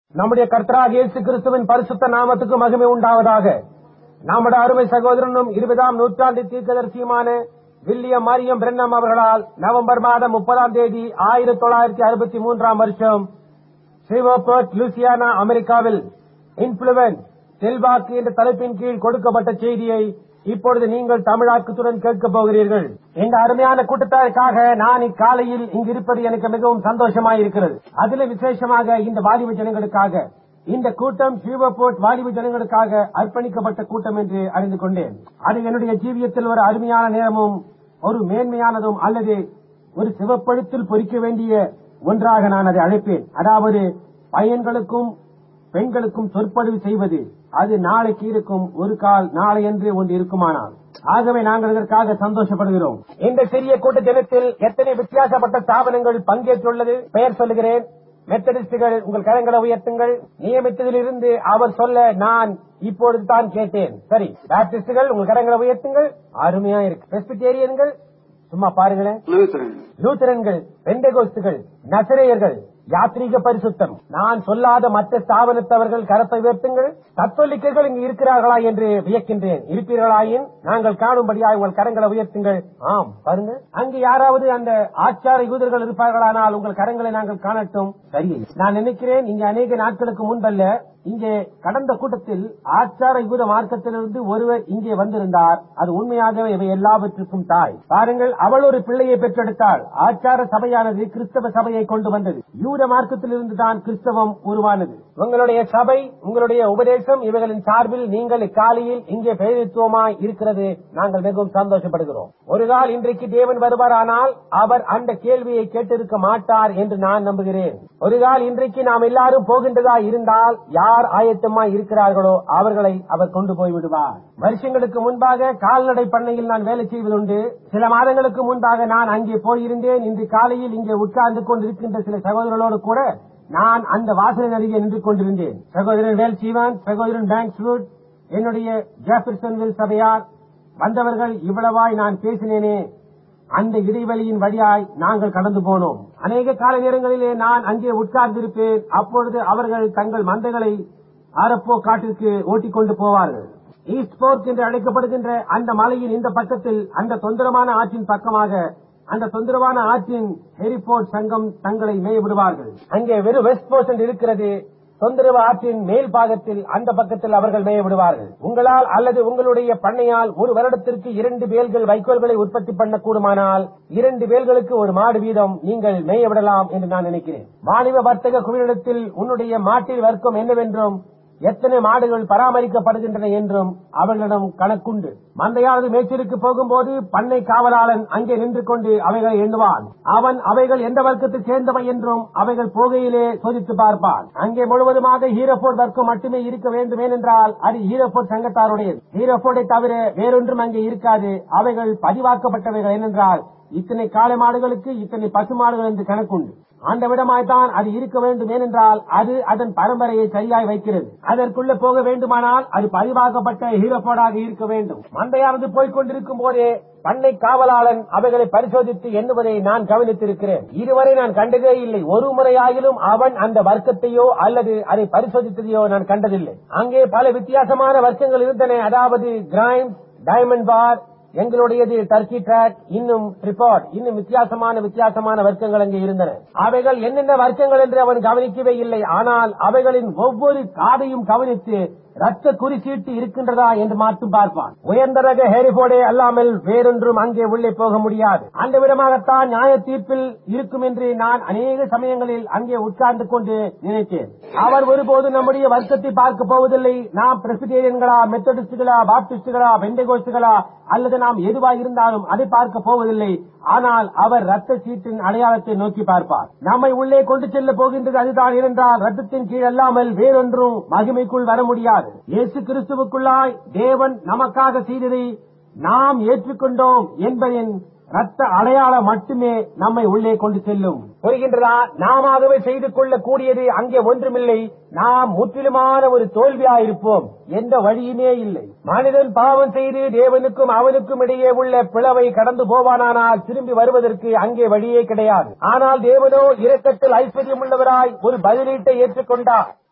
நம்முடைய கர்த்தராக இயேசு கிறிஸ்துவின் பரிசுத்த நாமத்துக்கு மகிமை உண்டாவதாக நம்முடைய அருமை சகோதரனும் இருபதாம் நூற்றாண்டு தீர்க்கதரிசியுமான வில்லியம் மரியம் பிரென்னம் அவர்களால் நவம்பர் மாதம் முப்பதாம் தேதி ஆயிரத்தி தொள்ளாயிரத்தி அறுபத்தி மூன்றாம் வருஷம் ஸ்ரீவோபர்ட் லூசியானா அமெரிக்காவில் இன்ஃபுளுவன்ஸ் செல்வாக்கு என்ற தலைப்பின் கீழ் கொடுக்கப்பட்ட செய்தியை இப்பொழுது நீங்கள் தமிழாக்கத்துடன் கேட்கப் போகிறீர்கள் இந்த அருமையான கூட்டத்தாருக்காக நான் இக்காலையில் இங்கு இருப்பது எனக்கு மிகவும் சந்தோஷமாயிருக்கிறது அதிலும் விசேஷமாக இந்த வாலிப ஜனங்களுக்காக இந்த கூட்டம் ஸ்ரீவபோர்ட் வாலிப ஜனங்களுக்காக அர்ப்பணிக்கப்பட்ட கூட்டம் என்று அறிந்து கொண்டேன் அது என்னுடைய ஜீவியத்தில் ஒரு அருமையான நேரமும் ஒரு மேன்மையானதும் அல்லது ஒரு சிவப்பழுத்தில் பொறிக்க வேண்டிய ஒன்றாக நான் அதை அழைப்பேன் அதாவது பையன்களுக்கும் பெண்களுக்கும் சொற்பொழிவு செய்வது அது நாளைக்கு இருக்கும் ஒரு கால் நாளை என்று ஒன்று இருக்குமானால் ஆகவே நாங்கள் இதற்காக சந்தோஷப்படுகிறோம் இந்த சிறிய கூட்ட தினத்தில் எத்தனை வித்தியாசப்பட்ட ஸ்தாபனங்கள் பங்கேற்றுள்ளது பெயர் சொல்லுகிறேன் மெத்தடிஸ்டுகள் உங்கள் கரங்களை உயர்த்துங்கள் நியமித்ததிலிருந்து அவர் சொல்ல நான் இப்பொழுது தான் கேட்டேன் சரி பேப்டிஸ்டுகள் உங்கள் கரங்களை உயர்த்துங்கள் அருமையா இருக்கு பெஸ்பிட்டேரியன்கள் சும்மா பாருங்களேன் லூத்தரன் லூத்தரன்கள் பெண்டகோஸ்துகள் நசரேயர்கள் யாத்ரீக பரிசுத்தம் நான் சொல்லாத மற்ற ஸ்தாபனத்தவர்கள் கரத்தை உயர்த்துங்கள் கத்தோலிக்கர்கள் இங்கு இருக்கிறார்களா என்று வியக்கின்றேன் இருப்பீர்களாயின் நாங்கள் காணும்படியாக உங்கள் கரங்களை உயர்த்துங்கள் ஆம் பாருங்க அங்கு யாராவது அந்த ஆச்சார யூதர்கள் இருப்பார்களானால் உங்கள் கரங்களை நாங்கள் காணட்டும் சரி நான் நினைக்கிறேன் இங்கு அநேக நாட்களுக்கு முன்பல்ல இங்கே கடந்த கூட்டத்தில் ஆச்சார யூத மார்க்கத்திலிருந்து ஒருவர் இங்கே வந்திருந்தார் அது உண்மையாகவே இவை எல்லாவற்றுக்கும் தாய் பாருங்கள் அவள் ஒரு பிள்ளையை பெற்றெடுத்தாள் ஆச்சார சபையானது கிறிஸ்தவ சபையை கொண்டு வந்தது யூத மார்க்கத்திலிருந்து தான் கிறிஸ்தவம் உருவானது உங்களுடைய சபை உங்களுடைய உபதேசம் இவைகளின் சார்பில் நீங்கள் இக்காலையில் இங்கே பிரதித்துவமாய் இருக்கிறது நாங்கள் மிகவும் சந்தோஷப்படுகிறோம் ஒரு நாள் இன்றைக்கு தேவன் வருவாரானால் அவர் அந்த கேள்வியை கேட்டிருக்க மாட்டார் என்று நான் நம்புகிறேன் ஒரு நாள் இன்றைக்கு நாம் எல்லாரும் போகின்றதா இருந்தால் யார் ஆயத்தமாய் இருக்கிறார்களோ அவர்களை அவர் கொண்டு போய் விடுவார் வருஷங்களுக்கு முன்பாக கால்நடை பண்ணையில் நான் வேலை செய்வதுண்டு சில மாதங்களுக்கு முன்பாக நான் அங்கே போயிருந்தேன் இன்று காலையில் இங்கே உட்கார்ந்து கொண்டிருக்கின்ற சில சகோதரர்களோடு கூட நான் அந்த வாசலின் அருகே நின்று கொண்டிருந்தேன் சகோதரன் வேல் சீவான் சகோதரன் பேங்க்ஸ்வுட் என்னுடைய ஜேபர்சன்வில் சபையார் வந்தவர்கள் இவ்வளவாய் நான் பேசினேனே அந்த இடைவெளியின் வழியாய் நாங்கள் கடந்து போனோம் அநேக கால நேரங்களிலே நான் அங்கே உட்கார்ந்திருப்பேன் அப்பொழுது அவர்கள் தங்கள் மந்தைகளை ஆரப்போ காட்டிற்கு ஓட்டிக் கொண்டு போவார்கள் ஈஸ்ட் போர்க் என்று அழைக்கப்படுகின்ற அந்த மலையின் இந்த பக்கத்தில் அந்த தொந்தரமான ஆற்றின் பக்கமாக அந்த தொந்தரவான ஆற்றின் ஹெரிபோர்ட் சங்கம் தங்களை மேய விடுவார்கள் அங்கே வெறும் வெஸ்ட் போர்ட் இருக்கிறது தொந்தரவு ஆற்றின் மேல் பாகத்தில் அந்த பக்கத்தில் அவர்கள் மேய விடுவார்கள் உங்களால் அல்லது உங்களுடைய பண்ணையால் ஒரு வருடத்திற்கு இரண்டு வேல்கள் வைக்கோல்களை உற்பத்தி பண்ணக்கூடுமானால் இரண்டு வேல்களுக்கு ஒரு மாடு வீதம் நீங்கள் மேய விடலாம் என்று நான் நினைக்கிறேன் வாணிப வர்த்தக குழுவிடத்தில் உன்னுடைய மாட்டில் வர்க்கம் என்னவென்றும் எத்தனை மாடுகள் பராமரிக்கப்படுகின்றன என்றும் அவர்களிடம் கணக்குண்டு மந்தையானது மேய்ச்சலுக்கு போகும்போது பண்ணை காவலாளன் அங்கே நின்று கொண்டு அவைகளை எண்ணுவான் அவன் அவைகள் எந்த வர்க்கத்தை சேர்ந்தவை என்றும் அவைகள் போகையிலே சோதித்து பார்ப்பான் அங்கே முழுவதுமாக ஹீரோபோர்ட் வர்க்கம் மட்டுமே இருக்க வேண்டும் ஏனென்றால் அது ஹீரோபோர்ட் சங்கத்தாருடையது ஹீரோபோர்டை தவிர வேறொன்றும் அங்கே இருக்காது அவைகள் பதிவாக்கப்பட்டவைகள் ஏனென்றால் இத்தனை காளை மாடுகளுக்கு இத்தனை பசு மாடுகள் என்று கணக்குண்டு அந்த விடமாய்த்தான் அது இருக்க வேண்டும் ஏனென்றால் அது அதன் பரம்பரையை சரியாய் வைக்கிறது அதற்குள்ள போக வேண்டுமானால் அது பதிவாக்கப்பட்ட ஹீரோபோடாக இருக்க வேண்டும் மந்தையானது போய்க் கொண்டிருக்கும் போதே பண்ணை காவலாளன் அவைகளை பரிசோதித்து எண்ணுவதை நான் கவனித்திருக்கிறேன் இதுவரை நான் கண்டதே இல்லை ஒரு முறையாகிலும் அவன் அந்த வர்க்கத்தையோ அல்லது அதை பரிசோதித்ததையோ நான் கண்டதில்லை அங்கே பல வித்தியாசமான வர்க்கங்கள் இருந்தன அதாவது கிரைம் டைமண்ட் பார் எங்களுடையது டர்க்கி ட்ராக் இன்னும் ரிப்போர்ட் இன்னும் வித்தியாசமான வித்தியாசமான வர்க்கங்கள் அங்கே இருந்தன அவைகள் என்னென்ன வர்க்கங்கள் என்று அவன் கவனிக்கவே இல்லை ஆனால் அவைகளின் ஒவ்வொரு காதையும் கவனித்து ரத்த குறிச்சீட்டு இருக்கின்றதா என்று மட்டும் பார்ப்பான் உயர்ந்த ரக ஹேரிபோர்டே அல்லாமல் வேறொன்றும் அங்கே உள்ளே போக முடியாது அந்த விதமாகத்தான் நியாய தீர்ப்பில் இருக்கும் என்று நான் அநேக சமயங்களில் அங்கே உட்கார்ந்து கொண்டு நினைத்தேன் அவர் ஒருபோது நம்முடைய வர்க்கத்தை பார்க்க போவதில்லை நாம் பிரசிடேரியன்களா மெத்தடிஸ்டுகளா பாப்டிஸ்டுகளா பெண்டகோஸ்டுகளா அல்லது நாம் எதுவா இருந்தாலும் அதை பார்க்க போவதில்லை ஆனால் அவர் ரத்த சீட்டின் அடையாளத்தை நோக்கி பார்ப்பார் நம்மை உள்ளே கொண்டு செல்ல போகின்றது அதுதான் ஏனென்றால் ரத்தத்தின் கீழ் அல்லாமல் வேறொன்றும் மகிமைக்குள் வர முடியாது இயேசு கிறிஸ்துவுக்குள்ளாய் தேவன் நமக்காக செய்ததை நாம் ஏற்றுக்கொண்டோம் என்பதின் ரத்த அடையாளம் மட்டுமே நம்மை உள்ளே கொண்டு செல்லும் புரிகின்றதா நாமவே செய்து கொள்ள கூடியது அங்கே ஒன்றுமில்லை நாம் முற்றிலுமான ஒரு தோல்வியாயிருப்போம் எந்த வழியுமே இல்லை மனிதன் பாவம் செய்து தேவனுக்கும் அவனுக்கும் இடையே உள்ள பிளவை கடந்து போவானானால் திரும்பி வருவதற்கு அங்கே வழியே கிடையாது ஆனால் தேவனோ இரக்கத்தில் ஐஸ்வர்யம் உள்ளவராய் ஒரு பதிலீட்டை ஏற்றுக்கொண்டார்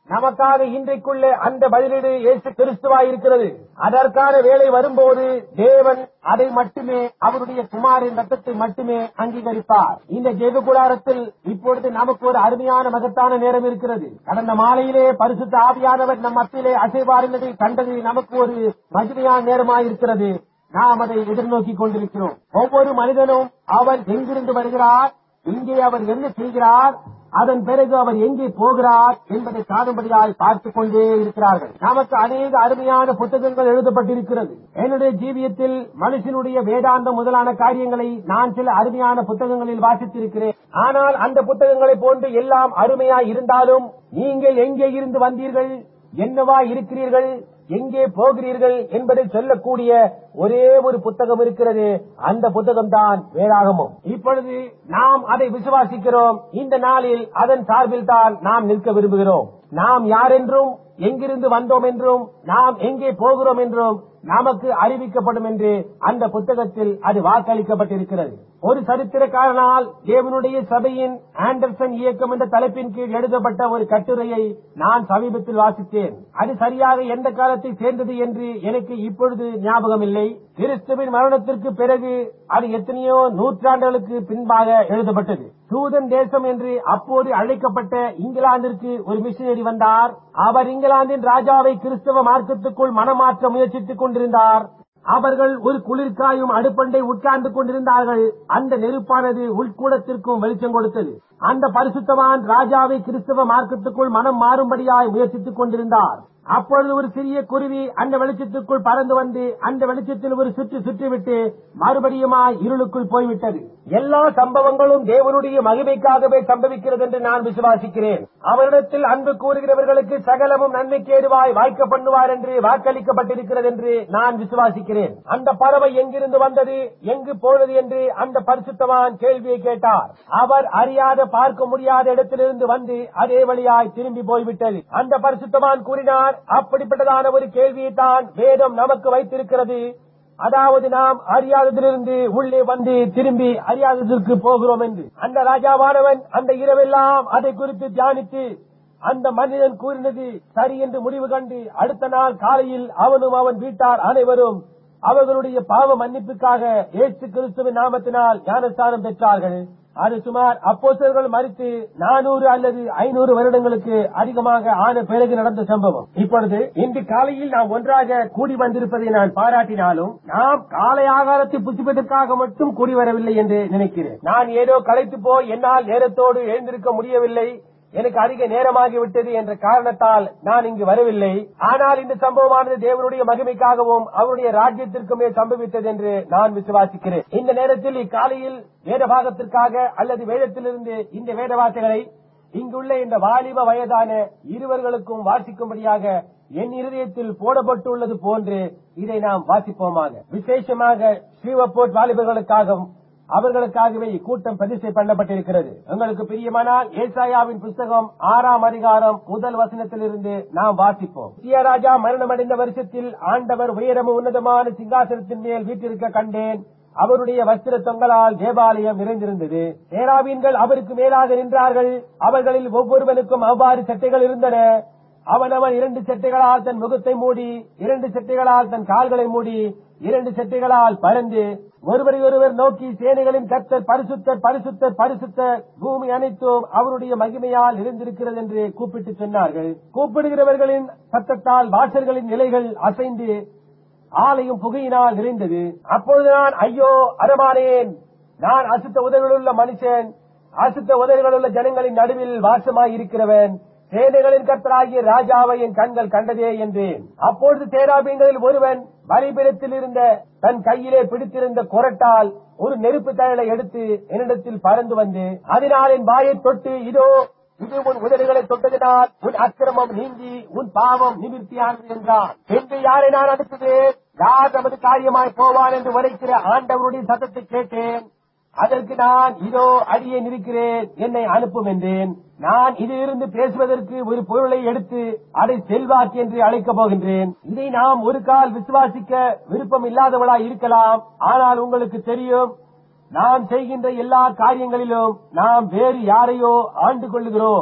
நமக்காக இன்றைக்குள்ள அந்த பதிலீடு இயேசு கிறிஸ்துவாய் இருக்கிறது அதற்கான வேலை வரும்போது தேவன் அதை மட்டுமே அவருடைய குமாரின் ரத்தத்தை மட்டுமே அங்கீகரிப்பார் இந்த ஜெப கூடாரத்தில் இப்பொழுது நமக்கு ஒரு அருமையான மகத்தான நேரம் இருக்கிறது கடந்த மாலையிலே பரிசுத்த ஆவியானவர் நம் மத்தியிலே அசைவார் என்பதை கண்டது நமக்கு ஒரு மகிமையான நேரமாயிருக்கிறது நாம் அதை எதிர்நோக்கி கொண்டிருக்கிறோம் ஒவ்வொரு மனிதனும் அவர் எங்கிருந்து வருகிறார் இங்கே அவர் என்ன செய்கிறார் அதன் பிறகு அவர் எங்கே போகிறார் என்பதை காணும்படியாய் பார்த்துக் கொண்டே இருக்கிறார்கள் நமக்கு அநேக அருமையான புத்தகங்கள் எழுதப்பட்டிருக்கிறது என்னுடைய ஜீவியத்தில் மனுஷனுடைய வேதாந்தம் முதலான காரியங்களை நான் சில அருமையான புத்தகங்களில் வாசித்திருக்கிறேன் ஆனால் அந்த புத்தகங்களை போன்று எல்லாம் அருமையாய் இருந்தாலும் நீங்கள் எங்கே இருந்து வந்தீர்கள் என்னவா இருக்கிறீர்கள் எங்கே போகிறீர்கள் என்பதை சொல்லக்கூடிய ஒரே ஒரு புத்தகம் இருக்கிறது அந்த புத்தகம் தான் வேதாகமம் இப்பொழுது நாம் அதை விசுவாசிக்கிறோம் இந்த நாளில் அதன் சார்பில் தான் நாம் நிற்க விரும்புகிறோம் நாம் யார் என்றும் எங்கிருந்து வந்தோம் என்றும் நாம் எங்கே போகிறோம் என்றும் நமக்கு அறிவிக்கப்படும் என்று அந்த புத்தகத்தில் அது வாக்களிக்கப்பட்டிருக்கிறது ஒரு சரித்திரக்காரனால் தேவனுடைய சபையின் ஆண்டர்சன் இயக்கம் என்ற தலைப்பின் கீழ் எழுதப்பட்ட ஒரு கட்டுரையை நான் சமீபத்தில் வாசித்தேன் அது சரியாக எந்த காலத்தை சேர்ந்தது என்று எனக்கு இப்பொழுது ஞாபகம் இல்லை கிறிஸ்துவின் மரணத்திற்கு பிறகு அது எத்தனையோ நூற்றாண்டுகளுக்கு பின்பாக எழுதப்பட்டது சூதன் தேசம் என்று அப்போது அழைக்கப்பட்ட இங்கிலாந்திற்கு ஒரு மிஷினரி வந்தார் அவர் இங்கிலாந்தின் ராஜாவை கிறிஸ்தவ மார்க்கத்துக்குள் மனமாற்ற முயற்சித்துக் கொண்டிருந்தார் அவர்கள் ஒரு குளிர்காயும் அடுப்பண்டை உட்கார்ந்து கொண்டிருந்தார்கள் அந்த நெருப்பானது உள்கூடத்திற்கும் வெளிச்சம் கொடுத்தது அந்த பரிசுத்தவான் ராஜாவை கிறிஸ்தவ மார்க்கத்துக்குள் மனம் மாறும்படியாய் முயற்சித்துக் கொண்டிருந்தார் அப்பொழுது ஒரு சிறிய குருவி அந்த வெளிச்சத்துக்குள் பறந்து வந்து அந்த வெளிச்சத்தில் ஒரு சுற்றி சுற்றிவிட்டு மறுபடியுமாய் இருளுக்குள் போய்விட்டது எல்லா சம்பவங்களும் தேவனுடைய மகிமைக்காகவே சம்பவிக்கிறது என்று நான் விசுவாசிக்கிறேன் அவரிடத்தில் அன்பு கூறுகிறவர்களுக்கு சகலமும் நன்மைக்கு ஏதுவாய் வாய்க்க பண்ணுவார் என்று வாக்களிக்கப்பட்டிருக்கிறது என்று நான் விசுவாசிக்கிறேன் அந்த பறவை எங்கிருந்து வந்தது எங்கு போனது என்று அந்த பரிசுத்தவான் கேள்வியை கேட்டார் அவர் அறியாத பார்க்க முடியாத இடத்திலிருந்து வந்து அதே வழியாய் திரும்பி போய்விட்டது அந்த பரிசுத்தவான் கூறினார் அப்படிப்பட்டதான ஒரு கேள்வியை தான் வேதம் நமக்கு வைத்திருக்கிறது அதாவது நாம் அறியாததிலிருந்து உள்ளே வந்து திரும்பி அறியாததற்கு போகிறோம் என்று அந்த ராஜாவானவன் அந்த இரவெல்லாம் அதை குறித்து தியானித்து அந்த மனிதன் கூறினது சரி என்று முடிவு கண்டு அடுத்த நாள் காலையில் அவனும் அவன் வீட்டார் அனைவரும் அவர்களுடைய பாவ மன்னிப்புக்காக இயேசு கிறிஸ்துவின் நாமத்தினால் ஞானஸ்தானம் பெற்றார்கள் அது சுமார் அப்போஸ்தலர்கள் மறித்து நானூறு அல்லது ஐநூறு வருடங்களுக்கு அதிகமாக ஆன பிறகு நடந்த சம்பவம் இப்பொழுது இன்று காலையில் நாம் ஒன்றாக கூடி வந்திருப்பதை நான் பாராட்டினாலும் நாம் காலை ஆகாரத்தை புசிப்பதற்காக மட்டும் கூடி வரவில்லை என்று நினைக்கிறேன் நான் ஏதோ களைத்து போய் என்னால் நேரத்தோடு எழுந்திருக்க முடியவில்லை எனக்கு அதிக நேரமாகிவிட்டது என்ற காரணத்தால் நான் இங்கு வரவில்லை ஆனால் இந்த சம்பவமானது தேவனுடைய மகிமைக்காகவும் அவருடைய ராஜ்யத்திற்குமே சம்பவித்தது என்று நான் விசுவாசிக்கிறேன் இந்த நேரத்தில் இக்காலையில் வேத பாகத்திற்காக அல்லது வேதத்திலிருந்து இந்த வேத வார்த்தைகளை இங்குள்ள இந்த வாலிப வயதான இருவர்களுக்கும் வாசிக்கும்படியாக என் இருதயத்தில் போடப்பட்டுள்ளது போன்று இதை நாம் வாசிப்போமாக விசேஷமாக ஸ்ரீவப்போர்ட் வாலிபர்களுக்காகவும் அவர்களுக்காகவே இக்கூட்டம் பிரதிஷ்டை பண்ணப்பட்டிருக்கிறது உங்களுக்கு பிரியமானால் ஏசாயாவின் புஸ்தகம் ஆறாம் அதிகாரம் முதல் வசனத்திலிருந்து நாம் வாசிப்போம் ராஜா மரணமடைந்த வருஷத்தில் ஆண்டவர் உயரமும் உன்னதமான சிங்காசனத்தின் மேல் வீட்டிருக்க கண்டேன் அவருடைய வஸ்திர தொங்கலால் தேவாலயம் நிறைந்திருந்தது சேராபீன்கள் அவருக்கு மேலாக நின்றார்கள் அவர்களில் ஒவ்வொருவனுக்கும் அவ்வாறு சட்டைகள் இருந்தன அவனவன் இரண்டு சட்டைகளால் தன் முகத்தை மூடி இரண்டு சட்டைகளால் தன் கால்களை மூடி இரண்டு சட்டைகளால் பறந்து ஒருவரை ஒருவர் நோக்கி சேனைகளின் கர்த்தர் பரிசுத்தர் பரிசுத்தர் பரிசுத்தர் பூமி அனைத்தும் அவருடைய மகிமையால் இருந்திருக்கிறது என்று கூப்பிட்டு சொன்னார்கள் கூப்பிடுகிறவர்களின் சத்தத்தால் வாசல்களின் நிலைகள் அசைந்து ஆலையும் புகையினால் நிறைந்தது அப்பொழுது நான் ஐயோ அரமானேன் நான் அசுத்த உதவிகளுள்ள மனுஷன் அசுத்த உதவிகளுள்ள ஜனங்களின் நடுவில் வாசமாய் இருக்கிறவன் சேனைகளின் கர்த்தராகிய ராஜாவை என் கண்கள் கண்டதே என்றேன் அப்பொழுது சேராபீன்களில் ஒருவன் பலிபீடத்தில் இருந்த தன் கையிலே பிடித்திருந்த கொரட்டால் ஒரு நெருப்பு தழலை எடுத்து என்னிடத்தில் பறந்து வந்து அதனால் என் வாயை தொட்டு இதோ இது உன் உதடுகளை தொட்டதினால் உன் அக்கிரமம் நீங்கி உன் பாவம் நிமிர்த்தியானது என்றான் என்று யாரை நான் அனுப்புகிறேன் யார் நமது காரியமாய் போவான் என்று உரைக்கிற ஆண்டவருடைய சத்தத்தை கேட்டேன் அதற்கு நான் இதோ அடியே இருக்கிறேன் என்னை அனுப்பும் என்றேன் நான் இதிலிருந்து பேசுவதற்கு ஒரு பொருளை எடுத்து அதை செல்வாக்கு என்று அழைக்கப் போகின்றேன் இதை நாம் ஒரு கால் விசுவாசிக்க விருப்பம் இல்லாதவளாய் இருக்கலாம் ஆனால் உங்களுக்கு தெரியும் நாம் செய்கின்ற எல்லா காரியங்களிலும் நாம் வேறு யாரையோ ஆண்டு கொள்ளுகிறோம்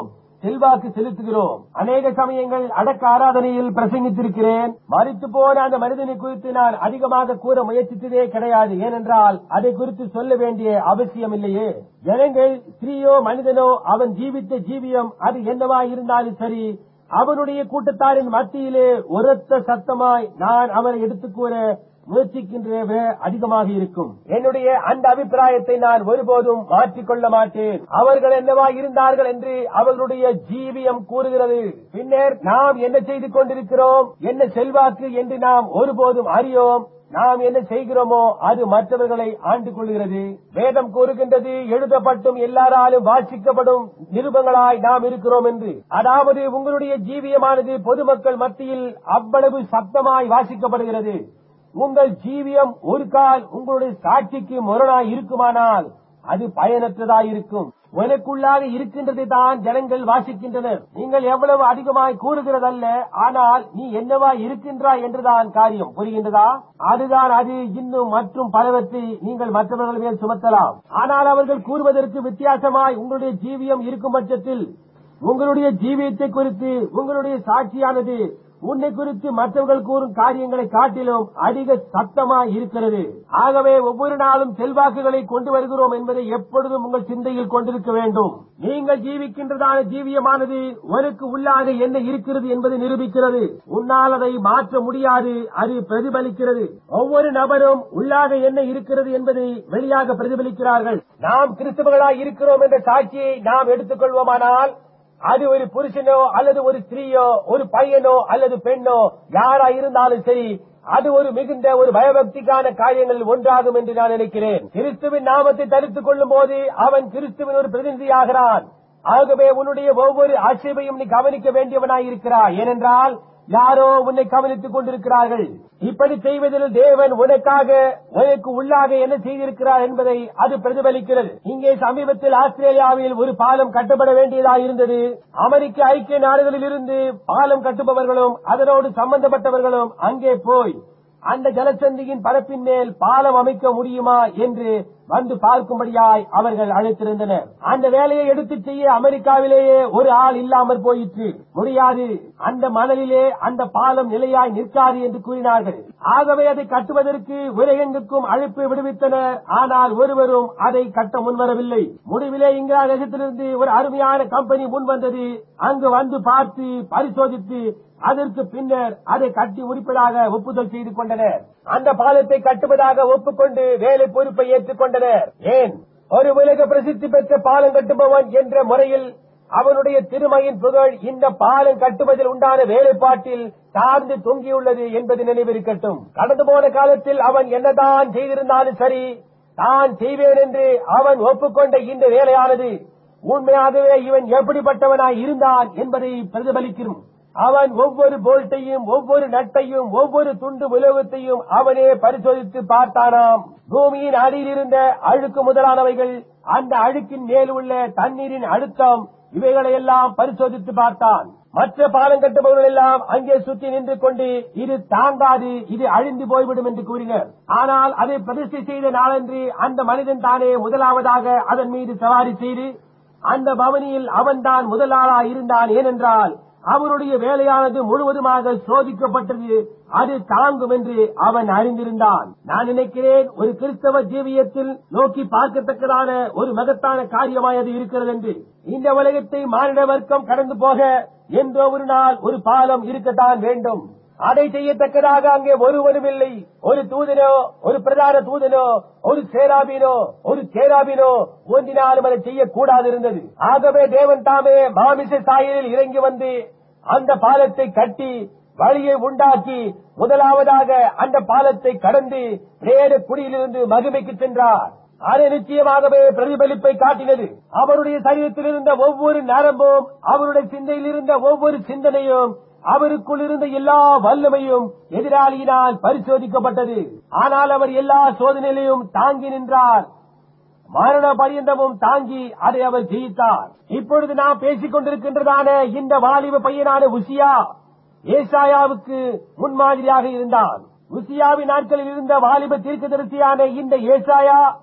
செல்வாக்கு செலுத்துகிறோம் அநேக சமயங்கள் அடக்க ஆராதனையில் பிரசங்கித்திருக்கிறேன் மறித்து போன அந்த மனிதனை குறித்து நான் அதிகமாக கூற முயற்சித்ததே கிடையாது ஏனென்றால் அதை குறித்து சொல்ல வேண்டிய அவசியம் இல்லையே ஜனங்கள் ஸ்திரீயோ மனிதனோ அவன் ஜீவித்த ஜீவியம் அது என்னவா இருந்தாலும் சரி அவனுடைய கூட்டத்தாரின் மத்தியிலே உரத்த சத்தமாய் நான் அவனை எடுத்துக் கூற முயற்சிக்கின்ற அதிகமாக இருக்கும் என்னுடைய அந்த அபிப்பிராயத்தை நான் ஒருபோதும் மாற்றிக்கொள்ள மாட்டேன் அவர்கள் என்னவா இருந்தார்கள் என்று அவர்களுடைய ஜீவியம் கூறுகிறது பின்னர் நாம் என்ன செய்து கொண்டிருக்கிறோம் என்ன செல்வாக்கு என்று நாம் ஒருபோதும் அறியோம் நாம் என்ன செய்கிறோமோ அது மற்றவர்களை ஆண்டு கொள்கிறது வேதம் கூறுகின்றது எழுதப்பட்டும் எல்லாராலும் வாசிக்கப்படும் நிருபங்களாய் நாம் இருக்கிறோம் என்று அதாவது உங்களுடைய ஜீவியமானது பொதுமக்கள் மத்தியில் அவ்வளவு சப்தமாய் வாசிக்கப்படுகிறது உங்கள் ஜீவியம் ஒரு கால் உங்களுடைய சாட்சிக்கு முரணாய் இருக்குமானால் அது பயனற்றதாய் இருக்கும் உனக்குள்ளாக இருக்கின்றதை தான் ஜனங்கள் வாசிக்கின்றனர் நீங்கள் எவ்வளவு அதிகமாய் கூறுகிறதல்ல ஆனால் நீ என்னவா இருக்கின்றாய் என்றுதான் காரியம் புரிகின்றதா அதுதான் அது இன்னும் மற்றும் பலவற்றை நீங்கள் மற்றவர்கள் மேல் சுமத்தலாம் ஆனால் அவர்கள் கூறுவதற்கு வித்தியாசமாய் உங்களுடைய ஜீவியம் இருக்கும் பட்சத்தில் உங்களுடைய ஜீவியத்தை குறித்து உங்களுடைய சாட்சியானது உன்னை குறித்து மற்றவர்கள் கூறும் காரியங்களை காட்டிலும் அதிக சத்தமாய் இருக்கிறது ஆகவே ஒவ்வொரு நாளும் செல்வாக்குகளை கொண்டு வருகிறோம் என்பதை எப்பொழுதும் உங்கள் சிந்தையில் கொண்டிருக்க வேண்டும் நீங்கள் ஜீவிக்கின்றதான ஜீவியமானது உனக்கு உள்ளாக என்ன இருக்கிறது என்பதை நிரூபிக்கிறது உன்னால் அதை மாற்ற முடியாது அது பிரதிபலிக்கிறது ஒவ்வொரு நபரும் உள்ளாக என்ன இருக்கிறது என்பதை வெளியாக பிரதிபலிக்கிறார்கள் நாம் கிறிஸ்தவர்களாய் இருக்கிறோம் என்ற சாட்சியை நாம் எடுத்துக்கொள்வோமானால் அது ஒரு புருஷனோ அல்லது ஒரு ஸ்திரீயோ ஒரு பையனோ அல்லது பெண்ணோ யாரா இருந்தாலும் சரி அது ஒரு மிகுந்த ஒரு பயபக்திக்கான காரியங்கள் ஒன்றாகும் என்று நான் நினைக்கிறேன் கிறிஸ்துவின் நாமத்தை தடுத்துக் கொள்ளும் போது அவன் கிறிஸ்துவின் ஒரு பிரதிநிதியாகிறான் ஆகவே உன்னுடைய ஒவ்வொரு அசைவையும் நீ கவனிக்க வேண்டியவனாய் இருக்கிறாய் ஏனென்றால் யாரோ உன்னை கவனித்துக் கொண்டிருக்கிறார்கள் இப்படி செய்வதில் தேவன் உனக்காக உனக்கு உள்ளாக என்ன செய்திருக்கிறார் என்பதை அது பிரதிபலிக்கிறது இங்கே சமீபத்தில் ஆஸ்திரேலியாவில் ஒரு பாலம் கட்டப்பட வேண்டியதாக இருந்தது அமெரிக்க ஐக்கிய நாடுகளில் இருந்து பாலம் கட்டுபவர்களும் அதனோடு சம்பந்தப்பட்டவர்களும் அங்கே போய் அந்த ஜலசந்தியின் பரப்பின் மேல் பாலம் அமைக்க முடியுமா என்று வந்து பார்க்கும்படியாய் அவர்கள் அழைத்திருந்தனர் அந்த வேலையை எடுத்துச் செய்ய அமெரிக்காவிலேயே ஒரு ஆள் இல்லாமற் போயிற்று முடியாது அந்த மணலிலே அந்த பாலம் நிலையாய் நிற்காது என்று கூறினார்கள் ஆகவே அதை கட்டுவதற்கு உலகெங்குக்கும் அழைப்பு விடுவித்தனர் ஆனால் ஒருவரும் அதை கட்ட முன்வரவில்லை முடிவிலே இங்கிலாந்து தேசத்திலிருந்து ஒரு அருமையான கம்பெனி முன் வந்தது அங்கு வந்து பார்த்து பரிசோதித்து அதற்கு பின்னர் அதை கட்டி முடிப்பதாக ஒப்புதல் செய்து கொண்டனர் அந்த பாலத்தை கட்டுவதாக ஒப்புக்கொண்டு வேலை பொறுப்பை ஏற்றுக்கொண்டனர் ஏன் ஒரு உலக பிரசித்தி பெற்ற பாலம் கட்டுபவன் என்ற முறையில் அவனுடைய திருமையின் புகழ் இந்த பாலம் கட்டுவதில் உண்டான வேலைப்பாட்டில் சார்ந்து தொங்கியுள்ளது என்பது நினைவிருக்கட்டும் கடந்து போன காலத்தில் அவன் என்னதான் செய்திருந்தாலும் சரி தான் செய்வேன் என்று அவன் ஒப்புக்கொண்ட இந்த வேலையானது உண்மையாகவே இவன் எப்படிப்பட்டவனாய் இருந்தான் என்பதை பிரதிபலிக்கிறோம் அவன் ஒவ்வொரு போல்ட்டையும் ஒவ்வொரு நட்டையும் ஒவ்வொரு துண்டு உலோகத்தையும் அவனே பரிசோதித்து பார்த்தானாம் பூமியின் அடியில் இருந்த அழுக்கு முதலானவைகள் அந்த அழுக்கின் மேல் உள்ள தண்ணீரின் அழுத்தம் இவைகளை எல்லாம் பரிசோதித்து பார்த்தான் மற்ற பாலம் கட்டுபவர்கள் எல்லாம் அங்கே சுற்றி நின்று கொண்டு இது தாங்காது இது அழிந்து போய்விடும் என்று கூறினர் ஆனால் அதை பிரதிஷ்டை செய்த நாளன்று அந்த மனிதன் தானே முதலாவதாக அதன் மீது சவாரி செய்து அந்த பவனியில் அவன்தான் முதலாளா இருந்தான் ஏனென்றால் அவருடைய வேலையானது முழுவதுமாக சோதிக்கப்பட்டது அது தாங்கும் என்று அவன் அறிந்திருந்தான் நான் நினைக்கிறேன் ஒரு கிறிஸ்தவ ஜீவியத்தில் நோக்கி பார்க்கத்தக்கதான ஒரு மகத்தான காரியமாய் அது இருக்கிறது என்று இந்த உலகத்தை மானிட வர்க்கம் கடந்து போக என்றோ ஒரு நாள் ஒரு பாலம் இருக்கத்தான் வேண்டும் அதை செய்யத்தக்கதாக அங்கே ஒருவரும் இல்லை ஒரு தூதனோ ஒரு பிரதான தூதனோ ஒரு சேராபினோ ஒரு சேராபினோ ஒன்றினாலும் அதை செய்யக்கூடாது இருந்தது ஆகவே தேவன் தாமே மாமிச சாயலில் இறங்கி வந்து அந்த பாலத்தை கட்டி வழியை உண்டாக்கி முதலாவதாக அந்த பாலத்தை கடந்து வேற குடியிலிருந்து மகிமைக்கு சென்றார் அது நிச்சயமாகவே பிரதிபலிப்பை காட்டினது அவருடைய சரீரத்தில் இருந்த ஒவ்வொரு நரம்பும் அவருடைய சிந்தையில் இருந்த ஒவ்வொரு சிந்தனையும் அவருக்குள் இருந்த எல்லா வல்லமையும் எதிராளியினால் பரிசோதிக்கப்பட்டது ஆனால் அவர் எல்லா சோதனையிலையும் தாங்கி நின்றார் மரண பரியந்தமும் தாங்கி அதை அவர் ஜெயித்தார் இப்பொழுது நாம் பேசிக் கொண்டிருக்கின்றதான இந்த வாலிப பையனான உசியா ஏசாயாவுக்கு முன்மாதிரியாக இருந்தான் உசியாவின் நாட்களில் இருந்த வாலிப தீர்க்கதரிசியான இந்த ஏசாயா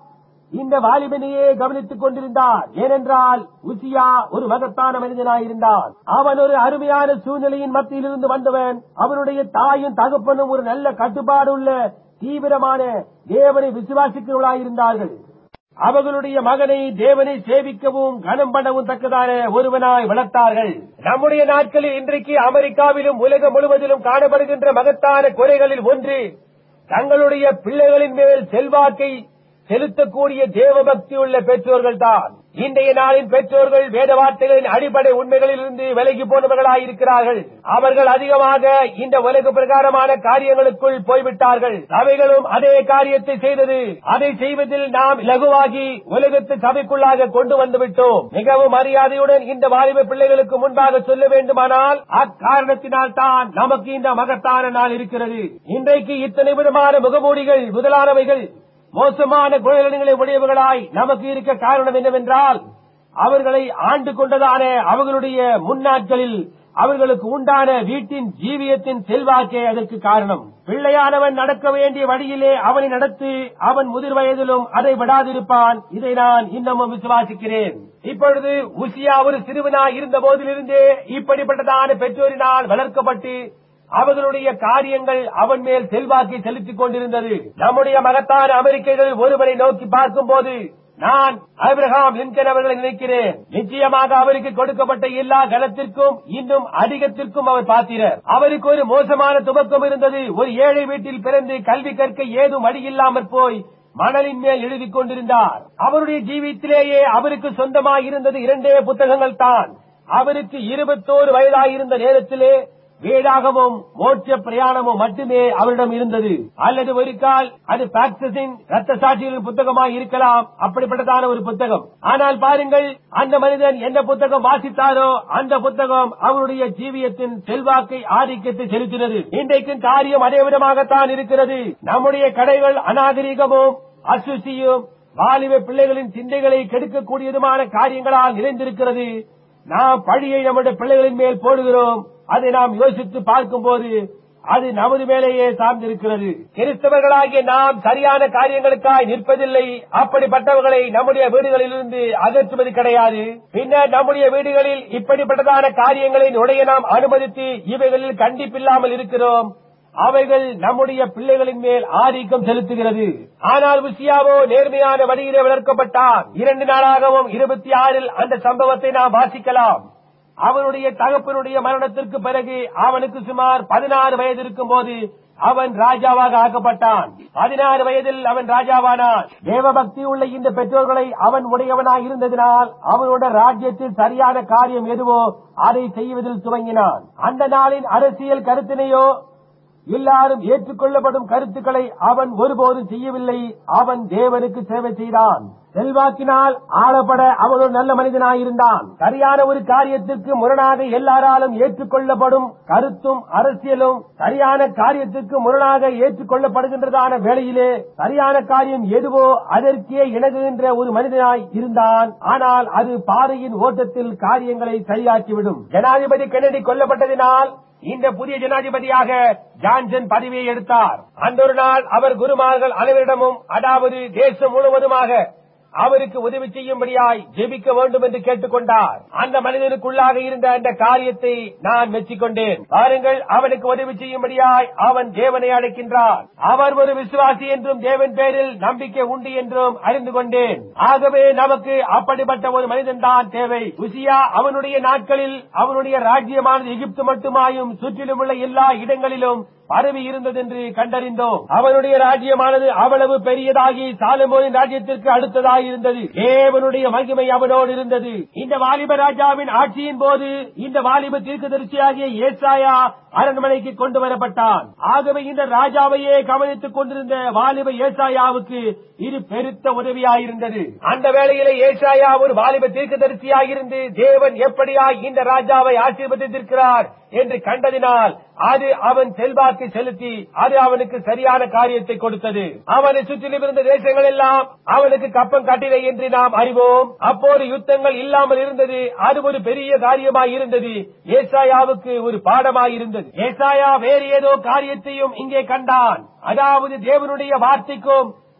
இந்த வாலிபனையே கவனித்துக் கொண்டிருந்தார் ஏனென்றால் உசியா ஒரு மகத்தான மனிதனாயிருந்தான் அவன் ஒரு அருமையான சூழ்நிலையின் மத்தியிலிருந்து வந்தவன் அவனுடைய தாயும் தகப்பனும் ஒரு நல்ல கட்டுப்பாடு உள்ள தீவிரமான தேவனை விசுவாசிக்கிறவர்களாயிருந்தார்கள் அவர்களுடைய மகனை தேவனை சேவிக்கவும் கனம் பண்ணவும் தக்கதான ஒருவனாய் வளர்த்தார்கள் நம்முடைய நாட்களில் இன்றைக்கு அமெரிக்காவிலும் உலகம் முழுவதிலும் காணப்படுகின்ற மகத்தான குறைகளில் ஒன்று தங்களுடைய பிள்ளைகளின் மேல் செல்வாக்கை செலுத்தக்கூடிய தேவபக்தி உள்ள பெற்றோர்கள் தான் இன்றைய நாளின் பெற்றோர்கள் வேத வார்த்தைகளின் அடிப்படை உண்மைகளிலிருந்து விலகி போனவர்களாயிருக்கிறார்கள் அவர்கள் அதிகமாக இந்த உலக பிரகாரமான காரியங்களுக்குள் போய்விட்டார்கள் அவைகளும் அதே காரியத்தை செய்தது அதை செய்வதில் நாம் இலகுவாகி உலகத்து சபைக்குள்ளாக கொண்டு வந்து விட்டோம் மிகவும் மரியாதையுடன் இந்த வாலிப பிள்ளைகளுக்கு முன்பாக சொல்ல வேண்டுமானால் அக்காரணத்தினால் தான் நமக்கு இந்த மகத்தான நாள் இருக்கிறது இன்றைக்கு இத்தனை விதமான முகமூடிகள் முதலானவைகள் மோசமான குணநலன்களை உடையவர்களாய் நமக்கு இருக்க காரணம் என்னவென்றால் அவர்களை ஆண்டு கொண்டதான அவர்களுடைய முன்னாட்களில் அவர்களுக்கு உண்டான வீட்டின் ஜீவியத்தின் செல்வாக்கே அதற்கு காரணம் பிள்ளையானவன் நடக்க வேண்டிய வழியிலே அவனை நடத்தி அவன் முதிர் வயதிலும் அதை விடாதிருப்பான் இதை நான் இன்னமும் விசுவாசிக்கிறேன் இப்பொழுது உசியா ஒரு சிறுவனாய் இருந்த போதிலிருந்தே இப்படிப்பட்டதான பெற்றோரினால் வளர்க்கப்பட்டு அவர்களுடைய காரியங்கள் அவன் மேல் செல்வாக்கை செலுத்திக் கொண்டிருந்தது நம்முடைய மகத்தான அமெரிக்கர்கள் ஒருவரை நோக்கி பார்க்கும்போது நான் அபிரகாம் லிங்கன் அவர்களை நினைக்கிறேன் நிச்சயமாக அவருக்கு கொடுக்கப்பட்ட எல்லா கனத்திற்கும் இன்னும் அதிகத்திற்கும் அவர் பாத்திரர் அவருக்கு ஒரு மோசமான துவக்கம் இருந்தது ஒரு ஏழை வீட்டில் பிறந்து கல்வி கற்க ஏதும் வழியில்லாமற் போய் மணலின் மேல் எழுதிக் கொண்டிருந்தார் அவருடைய ஜீவித்திலேயே அவருக்கு சொந்தமாய் இருந்தது இரண்டே புத்தகங்கள் தான் அவருக்கு இருபத்தோரு வயதாயிருந்த நேரத்திலே வேதாகமும் மோட்ச பிரயாணமும் மட்டுமே அவரிடம் இருந்தது அல்லது ஒரு கால் அது பாக்சஸின் ரத்த சாட்சிகளின் புத்தகமாய் இருக்கலாம் அப்படிப்பட்டதான ஒரு புத்தகம் ஆனால் பாருங்கள் அந்த மனிதன் எந்த புத்தகம் வாசித்தாரோ அந்த புத்தகம் அவருடைய ஜீவியத்தின் செல்வாக்கை ஆதிக்கத்தை செலுத்தினது இன்றைக்கும் காரியம் அதே விதமாகத்தான் இருக்கிறது நம்முடைய கடைகள் அநாகரிகமும் அசுசியும் வாலிப பிள்ளைகளின் சிந்தைகளை கெடுக்கக்கூடியதுமான காரியங்களால் நிறைந்திருக்கிறது நாம் பழியை நம்முடைய பிள்ளைகளின் மேல் போடுகிறோம் அதை நாம் யோசித்து பார்க்கும்போது அது நமது மேலேயே சார்ந்திருக்கிறது கிறிஸ்தவர்களாகிய நாம் சரியான காரியங்களுக்காய் நிற்பதில்லை அப்படிப்பட்டவர்களை நம்முடைய வீடுகளிலிருந்து அகற்றுவது கிடையாது பின்னர் நம்முடைய வீடுகளில் இப்படிப்பட்டதான காரியங்களை நுழைய நாம் அனுமதித்து இவைகளில் கண்டிப்பில்லாமல் இருக்கிறோம் அவைகள் நம்முடைய பிள்ளைகளின் மேல் ஆதிக்கம் செலுத்துகிறது ஆனால் உசியாவோ நேர்மையான வழியிலே வளர்க்கப்பட்டார் இரண்டு நாளாகவும் இருபத்தி ஆறில் அந்த சம்பவத்தை நாம் வாசிக்கலாம் அவனுடைய தகப்பனுடைய மரணத்திற்கு பிறகு அவனுக்கு சுமார் பதினாறு வயது இருக்கும் போது அவன் ராஜாவாக ஆக்கப்பட்டான் பதினாறு வயதில் அவன் ராஜாவானான் தேவபக்தி உள்ள இந்த பெற்றோர்களை அவன் உடையவனாய் இருந்ததினால் அவனோட ராஜ்யத்தில் சரியான காரியம் எதுவோ அதை செய்வதில் துவங்கினான் அந்த நாளின் அரசியல் கருத்தினையோ எல்லாரும் ஏற்றுக்கொள்ளப்படும் கருத்துக்களை அவன் ஒருபோதும் செய்யவில்லை அவன் தேவனுக்கு சேவை செய்தான் செல்வாக்கினால் ஆளப்பட அவன் ஒரு நல்ல மனிதனாயிருந்தான் சரியான ஒரு காரியத்திற்கு முரணாக எல்லாராலும் ஏற்றுக்கொள்ளப்படும் கருத்தும் அரசியலும் சரியான காரியத்திற்கு முரணாக ஏற்றுக்கொள்ளப்படுகின்றதான வேளையிலே சரியான காரியம் எதுவோ அதற்கே இணங்குகின்ற ஒரு மனிதனாய் இருந்தான் ஆனால் அது பாதையின் ஓட்டத்தில் காரியங்களை சரியாக்கிவிடும் ஜனாதிபதி கென்னடி கொல்லப்பட்டதினால் இந்த புதிய ஜனாதிபதியாக ஜான்சன் பதவியை எடுத்தார் அந்த ஒரு நாள் அவர் குருமார்கள் அனைவரிடமும் அதாவது தேசம் முழுவதுமாக அவருக்கு உதவி செய்யும்படியாய் ஜெபிக்க வேண்டும் என்று கேட்டுக்கொண்டார் அந்த மனிதனுக்குள்ளாக இருந்த அந்த காரியத்தை நான் மெச்சிக்கொண்டேன் பாருங்கள் அவனுக்கு உதவி செய்யும்படியாய் அவன் தேவனை அழைக்கின்றார் அவர் ஒரு விசுவாசி என்றும் தேவன் பேரில் நம்பிக்கை உண்டு என்றும் அறிந்து கொண்டேன் ஆகவே நமக்கு அப்படிப்பட்ட ஒரு மனிதன் தான் தேவை உசியா அவனுடைய நாட்களில் அவனுடைய ராஜ்யமானது எகிப்து மட்டுமாயும் சுற்றிலும் உள்ள எல்லா இடங்களிலும் பரவி இருந்தது என்று கண்டறிந்தோம் அவனுடைய ராஜ்யமானது அவ்வளவு பெரியதாகி சாலமோனின் ராஜ்யத்திற்கு அடுத்ததாய் இருந்தது தேவனுடைய மகிமை அவனோடு இருந்தது இந்த வாலிப ராஜாவின் ஆட்சியின் போது இந்த வாலிப தீர்க்கதரிசியாகிய ஏசாயா அரண்மனைக்கு கொண்டு வரப்பட்டான் ஆகவே இந்த ராஜாவையே கவனித்துக் கொண்டிருந்த வாலிப ஏசாயாவுக்கு இது பெருத்த உதவியாயிருந்தது அந்த வேளையிலே ஏசாயா ஒரு வாலிப தீர்க்கதரிசியாயிருந்து தேவன் எப்படியாய் இந்த ராஜாவை ஆசீர்வதித்திருக்கிறார் என்று கண்டதினால் அது அவன் செல்வாக்கு செலுத்தி அது அவனுக்கு சரியான காரியத்தை கொடுத்தது அவனை சுற்றிலும் இருந்த தேசங்கள் எல்லாம் அவனுக்கு கப்பம் கட்டிலை என்று நாம் அறிவோம் அப்போது யுத்தங்கள் இல்லாமல் இருந்தது அது ஒரு பெரிய காரியமாய் இருந்தது ஏசாயாவுக்கு ஒரு பாடமாய் இருந்தது ஏசாயா வேறு ஏதோ காரியத்தையும் இங்கே கண்டான் அதாவது தேவனுடைய வார்த்தைக்கும்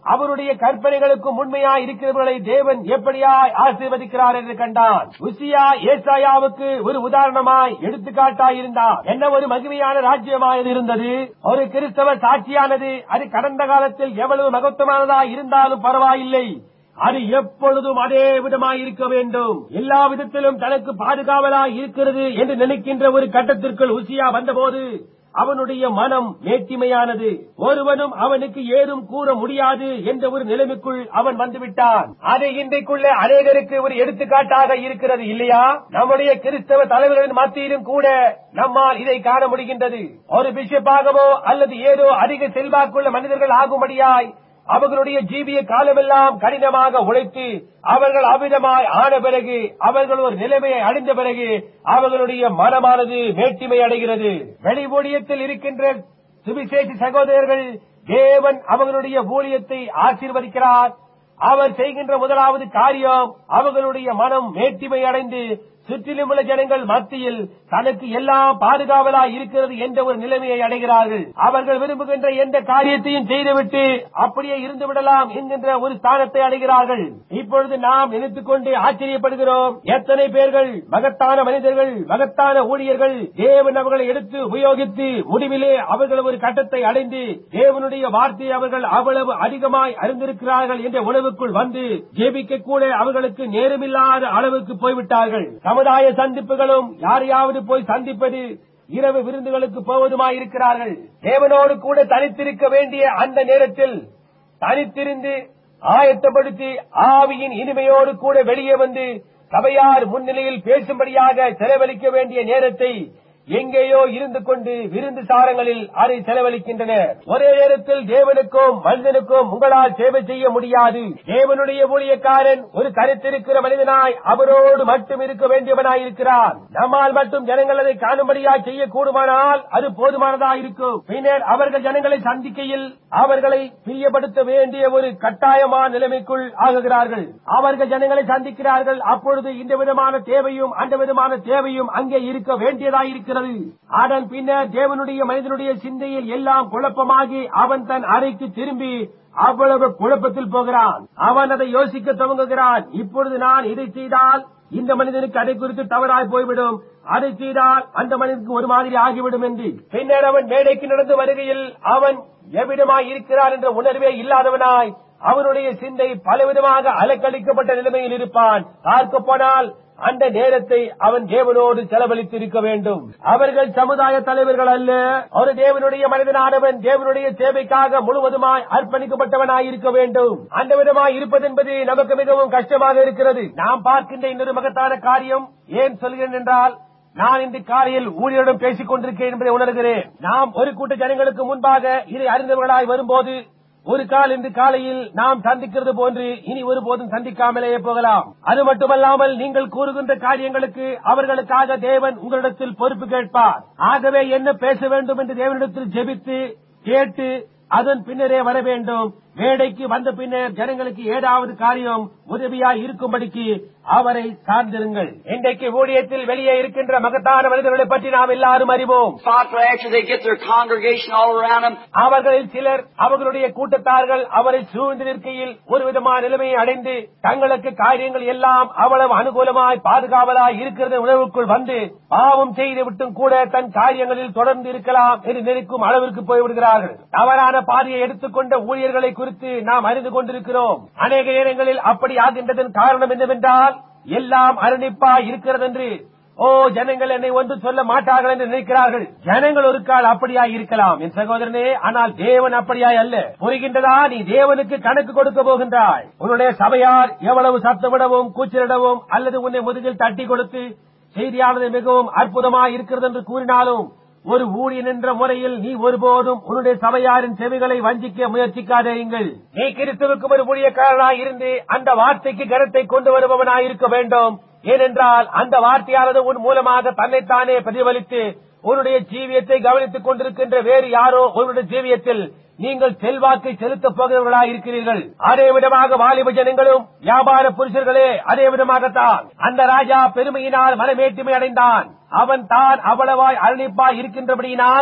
அவருடைய கற்பனைகளுக்கும் உண்மையாய் இருக்கிறவர்களை தேவன் எப்படியாய் ஆசீர்வதிக்கிறார் என்று கண்டான் உசியா ஏசாயாவுக்கு ஒரு உதாரணமாய் எடுத்துக்காட்டாய் இருந்தார் என்ன ஒரு மகிமையான ராஜ்யமாய் இருந்தது ஒரு கிறிஸ்தவ சாட்சியானது அது கடந்த காலத்தில் எவ்வளவு மகத்துவமானதாய் இருந்தாலும் பரவாயில்லை அது எப்பொழுதும் அதே விதமாய் இருக்க வேண்டும் எல்லா விதத்திலும் தனக்கு பாதுகாவலாய் இருக்கிறது என்று நினைக்கின்ற ஒரு கட்டத்திற்குள் உசியா வந்தபோது அவனுடைய மனம் மேட்டிமையானது ஒருவனும் அவனுக்கு ஏதும் கூற முடியாது என்ற ஒரு நிலைமைக்குள் அவன் வந்துவிட்டான் அது இன்றைக்குள்ள அநேகருக்கு ஒரு எடுத்துக்காட்டாக இருக்கிறது இல்லையா நம்முடைய கிறிஸ்தவ தலைவர்களின் மத்தியிலும் கூட நம்மால் இதை காண முடிகின்றது ஒரு பிஷப்பாகவோ அல்லது ஏதோ அதிக செல்வாக்குள்ள மனிதர்கள் ஆகும்படியாய் அவர்களுடைய ஜீவிய காலமெல்லாம் கடினமாக உழைத்து அவர்கள் அவ்விதமாய் ஆன பிறகு அவர்கள் ஒரு நிலைமையை அடைந்த பிறகு அவர்களுடைய மனமானது மேட்டிமை அடைகிறது வெளி ஊழியத்தில் இருக்கின்ற சுவிசேஷ சகோதரர்கள் தேவன் அவர்களுடைய ஊழியத்தை ஆசீர்வதிக்கிறார் அவர் செய்கின்ற முதலாவது காரியம் அவர்களுடைய மனம் மேட்டிமை அடைந்து சுற்றிலும் உள்ள ஜனங்கள் மத்தியில் தனக்கு எல்லாம் பாதுகாவலா இருக்கிறது என்ற ஒரு நிலைமையை அடைகிறார்கள் அவர்கள் விரும்புகின்ற எந்த காரியத்தையும் செய்துவிட்டு அப்படியே இருந்து விடலாம் என்கின்ற ஒரு ஸ்தானத்தை அடைகிறார்கள் இப்பொழுது நாம் நினைத்துக் கொண்டு ஆச்சரியப்படுகிறோம் எத்தனை பேர்கள் மகத்தான மனிதர்கள் மகத்தான ஊழியர்கள் தேவன் அவர்களை எடுத்து உபயோகித்து முடிவிலே அவர்கள் ஒரு கட்டத்தை அடைந்து தேவனுடைய வார்த்தையை அவர்கள் அவ்வளவு அதிகமாய் அறிந்திருக்கிறார்கள் என்ற உணவுக்குள் வந்து ஜெபிக்க கூட அவர்களுக்கு நேரமில்லாத அளவுக்கு போய்விட்டார்கள் சமுதாய சந்திப்புகளும் யாரையாவது போய் சந்திப்பது இரவு விருந்துகளுக்கு போவதுமாயிருக்கிறார்கள் தேவனோடு கூட தனித்திருக்க வேண்டிய அந்த நேரத்தில் தனித்திருந்து ஆயத்தப்படுத்தி ஆவியின் இனிமையோடு கூட வெளியே வந்து சபையார் முன்னிலையில் பேசும்படியாக செலவழிக்க வேண்டிய நேரத்தை எங்கேயோ இருந்து கொண்டு விருந்து சாரங்களில் அதை செலவழிக்கின்றனர் ஒரே நேரத்தில் தேவனுக்கும் மனிதனுக்கும் உங்களால் சேவை செய்ய முடியாது தேவனுடைய ஊழியக்காரன் ஒரு கருத்திருக்கிற மனிதனாய் அவரோடு மட்டும் இருக்க வேண்டியவனாய் இருக்கிறார் நம்மால் மட்டும் ஜனங்கள் அதை காணும்படியாய் செய்யக்கூடுமானால் அது போதுமானதாய் இருக்கும் பின்னர் அவர்கள் ஜனங்களை சந்திக்கையில் அவர்களை பிரியப்படுத்த வேண்டிய ஒரு கட்டாயமான நிலைமைக்குள் ஆகுகிறார்கள் அவர்கள் ஜனங்களை சந்திக்கிறார்கள் அப்பொழுது இந்த விதமான தேவையும் அந்த விதமான தேவையும் அங்கே இருக்க வேண்டியதாய் இருக்கிறது அதன் பின்னர் தேவனுடைய மனிதனுடைய சிந்தையில் எல்லாம் குழப்பமாகி அவன் தன் அறைக்கு திரும்பி அவ்வளவு குழப்பத்தில் போகிறான் அவன் அதை யோசிக்க துவங்குகிறான் இப்பொழுது நான் இதை செய்தால் இந்த மனிதனுக்கு அதை குறித்து தவறாய் போய்விடும் அதை செய்தால் அந்த மனிதனுக்கு ஒரு மாதிரி ஆகிவிடும் என்று பின்னர் அவன் மேடைக்கு நடந்து வருகையில் அவன் எவ்விடமாய் இருக்கிறார் என்ற உணர்வே இல்லாதவனாய் அவனுடைய சிந்தை பலவிதமாக அலக்களிக்கப்பட்ட நிலைமையில் இருப்பான் பார்க்க போனால் அந்த நேரத்தை அவன் தேவனோடு செலவழித்திருக்க வேண்டும் அவர்கள் சமுதாய தலைவர்கள் அல்ல ஒரு தேவனுடைய மனிதனானவன் தேவனுடைய சேவைக்காக முழுவதுமாய் அர்ப்பணிக்கப்பட்டவனாய் இருக்க வேண்டும் அந்த விதமாய் இருப்பது என்பது நமக்கு மிகவும் கஷ்டமாக இருக்கிறது நாம் பார்க்கின்ற இன்னொரு மகத்தான காரியம் ஏன் சொல்கிறேன் என்றால் நான் இன்று காலையில் ஊழியரிடம் பேசிக் கொண்டிருக்கிறேன் என்பதை உணர்கிறேன் நாம் ஒரு கூட்ட ஜனங்களுக்கு முன்பாக இதை அறிந்தவர்களாய் வரும்போது ஒரு கால் இன்று காலையில் நாம் சந்திக்கிறது போன்று இனி ஒருபோதும் சந்திக்காமலேயே போகலாம் அது மட்டுமல்லாமல் நீங்கள் கூறுகின்ற காரியங்களுக்கு அவர்களுக்காக தேவன் உங்களிடத்தில் பொறுப்பு கேட்பார் ஆகவே என்ன பேச வேண்டும் என்று தேவனிடத்தில் ஜெபித்து கேட்டு அதன் பின்னரே வர வேண்டும் மேடைக்கு வந்த பின்னர் ஜனங்களுக்கு ஏதாவது காரியம் உதவியாய் இருக்கும்படிக்கு அவரை சார்ந்திருங்கள் இன்றைக்கு ஊழியத்தில் வெளியே இருக்கின்ற மகத்தான மனிதர்களை பற்றி நாம் எல்லாரும் அறிவோம் Spotlight after they get their congregation all around them. அவர்களில் சிலர் அவர்களுடைய கூட்டத்தார்கள் அவரை சூழ்ந்து நிற்கையில் ஒரு விதமான நிலைமையை அடைந்து தங்களுக்கு காரியங்கள் எல்லாம் அவ்வளவு அனுகூலமாய் பாதுகாவலாய் இருக்கிறது உணவுக்குள் வந்து பாவம் செய்து விட்டும் கூட தன் காரியங்களில் தொடர்ந்து இருக்கலாம் என்று நினைக்கும் அளவிற்கு போய்விடுகிறார்கள் தவறான பாதையை எடுத்துக்கொண்ட ஊழியர்களை குறித்து நாம் அறிந்து கொண்டிருக்கிறோம் அநேக நேரங்களில் அப்படி ஆகின்றதன் காரணம் என்னவென்றால் எல்லாம் அரணிப்பா இருக்கிறது என்று ஓ ஜனங்கள் என்னை ஒன்று சொல்ல மாட்டார்கள் என்று நினைக்கிறார்கள் ஜனங்கள் ஒரு கால் அப்படியாய் இருக்கலாம் என் சகோதரனே ஆனால் தேவன் அப்படியாய் அல்ல புரிகின்றதா நீ தேவனுக்கு கணக்கு கொடுக்க போகின்றாய் உன்னுடைய சபையார் எவ்வளவு சத்தமிடவும் கூச்சலிடவும் அல்லது உன்னை முதுகில் தட்டி கொடுத்து செய்தியானது மிகவும் அற்புதமாய் இருக்கிறது என்று கூறினாலும் ஒரு ஊழியன் என்ற முறையில் நீ ஒருபோதும் உன்னுடைய சபையாரின் செவிகளை வஞ்சிக்க முயற்சிக்காதேயுங்கள் நீ கிறிஸ்துவுக்கு ஒரு ஊழியக்காரனாய் இருந்து அந்த வார்த்தைக்கு கருத்தை கொண்டு வருபவனாய் இருக்க வேண்டும் ஏனென்றால் அந்த வார்த்தையானது உன் மூலமாக தன்னைத்தானே பிரதிபலித்து உன்னுடைய ஜீவியத்தை கவனித்துக் கொண்டிருக்கின்ற வேறு யாரோ உன்னுடைய ஜீவியத்தில் நீங்கள் செல்வாக்கை செலுத்தப் போகிறவர்களாய் இருக்கிறீர்கள் அதே விதமாக வாலிப ஜனங்களும் வியாபார புருஷர்களே அதே விதமாகத்தான் அந்த ராஜா பெருமையினால் மனமேட்டுமை அடைந்தான் அவன் தான் அவ்வளவாய் அருளிப்பாய் இருக்கின்றபடியினால்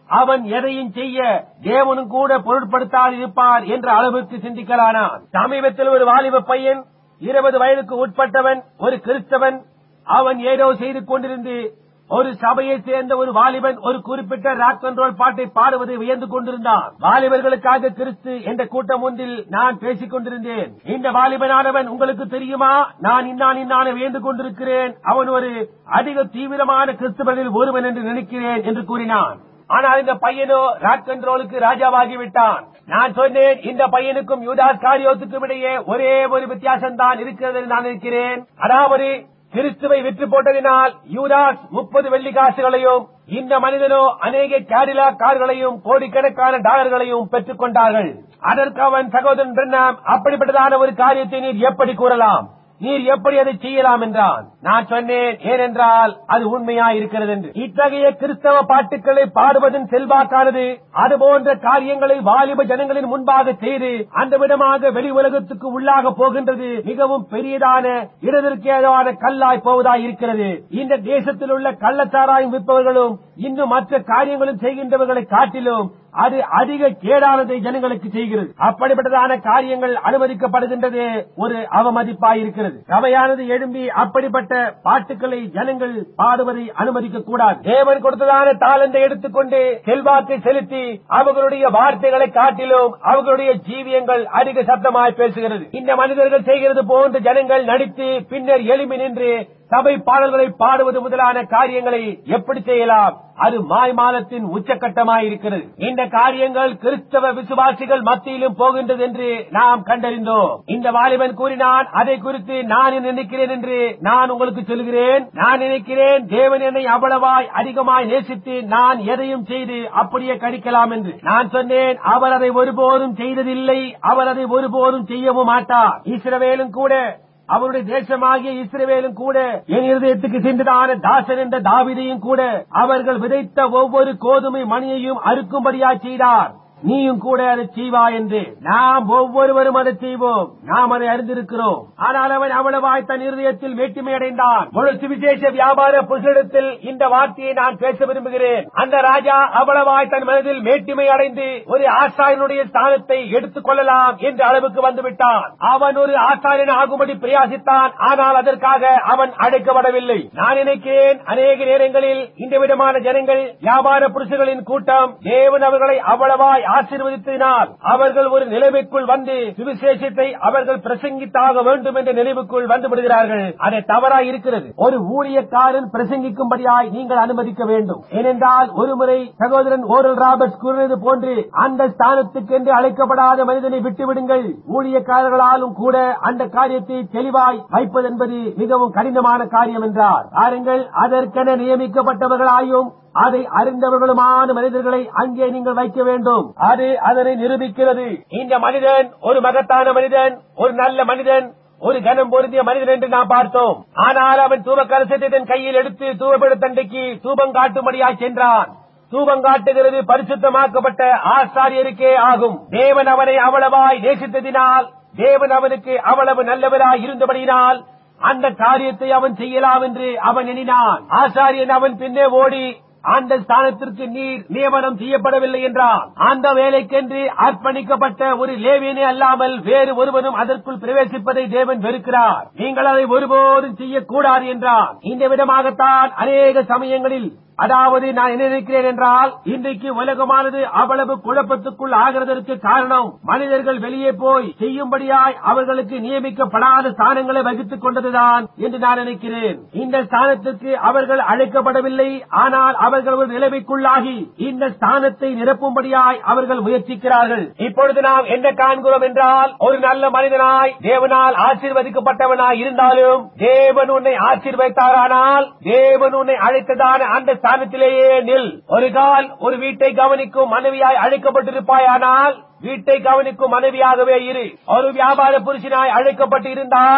அவன் எதையும் செய்ய தேவனும் கூட பொருட்படுத்தாது இருப்பார் என்ற அளவுக்கு சிந்திக்கலானான் சமீபத்தில் ஒரு வாலிப பையன் இருபது வயதுக்கு உட்பட்டவன் ஒரு கிறிஸ்தவன் அவன் ஏதோ செய்து கொண்டிருந்து ஒரு சபையை சேர்ந்த ஒரு வாலிபன் ஒரு குறிப்பிட்ட ராக் அண்ட் ரோல் பாட்டை பாடுவதை வியந்து கொண்டிருந்தான் வாலிபர்களுக்காக கிறிஸ்து என்ற கூட்டம் ஒன்றில் நான் பேசிக் கொண்டிருந்தேன் இந்த வாலிபனானவன் உங்களுக்கு தெரியுமா நான் இன்னான் இன்னான வியந்து கொண்டிருக்கிறேன் அவன் ஒரு அதிக தீவிரமான கிறிஸ்தவனில் ஒருவன் என்று நினைக்கிறேன் என்று கூறினான் ஆனால் இந்த பையனோ ராக் அண்ட் ரோலுக்கு ராஜாவாகி விட்டான் நான் சொன்னேன் இந்த பையனுக்கும் யூதாஸ் காரியோத்துக்கும் இடையே ஒரே ஒரு வித்தியாசம் தான் இருக்கிறது என்று நான் நினைக்கிறேன் அதாவது கிறிஸ்துவை விற்று போட்டதினால் யூதாஸ் முப்பது வெள்ளி காசுகளையும் இந்த மனிதனோ அநேக கேடிலா கார்களையும் கோடிக்கணக்கான டாலர்களையும் பெற்றுக் கொண்டார்கள் அதற்கு அவன் சகோதரன் பிரண்ணாம் அப்படிப்பட்டதான ஒரு காரியத்தை நீர் எப்படி கூறலாம் நீர் எப்படி அதை செய்யலாம் என்றான் நான் சொன்னேன் ஏனென்றால் அது உண்மையா இருக்கிறது என்று இத்தகைய கிறிஸ்தவ பாட்டுக்களை பாடுவதன் செல்வாக்கானது அது போன்ற காரியங்களை வாலிப ஜனங்களின் முன்பாக செய்து அந்த விதமாக வெளி உலகத்துக்கு உள்ளாக போகின்றது மிகவும் பெரியதான இடத்திற்கேதான கல்லாய் போவதாய் இருக்கிறது இந்த தேசத்தில் உள்ள கள்ளச்சாராயம் விற்பவர்களும் இன்னும் மற்ற காரியங்களும் செய்கின்றவர்களை காட்டிலும் அது அதிக கேடானதை ஜனங்களுக்கு செய்கிறது அப்படிப்பட்டதான காரியங்கள் அனுமதிக்கப்படுகின்றது ஒரு அவமதிப்பாயிருக்கிறது சபையானது எழும்பி அப்படிப்பட்ட பாட்டுக்களை ஜனங்கள் பாடுவதை அனுமதிக்க கூடாது தேவன் கொடுத்ததான தாளந்தை எடுத்துக்கொண்டு செல்வாக்கை செலுத்தி அவர்களுடைய வார்த்தைகளை காட்டிலும் அவர்களுடைய ஜீவியங்கள் அதிக சத்தமாய் பேசுகிறது இந்த மனிதர்கள் செய்கிறது போன்று ஜனங்கள் நடித்து பின்னர் எழுப்பி நின்று சபை பாடல்களை பாடுவது முதலான காரியங்களை எப்படி செய்யலாம் அது மாய்மாலத்தின் உச்சக்கட்டமாயிருக்கிறது இந்த காரியங்கள் கிறிஸ்தவ விசுவாசிகள் மத்தியிலும் போகின்றது என்று நாம் கண்டறிந்தோம் இந்த வாலிபன் கூறினான் அதை குறித்து நான் என்ன நினைக்கிறேன் என்று நான் உங்களுக்கு சொல்கிறேன் நான் நினைக்கிறேன் தேவன் என்னை அவ்வளவாய் அதிகமாய் நேசித்து நான் எதையும் செய்து அப்படியே கடிக்கலாம் என்று நான் சொன்னேன் அவர் அதை ஒருபோதும் செய்ததில்லை அவர் அதை ஒருபோதும் செய்யவும் மாட்டார் இஸ்ரவேலும் கூட அவருடைய தேசமாகிய இஸ்ரவேலும் கூட என் இருதயத்துக்கு சென்றதான தாசன் என்ற தாவிதையும் கூட அவர்கள் விதைத்த ஒவ்வொரு கோதுமை மணியையும் அறுக்கும்படியா செய்தார் நீயும் கூட அதை செய்வா என்று நாம் ஒவ்வொருவரும் அதை செய்வோம் நாம் அதை அறிந்திருக்கிறோம் ஆனால் அவன் அவ்வளவாய் தன் இருதயத்தில் மேட்டுமை அடைந்தான் ஒரு சுவிசேஷ வியாபார புருஷனிடத்தில் இந்த வார்த்தையை நான் பேச விரும்புகிறேன் அந்த ராஜா அவ்வளவாய் தன் மனதில் மேட்டுமை அடைந்து ஒரு ஆசாரியனுடைய ஸ்தானத்தை எடுத்துக் கொள்ளலாம் என்ற அளவுக்கு வந்துவிட்டான் அவன் ஒரு ஆசாரியன் ஆகும்படி பிரயாசித்தான் ஆனால் அதற்காக அவன் அழைக்கப்படவில்லை நான் நினைக்கிறேன் அநேக நேரங்களில் இந்த விதமான ஜனங்கள் வியாபார புருஷர்களின் கூட்டம் தேவன் அவர்களை அவ்வளவாய் ஆசீர்வதித்ததினால் அவர்கள் ஒரு நிலைமைக்குள் வந்து சுவிசேஷத்தை அவர்கள் பிரசங்கித்தாக வேண்டும் என்ற நினைவுக்குள் வந்து விடுகிறார்கள் அது தவறாய் இருக்கிறது ஒரு ஊழியக்காரன் பிரசங்கிக்கும்படியாய் நீங்கள் அனுமதிக்க வேண்டும் ஏனென்றால் ஒருமுறை சகோதரன் ஓரல் ராபர்ட்ஸ் கூறினது போன்று அந்த ஸ்தானத்துக்கென்று அழைக்கப்படாத மனிதனை விட்டுவிடுங்கள் ஊழியக்காரர்களாலும் கூட அந்த காரியத்தை தெளிவாய் வைப்பதென்பது மிகவும் கடினமான காரியம் என்றார் பாருங்கள் அதற்கென நியமிக்கப்பட்டவர்களாயும் அதை அறிந்தவர்களுமான மனிதர்களை அங்கே நீங்கள் வைக்க வேண்டும் அது அதனை நிரூபிக்கிறது இந்த மனிதன் ஒரு மகத்தான மனிதன் ஒரு நல்ல மனிதன் ஒரு கனம் பொருந்திய மனிதன் என்று நாம் பார்த்தோம் ஆனால் அவன் தூப கலசத்தை தன் கையில் எடுத்து தூபப்பட தண்டைக்கு தூபம் காட்டும்படியாய் சென்றான் தூபம் காட்டுகிறது பரிசுத்தமாக்கப்பட்ட ஆசாரியருக்கே ஆகும் தேவன் அவனை அவ்வளவாய் நேசித்ததினால் தேவன் அவனுக்கு அவ்வளவு நல்லவராய் இருந்தபடியினால் அந்த காரியத்தை அவன் செய்யலாம் என்று அவன் எண்ணினான் ஆசாரியன் அவன் பின்னே ஓடி அந்த ஸ்தானத்திற்கு நீர் நியமனம் செய்யப்படவில்லை என்றான் அந்த வேலைக்கென்று அர்ப்பணிக்கப்பட்ட ஒரு லேவியனே அல்லாமல் வேறு ஒருவனும் அதற்குள் பிரவேசிப்பதை தேவன் வெறுக்கிறார் நீங்கள் அதை ஒருபோதும் செய்யக்கூடாது என்றான் இந்த விதமாகத்தான் அநேக சமயங்களில் அதாவது நான் என்ன நினைக்கிறேன் என்றால் இன்றைக்கு உலகமானது அவ்வளவு குழப்பத்துக்குள் ஆகிறதற்கு காரணம் மனிதர்கள் வெளியே போய் செய்யும்படியாய் அவர்களுக்கு நியமிக்கப்படாத ஸ்தானங்களை வகித்துக் கொண்டதுதான் என்று நான் நினைக்கிறேன் இந்த ஸ்தானத்திற்கு அவர்கள் அழைக்கப்படவில்லை ஆனால் அவர்கள் ஒரு நிலைமைக்குள்ளாகி இந்த ஸ்தானத்தை நிரப்பும்படியாய் அவர்கள் முயற்சிக்கிறார்கள் இப்பொழுது நாம் என்ன காண்கிறோம் என்றால் ஒரு நல்ல மனிதனாய் தேவனால் ஆசீர்வதிக்கப்பட்டவனாய் இருந்தாலும் தேவன் உன்னை ஆசீர்வதித்தாரானால் தேவன் உன்னை அழைத்ததான அந்த ஸ்தானத்திலேயே நில் ஒரு கால் ஒரு வீட்டை கவனிக்கும் மனைவியாய் அழைக்கப்பட்டிருப்பாயானால் வீட்டை கவனிக்கும் மனைவியாகவே இரு ஒரு வியாபார புருஷனாய் அழைக்கப்பட்டு இருந்தால்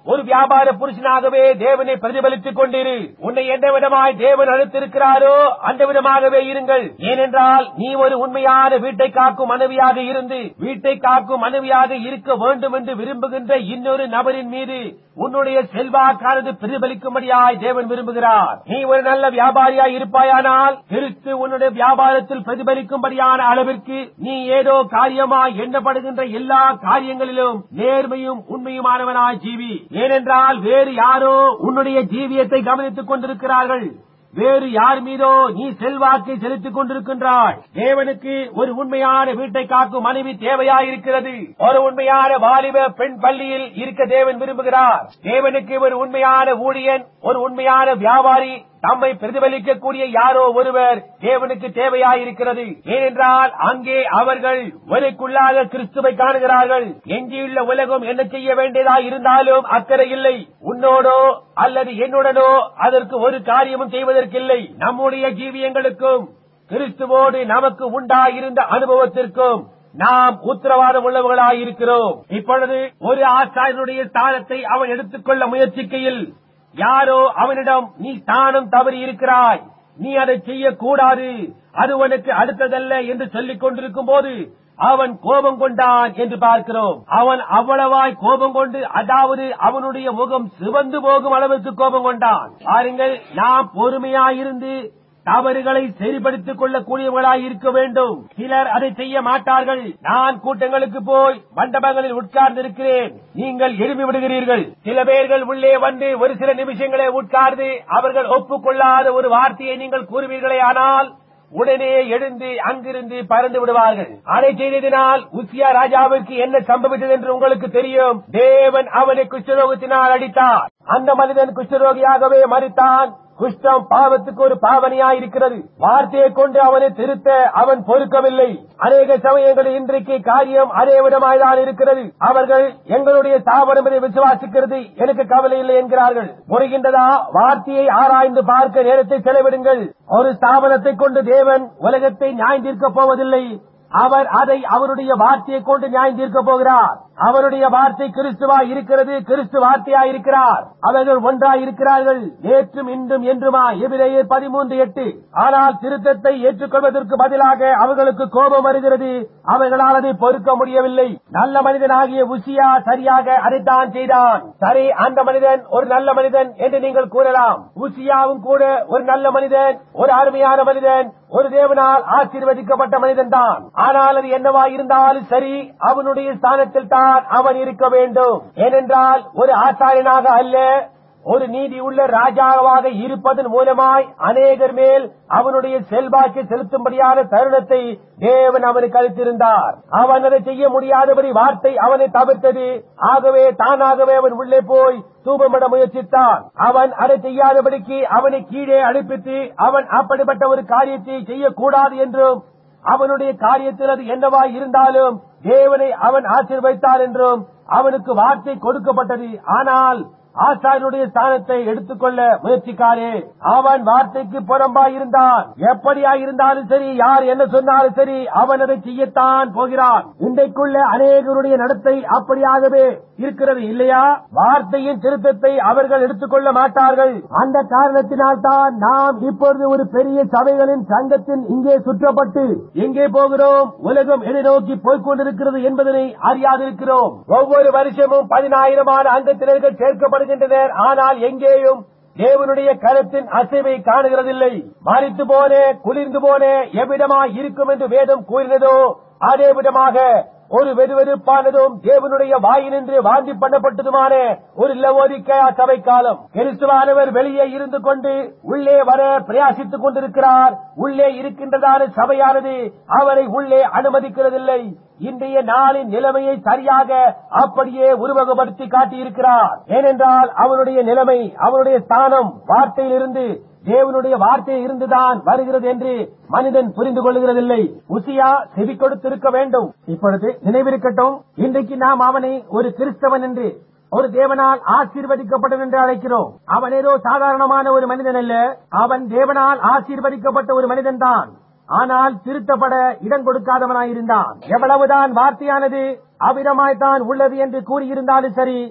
ஒரு வியாபார புருஷனாகவே தேவனை பிரதிபலித்துக் கொண்டிரு உன்னை எந்த விதமாய் தேவன் அழுத்திருக்கிறாரோ அந்த விதமாகவே இருங்கள் ஏனென்றால் நீ ஒரு உண்மையான வீட்டை காக்கும் மனைவியாக இருந்து வீட்டை காக்கும் மனைவியாக இருக்க வேண்டும் என்று விரும்புகின்ற இன்னொரு நபரின் மீது உன்னுடைய செல்வாக்கானது பிரதிபலிக்கும்படியாய் தேவன் விரும்புகிறார் நீ ஒரு நல்ல வியாபாரியாய் இருப்பாயானால் கிறிஸ்து உன்னுடைய வியாபாரத்தில் பிரதிபலிக்கும்படியான அளவிற்கு நீ ஏதோ காரியமாய் எண்ணப்படுகின்ற எல்லா காரியங்களிலும் நேர்மையும் உண்மையுமானவனாய் ஜீவி ஏனென்றால் வேறு யாரோ உன்னுடைய ஜீவியத்தை கவனித்துக் கொண்டிருக்கிறார்கள் வேறு யார் மீதோ நீ செல்வாக்கை செலுத்திக் கொண்டிருக்கின்றாய் தேவனுக்கு ஒரு உண்மையான வீட்டை காக்கும் மனைவி தேவையாயிருக்கிறது ஒரு உண்மையான வாலிப பெண் பள்ளியில் இருக்க தேவன் விரும்புகிறார் தேவனுக்கு ஒரு உண்மையான ஊழியன் ஒரு உண்மையான வியாபாரி தம்மை பிரதிபலிக்கக்கூடிய யாரோ ஒருவர் தேவனுக்கு தேவையாயிருக்கிறது ஏனென்றால் அங்கே அவர்கள் ஒருக்குள்ளாக கிறிஸ்துவை காணுகிறார்கள் எஞ்சியுள்ள உலகம் என்ன செய்ய வேண்டியதாய் இருந்தாலும் அக்கறை இல்லை உன்னோடோ அல்லது என்னுடனோ அதற்கு ஒரு காரியமும் செய்வதற்கில்லை நம்முடைய ஜீவியங்களுக்கும் கிறிஸ்துவோடு நமக்கு உண்டாயிருந்த அனுபவத்திற்கும் நாம் உத்தரவாதம் உள்ளவர்களாயிருக்கிறோம் இப்பொழுது ஒரு ஆசாரியனுடைய ஸ்தானத்தை அவன் எடுத்துக்கொள்ள முயற்சிக்கையில் யாரோ அவனிடம் நீ தானும் தவறி இருக்கிறாய் நீ அதை செய்யக்கூடாது அது உனக்கு அடுத்ததல்ல என்று சொல்லிக் கொண்டிருக்கும் போது அவன் கோபம் கொண்டான் என்று பார்க்கிறோம் அவன் அவ்வளவாய் கோபம் கொண்டு அதாவது அவனுடைய முகம் சிவந்து போகும் அளவுக்கு கோபம் கொண்டான் பாருங்கள் நாம் பொறுமையாயிருந்து தவறுகளை சரிப்படுத்திக் கொள்ளக்கூடியவர்களாய் இருக்க வேண்டும் சிலர் அதை செய்ய மாட்டார்கள் நான் கூட்டங்களுக்கு போய் மண்டபங்களில் உட்கார்ந்து இருக்கிறேன் நீங்கள் எழுப்பி விடுகிறீர்கள் சில பேர்கள் உள்ளே வந்து ஒரு சில நிமிஷங்களே உட்கார்ந்து அவர்கள் ஒப்புக்கொள்ளாத ஒரு வார்த்தையை நீங்கள் கூறுவீர்களே ஆனால் உடனே எழுந்து அங்கிருந்து பறந்து விடுவார்கள் அதை செய்ததினால் உசியா ராஜாவிற்கு என்ன சம்பவித்தது என்று உங்களுக்கு தெரியும் தேவன் அவனை குஷ்டரோகத்தினால் அடித்தார் அந்த மனிதன் குஷ்டரோகியாகவே மறித்தான் குஷ்டம் பாவத்துக்கு ஒரு பாவனையாயிருக்கிறது வார்த்தையை கொண்டு அவனை திருத்த அவன் பொறுக்கவில்லை அநேக சமயங்களில் இன்றைக்கு காரியம் அதே விதமாய்தான் இருக்கிறது அவர்கள் எங்களுடைய ஸ்தாபனம் இதை விசுவாசிக்கிறது எனக்கு கவலை இல்லை என்கிறார்கள் முறைகின்றதா வார்த்தையை ஆராய்ந்து பார்க்க நேரத்தை செலவிடுங்கள் ஒரு ஸ்தாபனத்தை கொண்டு தேவன் உலகத்தை நியாயம் தீர்க்கப் போவதில்லை அவர் அதை அவருடைய வார்த்தையை கொண்டு நியாயம் தீர்க்கப் போகிறார் அவருடைய வார்த்தை கிறிஸ்துவா இருக்கிறது கிறிஸ்து வார்த்தையா இருக்கிறார் அவர்கள் ஒன்றாய் இருக்கிறார்கள் நேற்றும் இன்றும் என்றுமா எபிரேயர் பதிமூன்று எட்டு ஆனால் திருத்தத்தை ஏற்றுக்கொள்வதற்கு பதிலாக அவர்களுக்கு கோபம் வருகிறது அவர்களால் அதை பொறுக்க முடியவில்லை நல்ல மனிதனாகிய உசியா சரியாக அதைத்தான் செய்தான் சரி அந்த மனிதன் ஒரு நல்ல மனிதன் என்று நீங்கள் கூறலாம் உசியாவும் கூட ஒரு நல்ல மனிதன் ஒரு அருமையான மனிதன் ஒரு தேவனால் ஆசீர்வதிக்கப்பட்ட மனிதன் தான் ஆனால் அது என்னவா இருந்தாலும் சரி அவனுடைய ஸ்தானத்தில் தான் அவன் இருக்க வேண்டும் ஏனென்றால் ஒரு ஆசாரியனாக அல்ல ஒரு நீதி உள்ள ராஜாவாக இருப்பதன் மூலமாய் அநேகர் மேல் அவனுடைய செல்வாக்கை செலுத்தும்படியான தருணத்தை தேவன் அவனுக்கு அளித்திருந்தார் அவன் அதை செய்ய முடியாதபடி வார்த்தை அவனை தவிர்த்தது ஆகவே தானாகவே அவன் உள்ளே போய் தூபமிட முயற்சித்தான் அவன் அதை செய்யாதபடிக்கு அவனை கீழே அனுப்பித்து அவன் அப்படிப்பட்ட ஒரு காரியத்தை செய்யக்கூடாது என்றும் அவனுடைய காரியத்தில் அது என்னவாய் இருந்தாலும் தேவனை அவன் ஆசீர்வைத்தார் என்றும் அவனுக்கு வார்த்தை கொடுக்கப்பட்டது ஆனால் ஆசாரியனுடைய ஸ்தானத்தை எடுத்துக்கொள்ள முயற்சிக்காரே அவன் வார்த்தைக்கு புறம்பாய் இருந்தான் எப்படியா இருந்தாலும் சரி யார் என்ன சொன்னாலும் சரி அவன் அதை செய்யத்தான் போகிறான் இன்றைக்குள்ள அநேகருடைய நடத்தை அப்படியாகவே இருக்கிறது இல்லையா வார்த்தையின் திருத்தத்தை அவர்கள் எடுத்துக்கொள்ள மாட்டார்கள் அந்த காரணத்தினால் தான் நாம் இப்பொழுது ஒரு பெரிய சபைகளின் சங்கத்தின் இங்கே சுற்றப்பட்டு எங்கே போகிறோம் உலகம் எதை நோக்கி போய்க் கொண்டிருக்கிறது என்பதனை அறியாதிருக்கிறோம் ஒவ்வொரு வருஷமும் பதினாயிரமான அங்கத்தினர்கள் சேர்க்கப்படுகின்றனர் ஆனால் எங்கேயும் தேவனுடைய கருத்தின் அசைவை காணுகிறதில்லை மறித்து போனே குளிர்ந்து போனே எவ்விதமாய் இருக்கும் என்று வேதம் கூறினதோ அதே விதமாக ஒரு வெதுவெதுப்பானதும் தேவனுடைய வாயினின்று வாந்தி பண்ணப்பட்டதுமான ஒரு லவோதிக்க சபை காலம் கிறிஸ்துவானவர் வெளியே இருந்து கொண்டு உள்ளே வர பிரயாசித்துக் கொண்டிருக்கிறார் உள்ளே இருக்கின்றதான சபையானது அவரை உள்ளே அனுமதிக்கிறதில்லை இன்றைய நாளின் நிலைமையை சரியாக அப்படியே உருவகப்படுத்தி காட்டியிருக்கிறார் ஏனென்றால் அவனுடைய நிலைமை அவனுடைய ஸ்தானம் வார்த்தையிலிருந்து தேவனுடைய வார்த்தை இருந்துதான் வருகிறது என்று மனிதன் புரிந்து கொள்கிறதில்லை உசியா செவி கொடுத்திருக்க வேண்டும் இப்பொழுது நினைவிருக்கட்டும் இன்றைக்கு நாம் அவனை ஒரு கிறிஸ்தவன் என்று ஒரு தேவனால் ஆசீர்வதிக்கப்படும் என்று அழைக்கிறோம் அவன் ஏதோ சாதாரணமான ஒரு மனிதன் அல்ல அவன் தேவனால் ஆசீர்வதிக்கப்பட்ட ஒரு மனிதன் தான் ஆனால் திருத்தப்பட இடம் கொடுக்காதவனாயிருந்தான் எவ்வளவுதான் வார்த்தையானது அவ்விதமாய்த்தான் உள்ளது என்று கூறியிருந்தாலும் சரி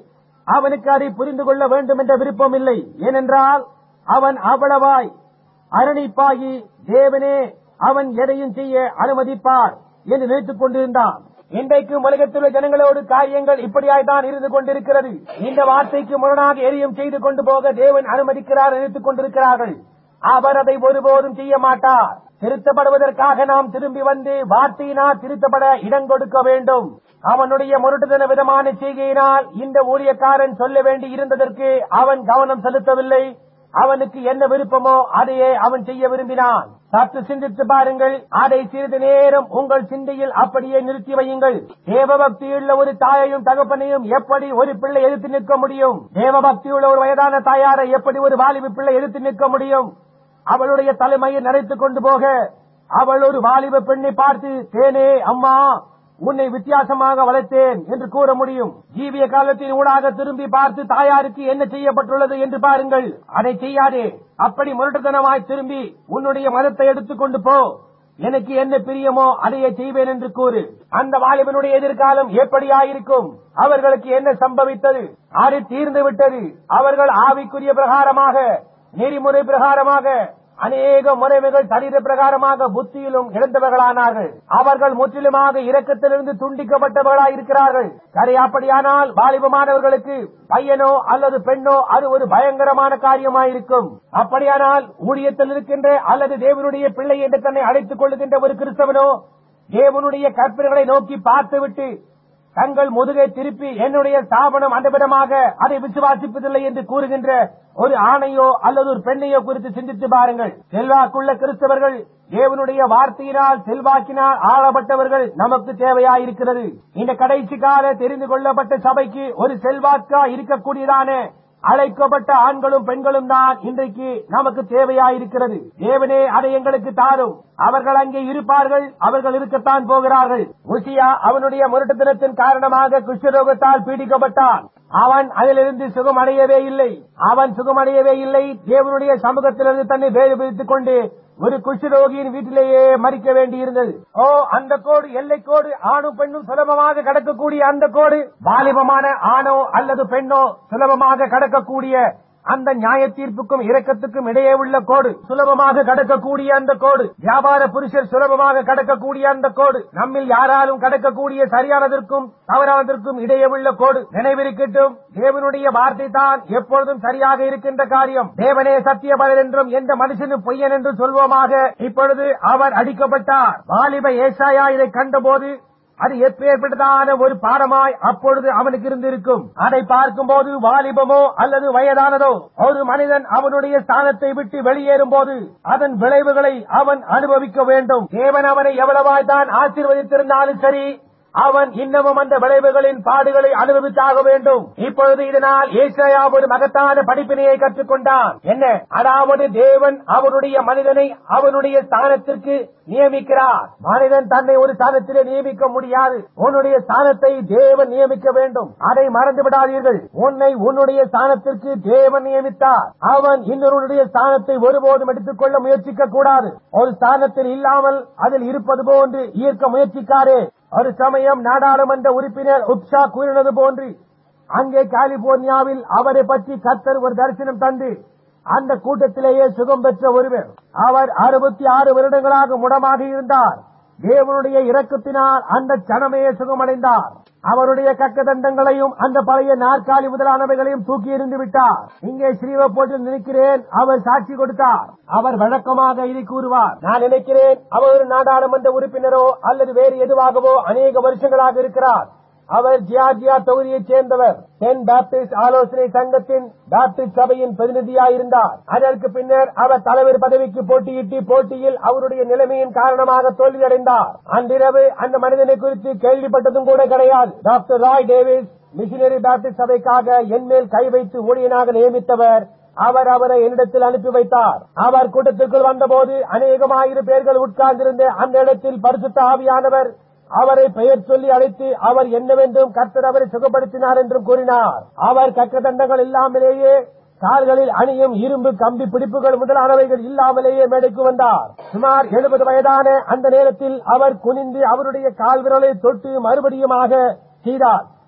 அவனுக்கு அதை புரிந்து கொள்ள வேண்டும் என்ற விருப்பம் இல்லை ஏனென்றால் அவன் அவ்வளவாய் அரணிப்பாகி தேவனே அவன் எதையும் செய்ய அனுமதிப்பார் என்று நினைத்துக் கொண்டிருந்தான் இன்றைக்கும் உலகத்தில் உள்ள ஜனங்களோடு காரியங்கள் இப்படியாய்தான் இருந்து கொண்டிருக்கிறது இந்த வார்த்தைக்கு முரணாக எதையும் செய்து கொண்டு போக தேவன் அனுமதிக்கிறார் நினைத்துக் கொண்டிருக்கிறார்கள் அவர் அதை ஒருபோதும் செய்ய மாட்டார் திருத்தப்படுவதற்காக நாம் திரும்பி வந்து வார்த்தையினால் திருத்தப்பட இடம் கொடுக்க வேண்டும் அவனுடைய முரட்டுதன விதமான செய்கையினால் இந்த ஊழியக்காரன் சொல்ல வேண்டி இருந்ததற்கு அவன் கவனம் செலுத்தவில்லை அவனுக்கு என்ன விருப்பமோ அதையே அவன் செய்ய விரும்பினான் சற்று சிந்தித்து பாருங்கள் அதை சிறிது நேரம் உங்கள் சிந்தையில் அப்படியே நிறுத்தி வையுங்கள் தேவபக்தியுள்ள ஒரு தாயையும் தகப்பனையும் எப்படி ஒரு பிள்ளை எதிர்த்து நிற்க முடியும் தேவபக்தியுள்ள ஒரு வயதான தாயாரை எப்படி ஒரு வாலிப பிள்ளை எதிர்த்து நிற்க முடியும் அவளுடைய தலைமையை நரைத்துக் கொண்டு போக அவள் ஒரு வாலிப பெண்ணை பார்த்து தேனே அம்மா உன்னை வித்தியாசமாக வளர்த்தேன் என்று கூற முடியும் ஜீவிய காலத்தின் ஊடாக திரும்பி பார்த்து தாயாருக்கு என்ன செய்யப்பட்டுள்ளது என்று பாருங்கள் அதை செய்யாதே அப்படி முரட்டுத்தனமாய் திரும்பி உன்னுடைய மதத்தை எடுத்துக்கொண்டு போ எனக்கு என்ன பிரியமோ அதையே செய்வேன் என்று கூறு அந்த வாலிபனுடைய எதிர்காலம் எப்படியாயிருக்கும் அவர்களுக்கு என்ன சம்பவித்தது அது தீர்ந்து விட்டது அவர்கள் ஆவிக்குரிய பிரகாரமாக நெறிமுறை பிரகாரமாக அநேக முறைமைகள் சரீர பிரகாரமாக புத்தியிலும் இழந்தவர்களானார்கள் அவர்கள் முற்றிலுமாக இரக்கத்திலிருந்து துண்டிக்கப்பட்டவர்களாய் இருக்கிறார்கள் சரி அப்படியானால் வாலிபமானவர்களுக்கு பையனோ அல்லது பெண்ணோ அது ஒரு பயங்கரமான காரியமாயிருக்கும் அப்படியானால் ஊழியத்தில் இருக்கின்ற அல்லது தேவனுடைய பிள்ளை என்று தன்னை அழைத்துக் கொள்ளுகின்ற ஒரு கிறிஸ்தவனோ தேவனுடைய கற்பனைகளை நோக்கி பார்த்துவிட்டு தங்கள் முதுகை திருப்பி என்னுடைய ஸ்தாபனம் அந்த விதமாக அதை விசுவாசிப்பதில்லை என்று கூறுகின்ற ஒரு ஆணையோ அல்லது ஒரு பெண்ணையோ குறித்து சிந்தித்து பாருங்கள் செல்வாக்குள்ள கிறிஸ்தவர்கள் தேவனுடைய வார்த்தையினால் செல்வாக்கினால் ஆளப்பட்டவர்கள் நமக்கு தேவையாயிருக்கிறது இந்த கடைசி கால தெரிந்து கொள்ளப்பட்ட சபைக்கு ஒரு செல்வாக்கா இருக்கக்கூடியதான அழைக்கப்பட்ட ஆண்களும் பெண்களும் தான் இன்றைக்கு நமக்கு தேவையாயிருக்கிறது தேவனே அதை எங்களுக்கு தாரும் அவர்கள் அங்கே இருப்பார்கள் அவர்கள் இருக்கத்தான் போகிறார்கள் உசியா அவனுடைய முரட்டுத்தனத்தின் காரணமாக குஷ்டரோகத்தால் பீடிக்கப்பட்டான் அவன் அதிலிருந்து சுகமடையவே இல்லை அவன் சுகமடையவே இல்லை தேவனுடைய சமூகத்திலிருந்து தன்னை வேறு பிரித்துக் கொண்டு ஒரு குஷ்டரோகியின் வீட்டிலேயே மறிக்க வேண்டியிருந்தது ஓ அந்த கோடு எல்லை கோடு ஆணும் பெண்ணும் சுலபமாக கடக்கக்கூடிய அந்த கோடு வாலிபமான ஆணோ அல்லது பெண்ணோ சுலபமாக கடக்கக்கூடிய அந்த நியாய தீர்ப்புக்கும் இரக்கத்துக்கும் இடையே உள்ள கோடு சுலபமாக கடக்கக்கூடிய அந்த கோடு வியாபார புருஷர் சுலபமாக கடக்கக்கூடிய அந்த கோடு நம்மில் யாராலும் கடக்கக்கூடிய சரியானதற்கும் தவறானதற்கும் இடையே உள்ள கோடு நினைவிருக்கட்டும் தேவனுடைய வார்த்தை தான் எப்பொழுதும் சரியாக இருக்கின்ற காரியம் தேவனே சத்திய பதில் என்றும் எந்த மனுஷனும் பொய்யன் என்று சொல்வோமாக இப்பொழுது அவர் அடிக்கப்பட்டார் வாலிப ஏசாயா இதை கண்டபோது அது எப்பேற்பட்டதான ஒரு பாடமாய் அப்பொழுது அவனுக்கு இருந்திருக்கும் அதை பார்க்கும்போது வாலிபமோ அல்லது வயதானதோ ஒரு மனிதன் அவனுடைய ஸ்தானத்தை விட்டு வெளியேறும் போது அதன் விளைவுகளை அவன் அனுபவிக்க வேண்டும் தேவன் அவனை எவ்வளவாய் தான் ஆசீர்வதித்திருந்தாலும் சரி அவன் இன்னமும் அந்த விளைவுகளின் பாடுகளை அனுபவித்தாக வேண்டும் இப்பொழுது இதனால் ஏசாயா ஒரு மகத்தான படிப்பினையை கற்றுக்கொண்டான் என்ன அதாவது தேவன் அவனுடைய மனிதனை அவனுடைய ஸ்தானத்திற்கு நியமிக்கிறார் மனிதன் தன்னை ஒரு ஸ்தானத்திலே நியமிக்க முடியாது உன்னுடைய ஸ்தானத்தை தேவன் நியமிக்க வேண்டும் அதை மறந்து விடாதீர்கள் உன்னை உன்னுடைய ஸ்தானத்திற்கு தேவன் நியமித்தார் அவன் இன்னொருடைய ஸ்தானத்தை ஒருபோதும் எடுத்துக் கொள்ள முயற்சிக்க கூடாது ஒரு ஸ்தானத்தில் இல்லாமல் அதில் இருப்பது போன்று ஈர்க்க முயற்சிக்காரே ஒரு சமயம் நாடாளுமன்ற உறுப்பினர் உப்ஷா கூறினது போன்று அங்கே கலிபோர்னியாவில் அவரை பற்றி கத்தர் ஒரு தரிசனம் தந்து அந்த கூட்டத்திலேயே சுகம் பெற்ற ஒருவர் அவர் அறுபத்தி ஆறு வருடங்களாக முடமாக இருந்தார் தேவனுடைய இரக்கத்தினால் அந்த சனமையே சுகமடைந்தார் அவருடைய கக்கதண்டங்களையும் அந்த பழைய நாற்காலி முதலானவைகளையும் தூக்கி எறிந்து விட்டார் இங்கே ஸ்ரீவப்போட்டில் நினைக்கிறேன் அவர் சாட்சி கொடுத்தார் அவர் வழக்கமாக இதை கூறுவார் நான் நினைக்கிறேன் அவர் ஒரு நாடாளுமன்ற உறுப்பினரோ அல்லது வேறு எதுவாகவோ அநேக வருஷங்களாக இருக்கிறார் அவர் ஜியார்ஜியா தொகுதியைச் சேர்ந்தவர் தென் பாப்டிஸ்ட் ஆலோசனை சங்கத்தின் பாப்டிஸ்ட் சபையின் பிரதிநிதியாயிருந்தார் அதற்கு பின்னர் அவர் தலைவர் பதவிக்கு போட்டியிட்டு போட்டியில் அவருடைய நிலைமையின் காரணமாக தோல்வியடைந்தார் அன்றிரவு அந்த மனிதனை குறித்து கேள்விப்பட்டதும் கூட கிடையாது doctor Roy Davis missionary Baptist சபைக்காக என்மேல் கை வைத்து ஊழியனாக நியமித்தவர் அவர் அவரை என்னிடத்தில் அனுப்பி வைத்தார் அவர் கூட்டத்திற்குள் வந்தபோது அநேகமாயிரம் பேர்கள் உட்கார்ந்திருந்த அந்த இடத்தில் பரிசுத்த ஆவியானவர் அவரை பெயர் சொல்லி அழைத்து அவர் என்னவென்றும் கர்த்தர் அவரை சுகப்படுத்தினார் என்றும் கூறினார் அவர் கக்கதண்டங்கள் இல்லாமலேயே கால்களில் அணியும் இரும்பு கம்பி பிடிப்புகள் முதலானவைகள் இல்லாமலேயே மேடைக்கு வந்தார் சுமார் எழுபது வயதான அந்த நேரத்தில் அவர் குனிந்து அவருடைய கால் விரலை தொட்டு மறுபடியுமாக செய்தார்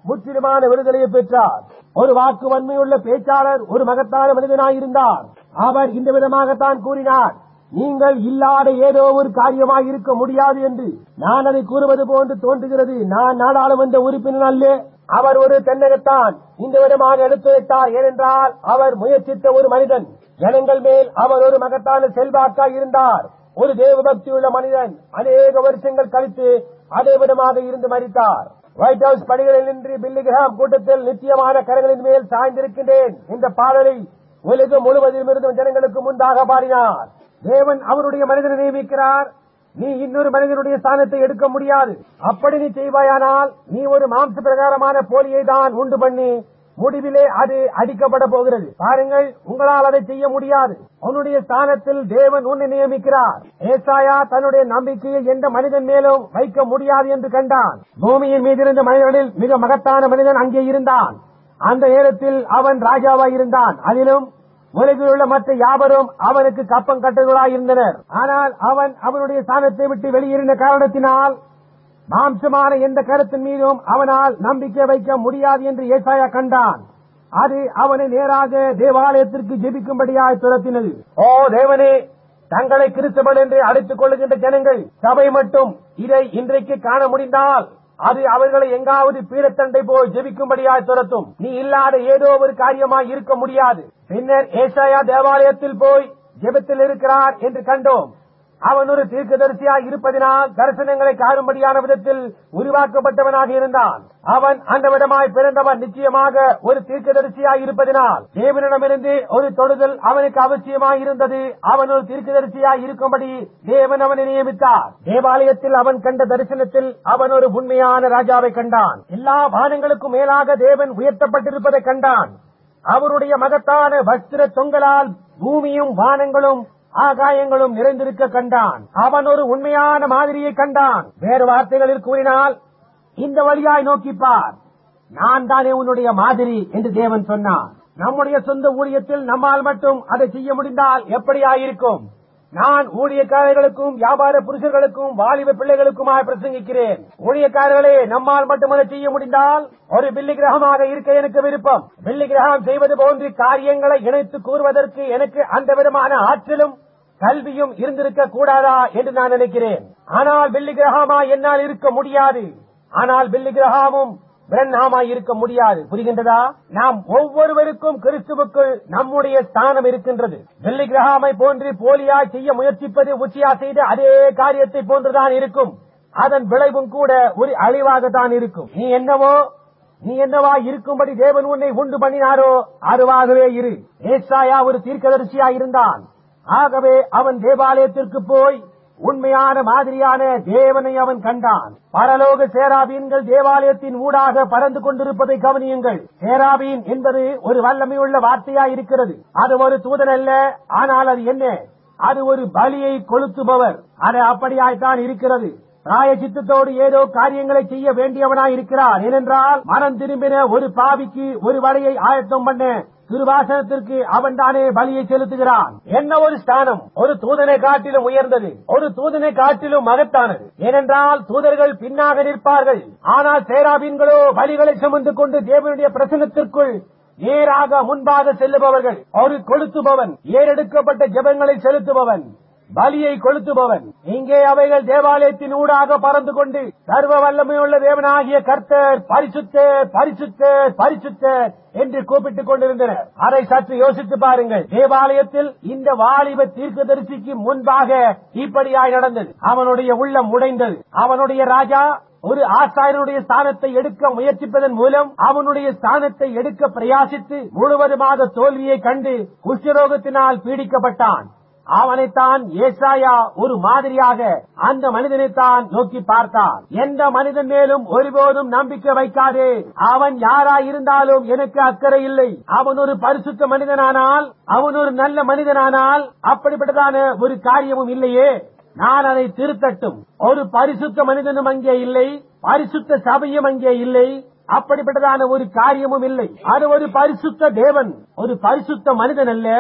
முற்றிலுமான விடுதலையை பெற்றார் ஒரு வாக்கு வன்மையுள்ள பேச்சாளர் ஒரு மகத்தான மனிதனாயிருந்தார் அவர் இந்த விதமாகத்தான் கூறினார் நீங்கள் இல்லாத ஏதோ ஒரு காரியமாய் இருக்க முடியாது என்று நான் அதை கூறுவது போன்று தோன்றுகிறது நான் நாடாளுமன்ற உறுப்பினர் அல்ல அவர் ஒரு தென்னகத்தான் இந்த விதமாக எடுத்துரைத்தார் ஏனென்றால் அவர் முயற்சித்த ஒரு மனிதன் ஜனங்கள் மேல் அவர் ஒரு மகத்தான செல்வாக்காய் இருந்தார் ஒரு தேவபக்தி உள்ள மனிதன் அநேக வருஷங்கள் கழித்து அதே விதமாக இருந்து மறித்தார் ஒயிட் ஹவுஸ் படிகளில் நின்று பில்லிகிராம் கூட்டத்தில் நிச்சயமான கரங்களின் மேல் சாய்ந்திருக்கின்றேன் இந்த பாடலை உலகம் முழுவதிலும் இருந்தும் ஜனங்களுக்கு முன்பாக பாடினார் தேவன் அவருடைய மனிதனை நியமிக்கிறார் நீ இன்னொரு மனிதனுடைய ஸ்தானத்தை எடுக்க முடியாது அப்படி நீ செய்வாயானால் நீ ஒரு மாம்ச பிரகாரமான போலியை தான் உண்டு பண்ணி முடிவிலே அது அடிக்கப்பட போகிறது பாருங்கள் உங்களால் அதை செய்ய முடியாது உன்னுடைய ஸ்தானத்தில் தேவன் உன்னை நியமிக்கிறார் ஏசாயா தன்னுடைய நம்பிக்கையை எந்த மனிதன் மேலும் வைக்க முடியாது என்று கண்டான் பூமியின் மீது இருந்த மனிதர்களில் மிக மகத்தான மனிதன் அங்கே இருந்தான் அந்த நேரத்தில் அவன் ராஜாவாய் இருந்தான் அதிலும் உலகில் உள்ள மற்ற யாவரும் அவனுக்கு கப்பம் கட்டுகளாய் இருந்தனர் ஆனால் அவன் அவனுடைய ஸ்தானத்தை விட்டு வெளியேறின காரணத்தினால் மாம்சமான எந்த கருத்தின் மீதும் அவனால் நம்பிக்கை வைக்க முடியாது என்று ஏசாயா கண்டான் அது அவனை நேராக தேவாலயத்திற்கு ஜெபிக்கும்படியாய் துரத்தினது ஓ தேவனே தங்களை கிறிஸ்தவன் என்று அழைத்துக் கொள்ளுகின்ற ஜனங்கள் சபை மட்டும் இதை இன்றைக்கு காண முடிந்தால் அது அவர்களை எங்காவது பீடத்தண்டை போய் ஜெபிக்கும்படியாய் துரத்தும் நீ இல்லாத ஏதோ ஒரு காரியமாய் இருக்க முடியாது பின்னர் ஏசாயா தேவாலயத்தில் போய் ஜெபத்தில் இருக்கிறார் என்று கண்டோம் அவன் ஒரு தீர்க்கதரிசியாய் இருப்பதினால் தரிசனங்களை காணும்படியான விதத்தில் உருவாக்கப்பட்டவனாக இருந்தான் அவன் அந்த விதமாய் பிறந்தவன் நிச்சயமாக ஒரு தீர்க்கதரிசியாய் இருப்பதினால் தேவனிடமிருந்து ஒரு தொடுதல் அவனுக்கு அவசியமாய் இருந்தது அவன் ஒரு தீர்க்கதரிசியாய் இருக்கும்படி தேவன் அவனை நியமித்தார் தேவாலயத்தில் அவன் கண்ட தரிசனத்தில் அவன் ஒரு உண்மையான ராஜாவை கண்டான் எல்லா வானங்களுக்கும் மேலாக தேவன் உயர்த்தப்பட்டிருப்பதை கண்டான் அவருடைய மகத்தான வஸ்திர தொங்கலால் பூமியும் வானங்களும் ஆகாயங்களும் நிறைந்திருக்க கண்டான் அவன் ஒரு உண்மையான மாதிரியை கண்டான் வேறு வார்த்தைகளில் கூறினால் இந்த வழியாய் நோக்கிப்பார் நான் தானே உன்னுடைய மாதிரி என்று தேவன் சொன்னான் நம்முடைய சொந்த ஊழியத்தில் நம்மால் மட்டும் அதை செய்ய முடிந்தால் எப்படியாயிருக்கும் நான் ஊழியக்காரர்களுக்கும் வியாபார புருஷர்களுக்கும் வாலிப பிள்ளைகளுக்குமாய் பிரசங்கிக்கிறேன் ஊழியக்காரர்களே நம்மால் மட்டும் அதை செய்ய முடிந்தால் ஒரு பில்லி கிரகமாக இருக்க எனக்கு விருப்பம் பில்லி கிரகம் செய்வது போன்று காரியங்களை இணைத்து கூறுவதற்கு எனக்கு அந்த விதமான ஆற்றலும் கல்வியும் இருந்திருக்க கூடாதா என்று நான் நினைக்கிறேன் ஆனால் பில்லி கிரகமா என்னால் இருக்க முடியாது ஆனால் பில்லி கிரகாமும் பிரண்ணாமாய் இருக்க முடியாது புரிகின்றதா நாம் ஒவ்வொருவருக்கும் கிறிஸ்துவுக்குள் நம்முடைய ஸ்தானம் இருக்கின்றது வெள்ளி கிரகாமை போன்று போலியா செய்ய முயற்சிப்பது உச்சியா செய்த அதே காரியத்தை போன்றுதான் இருக்கும் அதன் விளைவும் கூட ஒரு அழிவாகத்தான் இருக்கும் நீ என்னவோ நீ என்னவா இருக்கும்படி தேவன் உன்னை உண்டு பண்ணினாரோ அதுவாகவே இரு ஏசாயா ஒரு தீர்க்கதரிசியா இருந்தான் ஆகவே அவன் தேவாலயத்திற்கு போய் உண்மையான மாதிரியான தேவனை அவன் கண்டான் பரலோக சேராபீன்கள் தேவாலயத்தின் ஊடாக பறந்து கொண்டிருப்பதை கவனியுங்கள் சேராபீன் என்பது ஒரு வல்லமையுள்ள வார்த்தையா இருக்கிறது அது ஒரு தூதன் அல்ல ஆனால் அது என்ன அது ஒரு பலியை கொளுத்துபவர் அது அப்படியாய்த்தான் இருக்கிறது ராய சித்தத்தோடு ஏதோ காரியங்களை செய்ய வேண்டியவனாய் இருக்கிறார் ஏனென்றால் மனம் திரும்பின ஒரு பாவிக்கு ஒரு வழியை ஆயத்தம் பண்ண திருவாசனத்திற்கு அவன் தானே பலியை செலுத்துகிறான் என்ன ஒரு ஸ்தானம் ஒரு தூதனை காட்டிலும் உயர்ந்தது ஒரு தூதனை காட்டிலும் மகத்தானது ஏனென்றால் தூதர்கள் பின்னாக நிற்பார்கள் ஆனால் சேராபீன்களோ பலிகளை சுமந்து கொண்டு தேவனுடைய பிரசனத்திற்குள் நேராக முன்பாக செல்லுபவர்கள் ஒரு கொளுத்துபவன் ஏறெடுக்கப்பட்ட ஜெபங்களை செலுத்துபவன் பலியை கொளுத்துபவன் இங்கே அவைகள் தேவாலயத்தின் ஊடாக பறந்து கொண்டு சர்வ வல்லமையுள்ள தேவனாகிய கர்த்தர் பரிசுத்தர் பரிசுத்தர் பரிசுத்தர் என்று கூப்பிட்டுக் கொண்டிருந்தனர் அதை சற்று யோசித்து பாருங்கள் தேவாலயத்தில் இந்த வாலிப தீர்க்கதரிசிக்கு முன்பாக இப்படியாய் நடந்தது அவனுடைய உள்ளம் உடைந்தது அவனுடைய ராஜா ஒரு ஆசாரியனுடைய ஸ்தானத்தை எடுக்க முயற்சிப்பதன் மூலம் அவனுடைய ஸ்தானத்தை எடுக்க பிரயாசித்து முழுவதுமாக தோல்வியை கண்டு குஷ்டரோகத்தினால் பீடிக்கப்பட்டான் அவனைத்தான் ஏசாயா ஒரு மாதிரியாக அந்த மனிதனைத்தான் நோக்கி பார்த்தான் எந்த மனிதன் மேலும் ஒருபோதும் நம்பிக்கை வைக்காதே அவன் யாரா இருந்தாலும் எனக்கு அக்கறை இல்லை அவன் ஒரு பரிசுத்த மனிதனானால் அவன் ஒரு நல்ல மனிதனானால் அப்படிப்பட்டதான ஒரு காரியமும் இல்லையே நான் அதை திருத்தட்டும் ஒரு பரிசுத்த மனிதனும் அங்கே இல்லை பரிசுத்த சபையும் அங்கே இல்லை அப்படிப்பட்டதான ஒரு காரியமும் இல்லை அது ஒரு பரிசுத்த தேவன் ஒரு பரிசுத்த மனிதன் அல்ல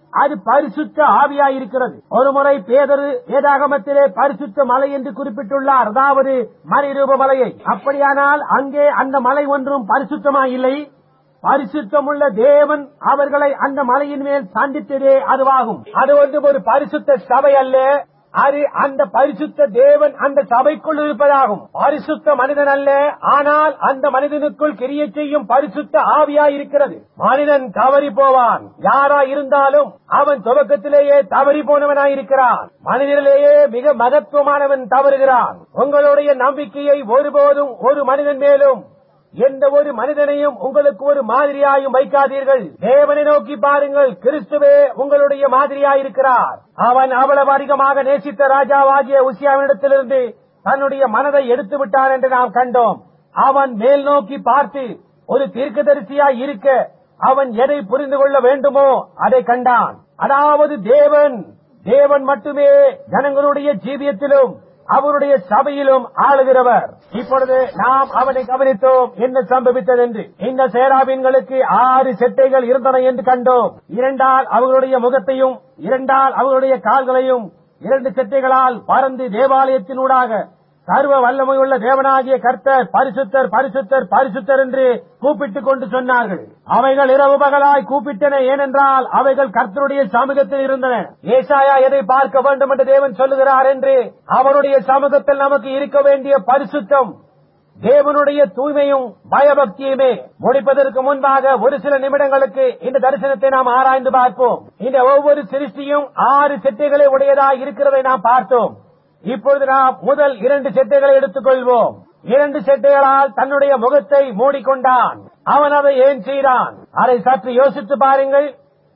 அது பரிசுத்த ஆவியாயிருக்கிறது ஒருமுறை பேதரு வேதாகமத்திலே பரிசுத்த மலை என்று குறிப்பிட்டுள்ளார் அதாவது மறைரூப மலையை அப்படியானால் அங்கே அந்த மலை ஒன்றும் பரிசுத்தமாயில்லை பரிசுத்தமுள்ள தேவன் அவர்களை அந்த மலையின் மேல் சந்தித்ததே அதுவாகும் அது ஒன்றும் ஒரு பரிசுத்த சபை அல்ல அது அந்த பரிசுத்த தேவன் அந்த சபைக்குள் இருப்பதாகும் பரிசுத்த மனிதன் அல்ல ஆனால் அந்த மனிதனுக்குள் கிரிய செய்யும் பரிசுத்த ஆவியாய் இருக்கிறது மனிதன் தவறி போவான் யாரா இருந்தாலும் அவன் துவக்கத்திலேயே தவறி போனவனாய் இருக்கிறான் மனிதனிலேயே மிக மகத்துவமானவன் தவறுகிறான் உங்களுடைய நம்பிக்கையை ஒருபோதும் ஒரு மனிதன் மேலும் எந்த ஒரு மனிதனையும் உங்களுக்கு ஒரு மாதிரியாயும் வைக்காதீர்கள் தேவனை நோக்கி பாருங்கள் கிறிஸ்துவே உங்களுடைய மாதிரியாயிருக்கிறார் அவன் அவ்வளவு அதிகமாக நேசித்த ராஜாவாகிய உசியாவினிடத்திலிருந்து தன்னுடைய மனதை எடுத்து விட்டான் என்று நாம் கண்டோம் அவன் மேல் நோக்கி பார்த்து ஒரு தீர்க்கதரிசியாய் இருக்க அவன் எதை புரிந்து கொள்ள வேண்டுமோ அதை கண்டான் அதாவது தேவன் தேவன் மட்டுமே ஜனங்களுடைய ஜீவியத்திலும் அவருடைய சபையிலும் ஆளுகிறவர் இப்பொழுது நாம் அவனை கவனித்தோம் என்ன சம்பவித்தது என்று இந்த சேராபீன்களுக்கு ஆறு செட்டைகள் இருந்தன என்று கண்டோம் இரண்டால் அவர்களுடைய முகத்தையும் இரண்டால் அவர்களுடைய கால்களையும் இரண்டு செட்டைகளால் பறந்து தேவாலயத்தினூடாக சர்வ வல்லமையுள்ள தேவனாகிய கர்த்தர் பரிசுத்தர் பரிசுத்தர் பரிசுத்தர் என்று கூப்பிட்டுக் கொண்டு சொன்னார்கள் அவைகள் இரவு பகலாய் கூப்பிட்டன ஏனென்றால் அவைகள் கர்த்தருடைய சமூகத்தில் இருந்தன ஏசாயா எதை பார்க்க வேண்டும் என்று தேவன் சொல்லுகிறார் என்று அவருடைய சமூகத்தில் நமக்கு இருக்க வேண்டிய பரிசுத்தம் தேவனுடைய தூய்மையும் பயபக்தியுமே முடிப்பதற்கு முன்பாக ஒரு சில நிமிடங்களுக்கு இந்த தரிசனத்தை நாம் ஆராய்ந்து பார்ப்போம் இந்த ஒவ்வொரு சிருஷ்டியும் ஆறு செட்டைகளை உடையதாக இருக்கிறதை நாம் பார்த்தோம் இப்பொழுது நாம் முதல் இரண்டு செட்டைகளை எடுத்துக்கொள்வோம் இரண்டு செட்டைகளால் தன்னுடைய முகத்தை மூடிக்கொண்டான் அவன் அதை ஏன் செய்தான் அதை சற்று யோசித்து பாருங்கள்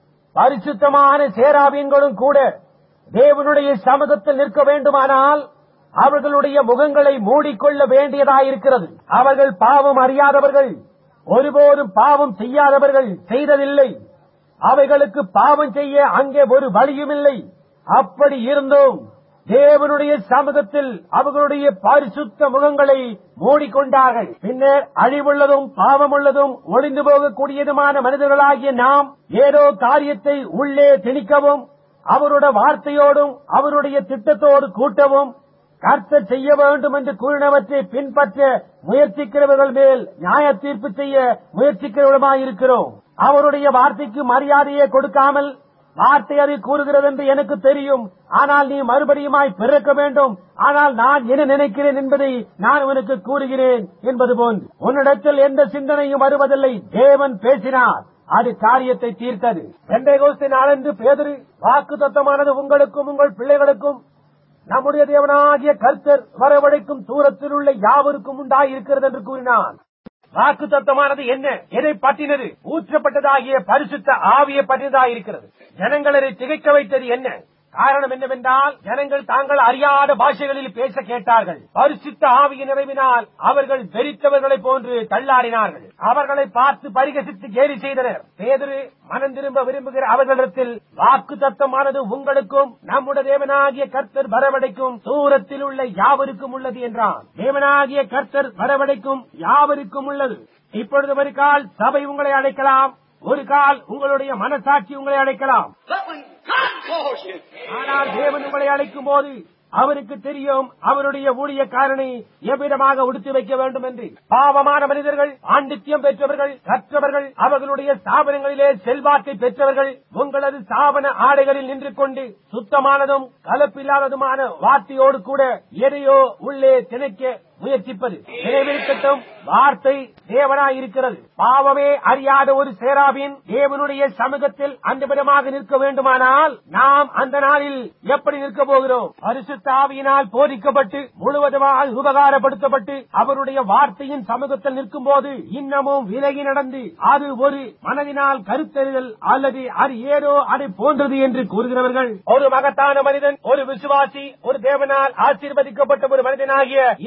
பரிசுத்தமான சேராபீன்களும் கூட தேவனுடைய சமூகத்தில் நிற்க வேண்டுமானால் அவர்களுடைய முகங்களை மூடிக்கொள்ள வேண்டியதாயிருக்கிறது அவர்கள் பாவம் அறியாதவர்கள் ஒருபோதும் பாவம் செய்யாதவர்கள் செய்ததில்லை அவைகளுக்கு பாவம் செய்ய அங்கே ஒரு வழியும் இல்லை அப்படி இருந்தும் தேவனுடைய சமூகத்தில் அவர்களுடைய பரிசுத்த முகங்களை மூடிக்கொண்டார்கள் பின்னர் அழிவுள்ளதும் பாவமுள்ளதும் ஒளிந்து போகக்கூடியதுமான மனிதர்களாகிய நாம் ஏதோ காரியத்தை உள்ளே திணிக்கவும் அவருடைய வார்த்தையோடும் அவருடைய திட்டத்தோடு கூட்டவும் கர்த்தர் செய்ய வேண்டும் என்று கூறினவற்றை பின்பற்ற முயற்சிக்கிறவர்கள் மேல் நியாய தீர்ப்பு செய்ய முயற்சிக்கிறவர்களுமாயிருக்கிறோம் அவருடைய வார்த்தைக்கு மரியாதையை கொடுக்காமல் வார்த்தை அதை கூறுகிறது என்று எனக்கு தெரியும் ஆனால் நீ மறுபடியுமாய் பிறக்க வேண்டும் ஆனால் நான் என்ன நினைக்கிறேன் என்பதை நான் உனக்கு கூறுகிறேன் என்பது போன்று உன்னிடத்தில் எந்த சிந்தனையும் வருவதில்லை தேவன் பேசினார் அது காரியத்தை தீர்த்தது பெந்தைகோஸ்தை நாளன்று பேதரு வாக்கு தத்தமானது உங்களுக்கும் உங்கள் பிள்ளைகளுக்கும் நம்முடைய தேவனாகிய கர்த்தர் வரவழைக்கும் தூரத்தில் உள்ள யாவருக்கும் உண்டாயிருக்கிறது என்று கூறினான் வாக்கு தத்தமானது என்ன எதை பற்றினது ஊற்றப்பட்டதாகிய பரிசுத்த ஆவியை பற்றினதாயிருக்கிறது ஜனங்களை திகைக்க வைத்தது என்ன காரணம் என்னவென்றால் ஜனங்கள் தாங்கள் அறியாத பாஷைகளில் பேச கேட்டார்கள் பரிசுத்த ஆவியின் நிறைவினால் அவர்கள் வெறித்தவர்களைப் போன்று தள்ளாடினார்கள் அவர்களை பார்த்து பரிகசித்து கேலி செய்தனர் பேதரு மனம் திரும்ப விரும்புகிற அவர்களிடத்தில் வாக்கு தத்தமானது உங்களுக்கும் நம்முடைய தேவனாகிய கர்த்தர் வரவடைக்கும் தூரத்தில் உள்ள யாவருக்கும் உள்ளது என்றான் தேவனாகிய கர்த்தர் வரவடைக்கும் யாவருக்கும் உள்ளது இப்பொழுது ஒரு கால் சபை உங்களை அழைக்கலாம் ஒரு கால் உங்களுடைய மனசாட்சி உங்களை அழைக்கலாம் But when God calls you, ஆனால் தேவன் உங்களை அழைக்கும் போது அவருக்கு தெரியும் அவருடைய ஊழியக்காரனை எவ்விதமாக உடுத்தி வைக்க வேண்டும் என்று பாவமான மனிதர்கள் பாண்டித்யம் பெற்றவர்கள் கற்றவர்கள் அவர்களுடைய ஸ்தாபனங்களிலே செல்வாக்கை பெற்றவர்கள் உங்களது ஸ்தாபன ஆடைகளில் நின்று கொண்டு சுத்தமானதும் கலப்பில்லாததுமான வார்த்தையோடு கூட எதையோ உள்ளே திணைக்க முயற்சிப்பது நினைவிருக்கட்டும் வார்த்தை தேவனாய் இருக்கிறது பாவமே அறியாத ஒரு சேராபின் தேவனுடைய சமூகத்தில் அந்த விதமாக நிற்க வேண்டுமானால் நாம் அந்த நாளில் எப்படி நிற்க போகிறோம் பரிசுத்த ஆவியினால் போதிக்கப்பட்டு முழுவதுமாக உபகாரப்படுத்தப்பட்டு அவருடைய வார்த்தையின் சமூகத்தில் நிற்கும் போது இன்னமும் விலகி நடந்து அது ஒரு மனதினால் கருத்தறிதல் அல்லது அது ஏதோ அதை போன்றது என்று கூறுகிறவர்கள் ஒரு மகத்தான மனிதன் ஒரு விசுவாசி ஒரு தேவனால் ஆசீர்வதிக்கப்பட்ட ஒரு மனிதனாகிய இந்த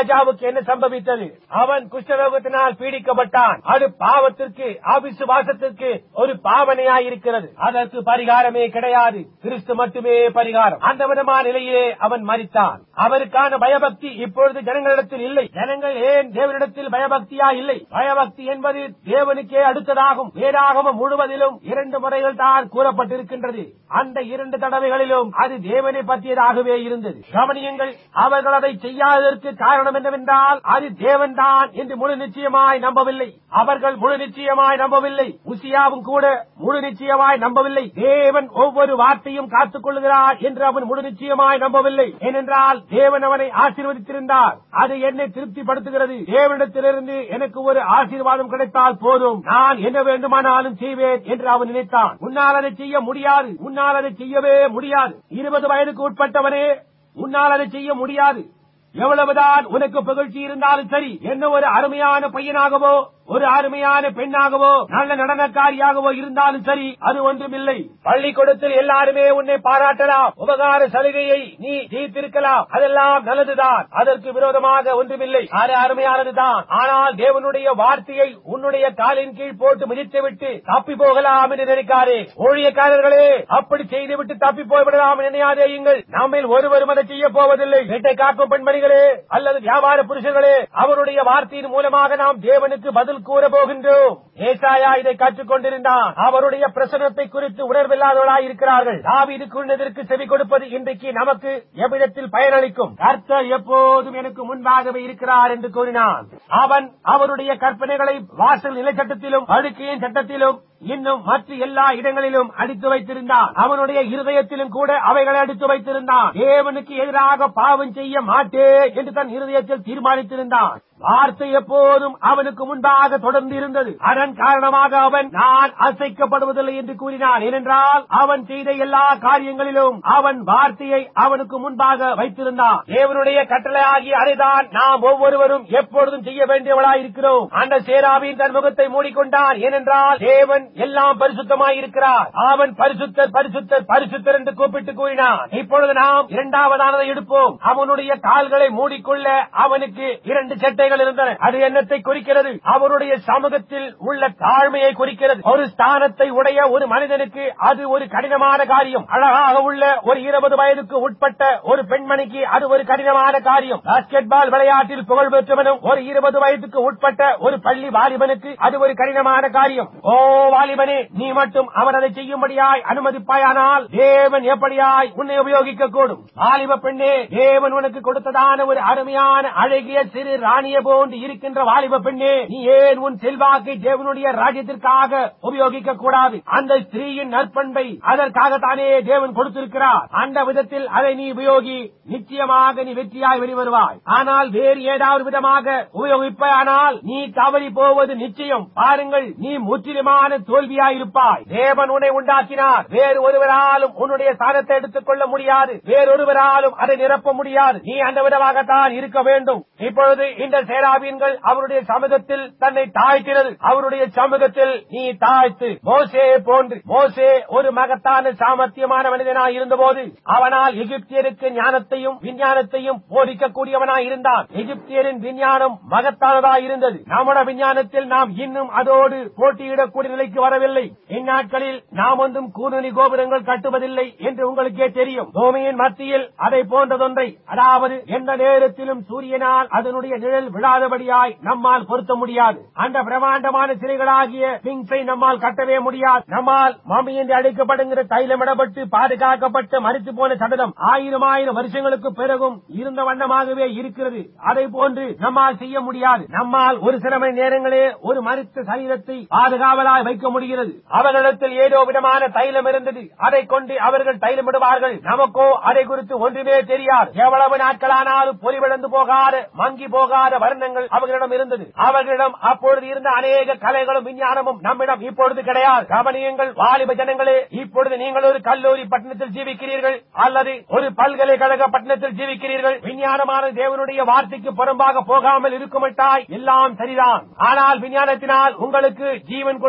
ராஜாவுக்கு என்ன சம்பவித்தது அவன் குஷ்டரோகத்தினால் பீடிக்கப்பட்டான் அது பாவத்திற்கு அவிசுவாசத்திற்கு ஒரு பாவனையாயிருக்கிறது அதற்கு பரிகாரமே கிடையாது கிறிஸ்து மட்டுமே பரிகாரம் அந்த விதமான நிலையிலே அவன் மரித்தான் அவருக்கான பயபக்தி இப்பொழுது ஜனங்களிடத்தில் இல்லை ஜனங்கள் ஏன் தேவனிடத்தில் பயபக்தியா இல்லை பயபக்தி என்பது தேவனுக்கே அடுத்ததாகும் வேதாகமம் முழுவதிலும் இரண்டு முறைகள் தான் கூறப்பட்டிருக்கின்றது அந்த இரண்டு தடவைகளிலும் அது தேவனை பற்றியதாகவே இருந்தது கவனியுங்கள் அவர்கள் அதை செய்யாததற்கு காரணம் என்னவென்றால் அது தேவன்தான் என்று முழு நிச்சயமாய் நம்பவில்லை அவர்கள் முழு நிச்சயமாய் நம்பவில்லை உசியாவும் கூட முழு நிச்சயமாய் நம்பவில்லை தேவன் ஒவ்வொரு வார்த்தையும் காத்துக் கொள்கிறார் என்று அவன் முழு நிச்சயமாய் நம்பவில்லை ஏனென்றால் தேவன் அவனை ஆசீர்வதித்திருந்தார் அது என்னை திருப்திப்படுத்துகிறது தேவனிடத்திலிருந்து எனக்கு ஒரு ஆசீர்வாதம் கிடைத்தால் போதும் நான் என்ன வேண்டுமானாலும் செய்வேன் என்று அவன் நினைத்தான் உன்னால் அதை செய்ய முடியாது உன்னால் அதை செய்யவே முடியாது இருபது வயதுக்கு உட்பட்டவனே உன்னால் அதை செய்ய முடியாது எவ்வளவுதான் உனக்கு புகழ்ச்சி இருந்தாலும் சரி என்ன ஒரு அருமையான பையனாகவோ ஒரு அருமையான பெண்ணாகவோ நல்ல நடனக்காரியாகவோ இருந்தாலும் சரி அது ஒன்றுமில்லை பள்ளிக்கூடத்தில் எல்லாருமே உன்னை பாராட்டலாம் உபகார சலுகையை நீ ஜெயித்திருக்கலாம் அதெல்லாம் நல்லதுதான் அதற்கு விரோதமாக ஒன்றுமில்லை அது அருமையானதுதான் ஆனால் தேவனுடைய வார்த்தையை உன்னுடைய காலின் கீழ் போட்டு மிதித்துவிட்டு தப்பி போகலாம் என்று நினைக்காதே ஊழியக்காரர்களே அப்படி செய்துவிட்டு தப்பி போய்விடலாம் நினையாதேயுங்கள் நம்மில் ஒருவரும் அதை செய்ய போவதில்லை வீட்டை காக்கும் பெண்மணிகளே அல்லது வியாபார புருஷர்களே அவருடைய வார்த்தையின் மூலமாக நாம் தேவனுக்கு பதில் கூற போகின்றோம் ஏசாயா இதை கற்றுக்கொண்டிருந்தான் அவருடைய பிரசனத்தை குறித்து உணர்வில்லாதவர்களாய் இருக்கிறார்கள் தாவீதுக்கு எதற்கு செவி கொடுப்பது இன்றைக்கு நமக்கு எவ்விதத்தில் பயனளிக்கும் கர்த்தர் எப்போதும் எனக்கு முன்பாகவே இருக்கிறார் என்று கூறினான் அவன் அவருடைய கற்பனைகளை வாசல் நிலை சட்டத்திலும் அழுக்கையின் சட்டத்திலும் இன்னும் மற்ற எல்லா இடங்களிலும் அடித்து வைத்திருந்தான் அவனுடைய இருதயத்திலும் கூட அவைகளை அடித்து வைத்திருந்தான் தேவனுக்கு எதிராக பாவம் செய்ய மாட்டேன் என்று தன் இருதயத்தில் தீர்மானித்திருந்தான் வார்த்தை எப்போதும் அவனுக்கு முன்பாக தொடர்ந்து இருந்தது அதன் காரணமாக அவன் நான் அசைக்கப்படுவதில்லை என்று கூறினான் ஏனென்றால் அவன் செய்த எல்லா காரியங்களிலும் அவன் வார்த்தையை அவனுக்கு முன்பாக வைத்திருந்தான் தேவனுடைய கட்டளை ஆகிய அதைதான் நாம் ஒவ்வொருவரும் எப்பொழுதும் செய்ய வேண்டியவளாய் இருக்கிறோம் அந்த சேராவின் தன் முகத்தை மூடிக்கொண்டான் ஏனென்றால் தேவன் எல்லாம் பரிசுத்தமாய் இருக்கிறார் அவன் பரிசுத்தர் பரிசுத்தர் பரிசுத்தர் என்று கூப்பிட்டு கூறினான் இப்பொழுது நாம் இரண்டாவதானதை எடுப்போம் அவனுடைய கால்களை மூடிக்கொள்ள அவனுக்கு இரண்டு சட்டைகள் இருந்தன அது என்னத்தை குறிக்கிறது அவருடைய சமூகத்தில் உள்ள தாழ்மையை குறிக்கிறது ஒரு ஸ்தானத்தை உடைய ஒரு மனிதனுக்கு அது ஒரு கடினமான காரியம் அழகாக உள்ள ஒரு இருபது வயதுக்கு உட்பட்ட ஒரு பெண்மணிக்கு அது ஒரு கடினமான காரியம் பாஸ்கெட் பால் விளையாட்டில் புகழ் பெற்றவனும் ஒரு இருபது வயதுக்கு உட்பட்ட ஒரு பள்ளி வாலிபனுக்கு அது ஒரு கடினமான காரியம் ஓ வாலிபனே நீ மட்டும் அவன் அதை செய்யும்படியாய் அனுமதிப்பாயானால் தேவன் எப்படியாய் உன்னை உபயோகிக்க கூடும் வாலிப பெண்ணே தேவன் உனக்கு கொடுத்ததான ஒரு அருமையான அழகிய சிறு ராணிய போன்று இருக்கின்ற வாலிப பெண்ணே நீ ஏன் உன் செல்வாக்கை தேவனுடைய ராஜ்யத்திற்காக உபயோகிக்க கூடாது அந்த ஸ்திரீயின் நற்பண்பை அதற்காகத்தானே தேவன் கொடுத்திருக்கிறார் அந்த விதத்தில் அதை நீ உபயோகி நிச்சயமாக நீ வெற்றியாய் வெளிவருவாய் ஆனால் வேறு ஏதாவது விதமாக உபயோகிப்பானால் நீ தவறி போவது நிச்சயம் பாருங்கள் நீ முற்றிலுமான தோல்வியாயிருப்பாய் தேவன் உன்னை உண்டாக்கினார் வேறு ஒருவராலும் உன்னுடைய ஸ்தானத்தை எடுத்துக் கொள்ள முடியாது வேறொருவராலும் அதை நிரப்ப முடியாது நீ அந்த விதமாகத்தான் இருக்க வேண்டும் இப்பொழுது இந்த சேராபீன்கள் அவருடைய சமூகத்தில் தன்னை தாழ்த்தினது அவருடைய சமூகத்தில் நீ தாழ்த்து மோசே போன்று மோசே ஒரு மகத்தான சாமர்த்தியமான மனிதனாய் இருந்தபோது அவனால் எகிப்தியருக்கு ஞானத்தையும் விஞ்ஞானத்தையும் போதிக்கக்கூடியவனாய் இருந்தான் எகிப்தியரின் விஞ்ஞானம் மகத்தானதாய் இருந்தது நம்முடைய விஞ்ஞானத்தில் நாம் இன்னும் அதோடு போட்டியிடக்கூடிய நிலைக்கு வரவில்லை இந்நாட்களில் நாம் ஒன்றும் கூர்நுனி கோபுரங்கள் கட்டுவதில்லை என்று உங்களுக்கே தெரியும் பூமியின் மத்தியில் அதை போன்றதொன்றை அதாவது எந்த நேரத்திலும் சூரியனால் அதனுடைய நிழல் விழாதபடியாய் நம்மால் பொருத்த முடியாது அந்த பிரமாண்டமான சிலைகளாகிய பிங்ஸை நம்மால் கட்டவே முடியாது நம்மால் மம்மி என்று அழைக்கப்படுகிற தைலமிடப்பட்டு பாதுகாக்கப்பட்டு மறித்து போன சடலம் ஆயிரம் ஆயிரம் வருஷங்களுக்கு பிறகும் இருந்த வண்ணமாகவே இருக்கிறது அதை போன்று நம்மால் செய்ய முடியாது நம்மால் ஒரு சில மணி நேரங்களே ஒரு மறித்த சரீரத்தை பாதுகாவலாய் வைக்க முடிகிறது அவர்களிடத்தில் ஏதோ விதமான தைலம் இருந்தது அதை கொண்டு அவர்கள் தைலமிடுவார்கள் நமக்கோ அதை குறித்து ஒன்றுமே தெரியாது எவ்வளவு நாட்களானாலும் பொலிவிழந்து போகாத மங்கி போகாத வர்ணங்கள் அவர்களிடம் இருந்தது அவர்களிடம் அப்பொழுது இருந்த அநேக கலைகளும் விஞ்ஞானமும் நம்மிடம் இப்பொழுது கிடையாது கவனியங்கள் வாலிப ஜனங்களே இப்பொழுது நீங்கள் ஒரு கல்லூரி பட்டணத்தில் ஜீவிக்கிறீர்கள் அல்லது ஒரு பல்கலைக்கழக பட்டணத்தில் ஜீவிக்கிறீர்கள் விஞ்ஞானமான தேவனுடைய வார்த்தைக்கு புறம்பாக போகாமல் இருக்குமட்டாய் எல்லாம் சரிதான் ஆனால் விஞ்ஞானத்தினால் உங்களுக்கு ஜீவன் கொடுக்க முடியாது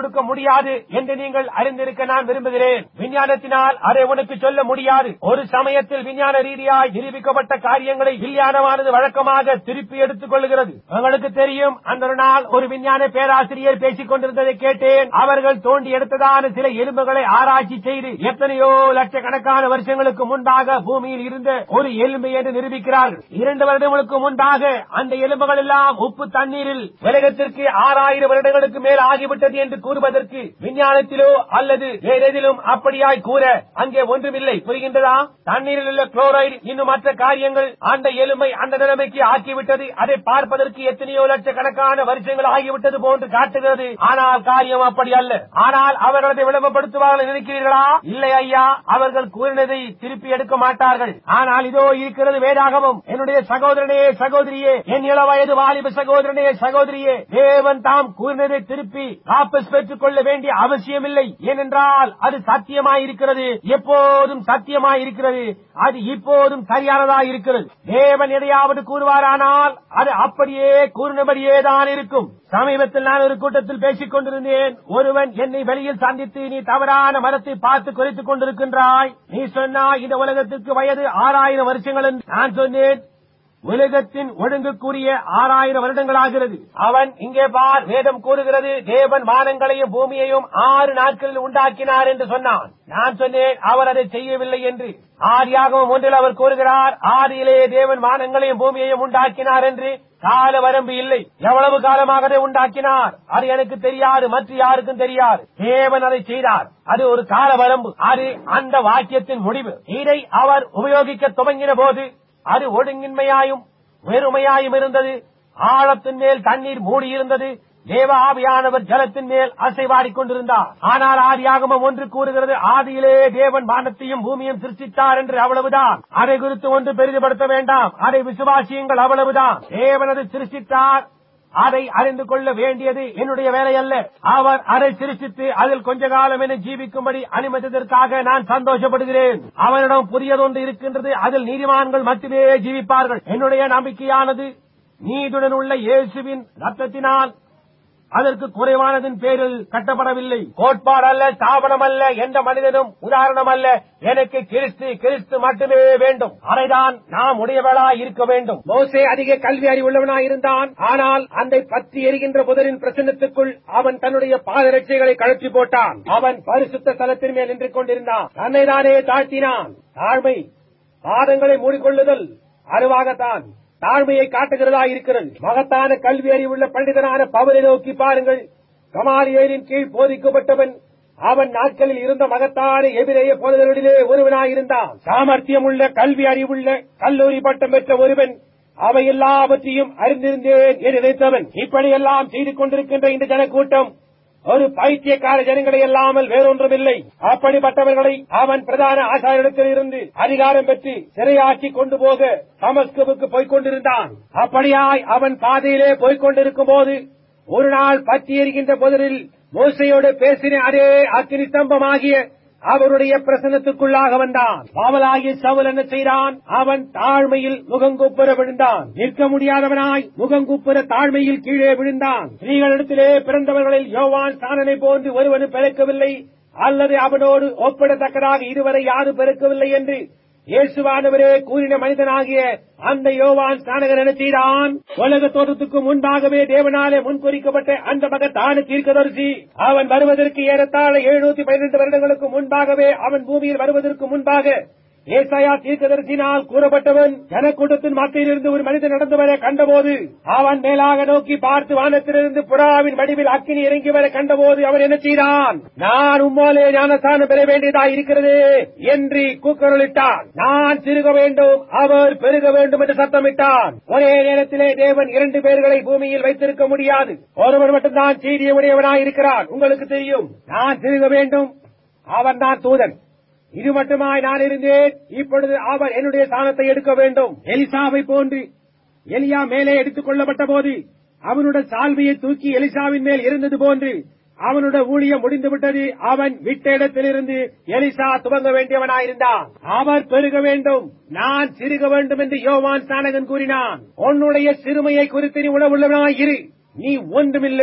முடியாது என்று நீங்கள் அறிந்திருக்க நான் விரும்புகிறேன் விஞ்ஞானத்தினால் அதை உனக்கு சொல்ல முடியாது ஒரு சமயத்தில் விஞ்ஞான ரீதியாய் நிரூபிக்கப்பட்ட காரியங்களை விஞ்ஞானமானது வழக்கமாக திருப்பி எடுத்துக் கொள்கிறது உங்களுக்கு தெரியும் அந்த ஒரு நாள் ஒரு விஞ்ஞான பேராசிரியர் பேசிக் கொண்டிருந்ததை கேட்டேன் அவர்கள் தோண்டி எடுத்ததான சில எலும்புகளை ஆராய்ச்சி செய்து எத்தனையோ லட்சக்கணக்கான வருஷங்களுக்கு முன்பாக பூமியில் இருந்த ஒரு எலும்பு என்று நிரூபிக்கிறார்கள் இரண்டு வருடங்களுக்கு முன்பாக அந்த எலும்புகள் எல்லாம் உப்பு தண்ணீரில் உலகத்திற்கு ஆறாயிரம் வருடங்களுக்கு மேல் ஆகிவிட்டது என்று கூறுவதற்கு விஞ்ஞானத்திலோ அல்லது வேறெதிலும் அப்படியாய் கூற அங்கே ஒன்றுமில்லை புரிகின்றதா தண்ணீரில் உள்ள குளோரைடு இன்னும் மற்ற காரியங்கள் அந்த எலும்பை அந்த நிலைமைக்கு ஆக்கிவிட்டது அதை பார்ப்பதற்கு எத்தனையோ லட்சக்கணக்கான வருஷங்கள் ஆகிவிட்டது போன்று காட்டுகிறது ஆனால் காரியம் அப்படி அல்ல ஆனால் அவர்கள் அதை விளம்பரப்படுத்துவார்கள் நினைக்கிறீர்களா இல்லை ஐயா அவர்கள் கூறினதை திருப்பி எடுக்க மாட்டார்கள் ஆனால் இதோ இருக்கிறது வேதாகமம் என்னுடைய சகோதரனே சகோதரியே என் இள வயது வாலிப சகோதரனே சகோதரியே தேவன் தாம் கூறினதை திருப்பி வாபஸ் பெற்றுக் கொள்ள வேண்டிய அவசியமில்லை ஏனென்றால் அது சத்தியமாயிருக்கிறது எப்போதும் சத்தியமாயிருக்கிறது அது இப்போதும் சரியானதாய் இருக்கிறது தேவன் எதையாவது கூறுவாரானால் அது அப்படியே கூறினபடியே தான் இருக்கும் சமீபத்தில் நான் ஒரு கூட்டத்தில் பேசிக் கொண்டிருந்தேன் ஒருவன் என்னை வெளியில் சந்தித்து நீ தவறான மரத்தை பார்த்து குறைத்துக் கொண்டிருக்கின்றாய் நீ சொன்னாய் இந்த உலகத்திற்கு வயது ஆறாயிரம் வருஷங்கள் என்று நான் சொன்னேன் உலகத்தின் ஒழுங்குக்குரிய ஆறாயிரம் வருடங்களாகிறது அவன் இங்கே பார் வேதம் கூறுகிறது தேவன் வானங்களையும் பூமியையும் ஆறு நாட்களில் உண்டாக்கினார் என்று சொன்னான் நான் சொன்னேன் அவர் அதை செய்யவில்லை என்று ஆதியாகவும் ஒன்றில் அவர் கூறுகிறார் ஆதியிலே தேவன் வானங்களையும் பூமியையும் உண்டாக்கினார் என்று கால வரம்பு இல்லை எவ்வளவு காலமாக அதை உண்டாக்கினார் அது எனக்கு தெரியாது மற்ற யாருக்கும் தெரியாது தேவன் அதை செய்தார் அது ஒரு கால வரம்பு அது அந்த வாக்கியத்தின் முடிவு இதை அவர் உபயோகிக்க துவங்கின போது அது ஒழுங்கின்மையாயும் வெறுமையாயும் இருந்தது ஆழத்தின் மேல் தண்ணீர் மூடியிருந்தது தேவ ஆவியானவர் ஜலத்தின் மேல் அசைவாடிக் கொண்டிருந்தார் ஆனால் ஆதியாகமம் ஒன்று கூறுகிறது ஆதியிலே தேவன் வானத்தையும் பூமியும் சிருஷ்டித்தார் என்று அவ்வளவுதான் அதை குறித்து ஒன்று பெரிதுபடுத்த வேண்டாம் அதை விசுவாசியுங்கள் அவ்வளவுதான் தேவன் அதை சிருஷ்டித்தார் அதை அறிந்து கொள்ள வேண்டியது என்னுடைய வேலை அல்ல அவர் அதை சிருஷ்டித்து அதில் கொஞ்ச காலம் என ஜீவிக்கும்படி அனுமதித்ததற்காக நான் சந்தோஷப்படுகிறேன் அவனிடம் புதியதொன்று இருக்கின்றது அதில் நீதிமான்கள் மட்டுமே ஜீவிப்பார்கள் என்னுடைய நம்பிக்கையானது நீதுடன் உள்ள இயேசுவின் ரத்தத்தினால் அதற்கு குறைவானதின் பேரில் கட்டப்படவில்லை கோட்பாடு அல்ல ஸ்தாபனம் அல்ல எந்த மனிதனும் உதாரணம் அல்ல எனக்கு கிறிஸ்து கிறிஸ்து மட்டுமே வேண்டும் அதைதான் நாம் உடையவளாய் இருக்க வேண்டும் மோசே அதிக கல்வி அறிவுள்ளவனாய் இருந்தான் ஆனால் அந்த பற்றி எரிகின்ற புதரின் பிரசன்னத்துக்குள் அவன் தன்னுடைய பாதரட்சைகளை கழற்றி போட்டான் அவன் பரிசுத்த ஸ்தலத்தின் மேல் நின்று கொண்டிருந்தான் தன்னைதானே தாழ்த்தினான் தாழ்மை பாதங்களை மூடிக்கொள்ளுதல் அருவாகத்தான் தாழ்மையை காட்டுகிறதா இருக்கிறது மகத்தான கல்வி அறிவுள்ள பண்டிதனான பவரை நோக்கி பாருங்கள் கமாலியரின் கீழ் போதிக்கப்பட்டவன் அவன் நாட்களில் இருந்த மகத்தான எதிரேய போதகர்களிலே ஒருவனாயிருந்தான் சாமர்த்தியம் உள்ள கல்வி அறிவுள்ள கல்லூரி பட்டம் பெற்ற ஒருவன் அவை எல்லாவற்றையும் அறிந்திருந்தேன் என்று நினைத்தவன் இப்படியெல்லாம் செய்து கொண்டிருக்கின்ற இந்த ஜனக்கூட்டம் ஒரு பைத்தியக்கார ஜனங்களை அல்லாமல் வேறொன்றுமில்லை அப்படிப்பட்டவர்களை அவன் பிரதான ஆசாரிடத்தில் இருந்து அதிகாரம் பெற்று சிறையாக்கி கொண்டு போக தமஸ்குவுக்கு போய்க் கொண்டிருந்தான் அப்படியாய் அவன் பாதையிலே போய்க் கொண்டிருக்கும் போது ஒரு நாள் பற்றி எறிகின்ற புதரில் மோசையோடு பேசின அதே அக்கினி ஸ்தம்பமாகிய அவருடைய பிரசனத்துக்குள்ளாக வந்தான் பாவலாகிய சவுல் என்ன செய்தான் அவன் தாழ்மையில் முகங்குப்புற விழுந்தான் நிற்க முடியாதவனாய் முகங்குப்புற தாழ்மையில் கீழே விழுந்தான் ஸ்ரீகளிடத்திலே பிறந்தவர்களில் யோவான் சாணனை போன்று ஒருவனு பிறக்கவில்லை அல்லது அவனோடு ஒப்பிடத்தக்கதாக இதுவரை யாரும் பிறக்கவில்லை என்று இயேசுவானவரே கூறின மனிதனாகிய அந்த யோவான் ஸ்நானகர் என்ன செய்தான் உலக தோற்றத்துக்கு முன்பாகவே தேவனாலே முன்குறிக்கப்பட்ட அந்த மகத்தான தீர்க்கதரிசி அவன் வருவதற்கு ஏறத்தாழ எழுநூத்தி பன்னிரண்டு வருடங்களுக்கு முன்பாகவே அவன் பூமியில் வருவதற்கு முன்பாக ஏசாயா தீர்க்கதரிசினால் கூறப்பட்டவன் ஜனக்கூட்டத்தின் மத்தியிலிருந்து ஒரு மனிதன் நடந்து வர கண்டபோது அவன் மேலாக நோக்கி பார்த்து வானத்திலிருந்து புறாவின் வடிவில் அக்கினி இறங்கி வர கண்டபோது அவன் என்ன செய்தான் நான் உம்மாலே ஞானஸ்தானம் பெற வேண்டியதா இருக்கிறது என்று கூக்குரலிட்டான் நான் சிறுக வேண்டும் அவர் பெருக வேண்டும் என்று சத்தமிட்டான் ஒரே நேரத்திலே தேவன் இரண்டு பேர்களை பூமியில் வைத்திருக்க முடியாது ஒருவர் மட்டும்தான் செய்திய உடையவனாய் இருக்கிறான் உங்களுக்கு தெரியும் நான் சிறுக வேண்டும் அவன் தான் தூதன் இது மட்டுமாய் நான் இருந்தேன் இப்பொழுது அவர் என்னுடைய ஸ்தானத்தை எடுக்க வேண்டும் எலிசாவை போன்று எலியா மேலே எடுத்துக் கொள்ளப்பட்ட போது அவனுடைய சால்வையை தூக்கி எலிசாவின் மேல் இருந்தது போன்று அவனுடைய ஊழியம் முடிந்துவிட்டது அவன் விட்ட இடத்திலிருந்து எலிசா துவங்க வேண்டியவனாயிருந்தான் அவர் பெருக வேண்டும் நான் சிறுக வேண்டும் என்று யோவான் சானகன் கூறினான் உன்னுடைய சிறுமையை குறித்து நீ உணவுள்ளவனாய் இரு நீ ஒன்றுமில்லை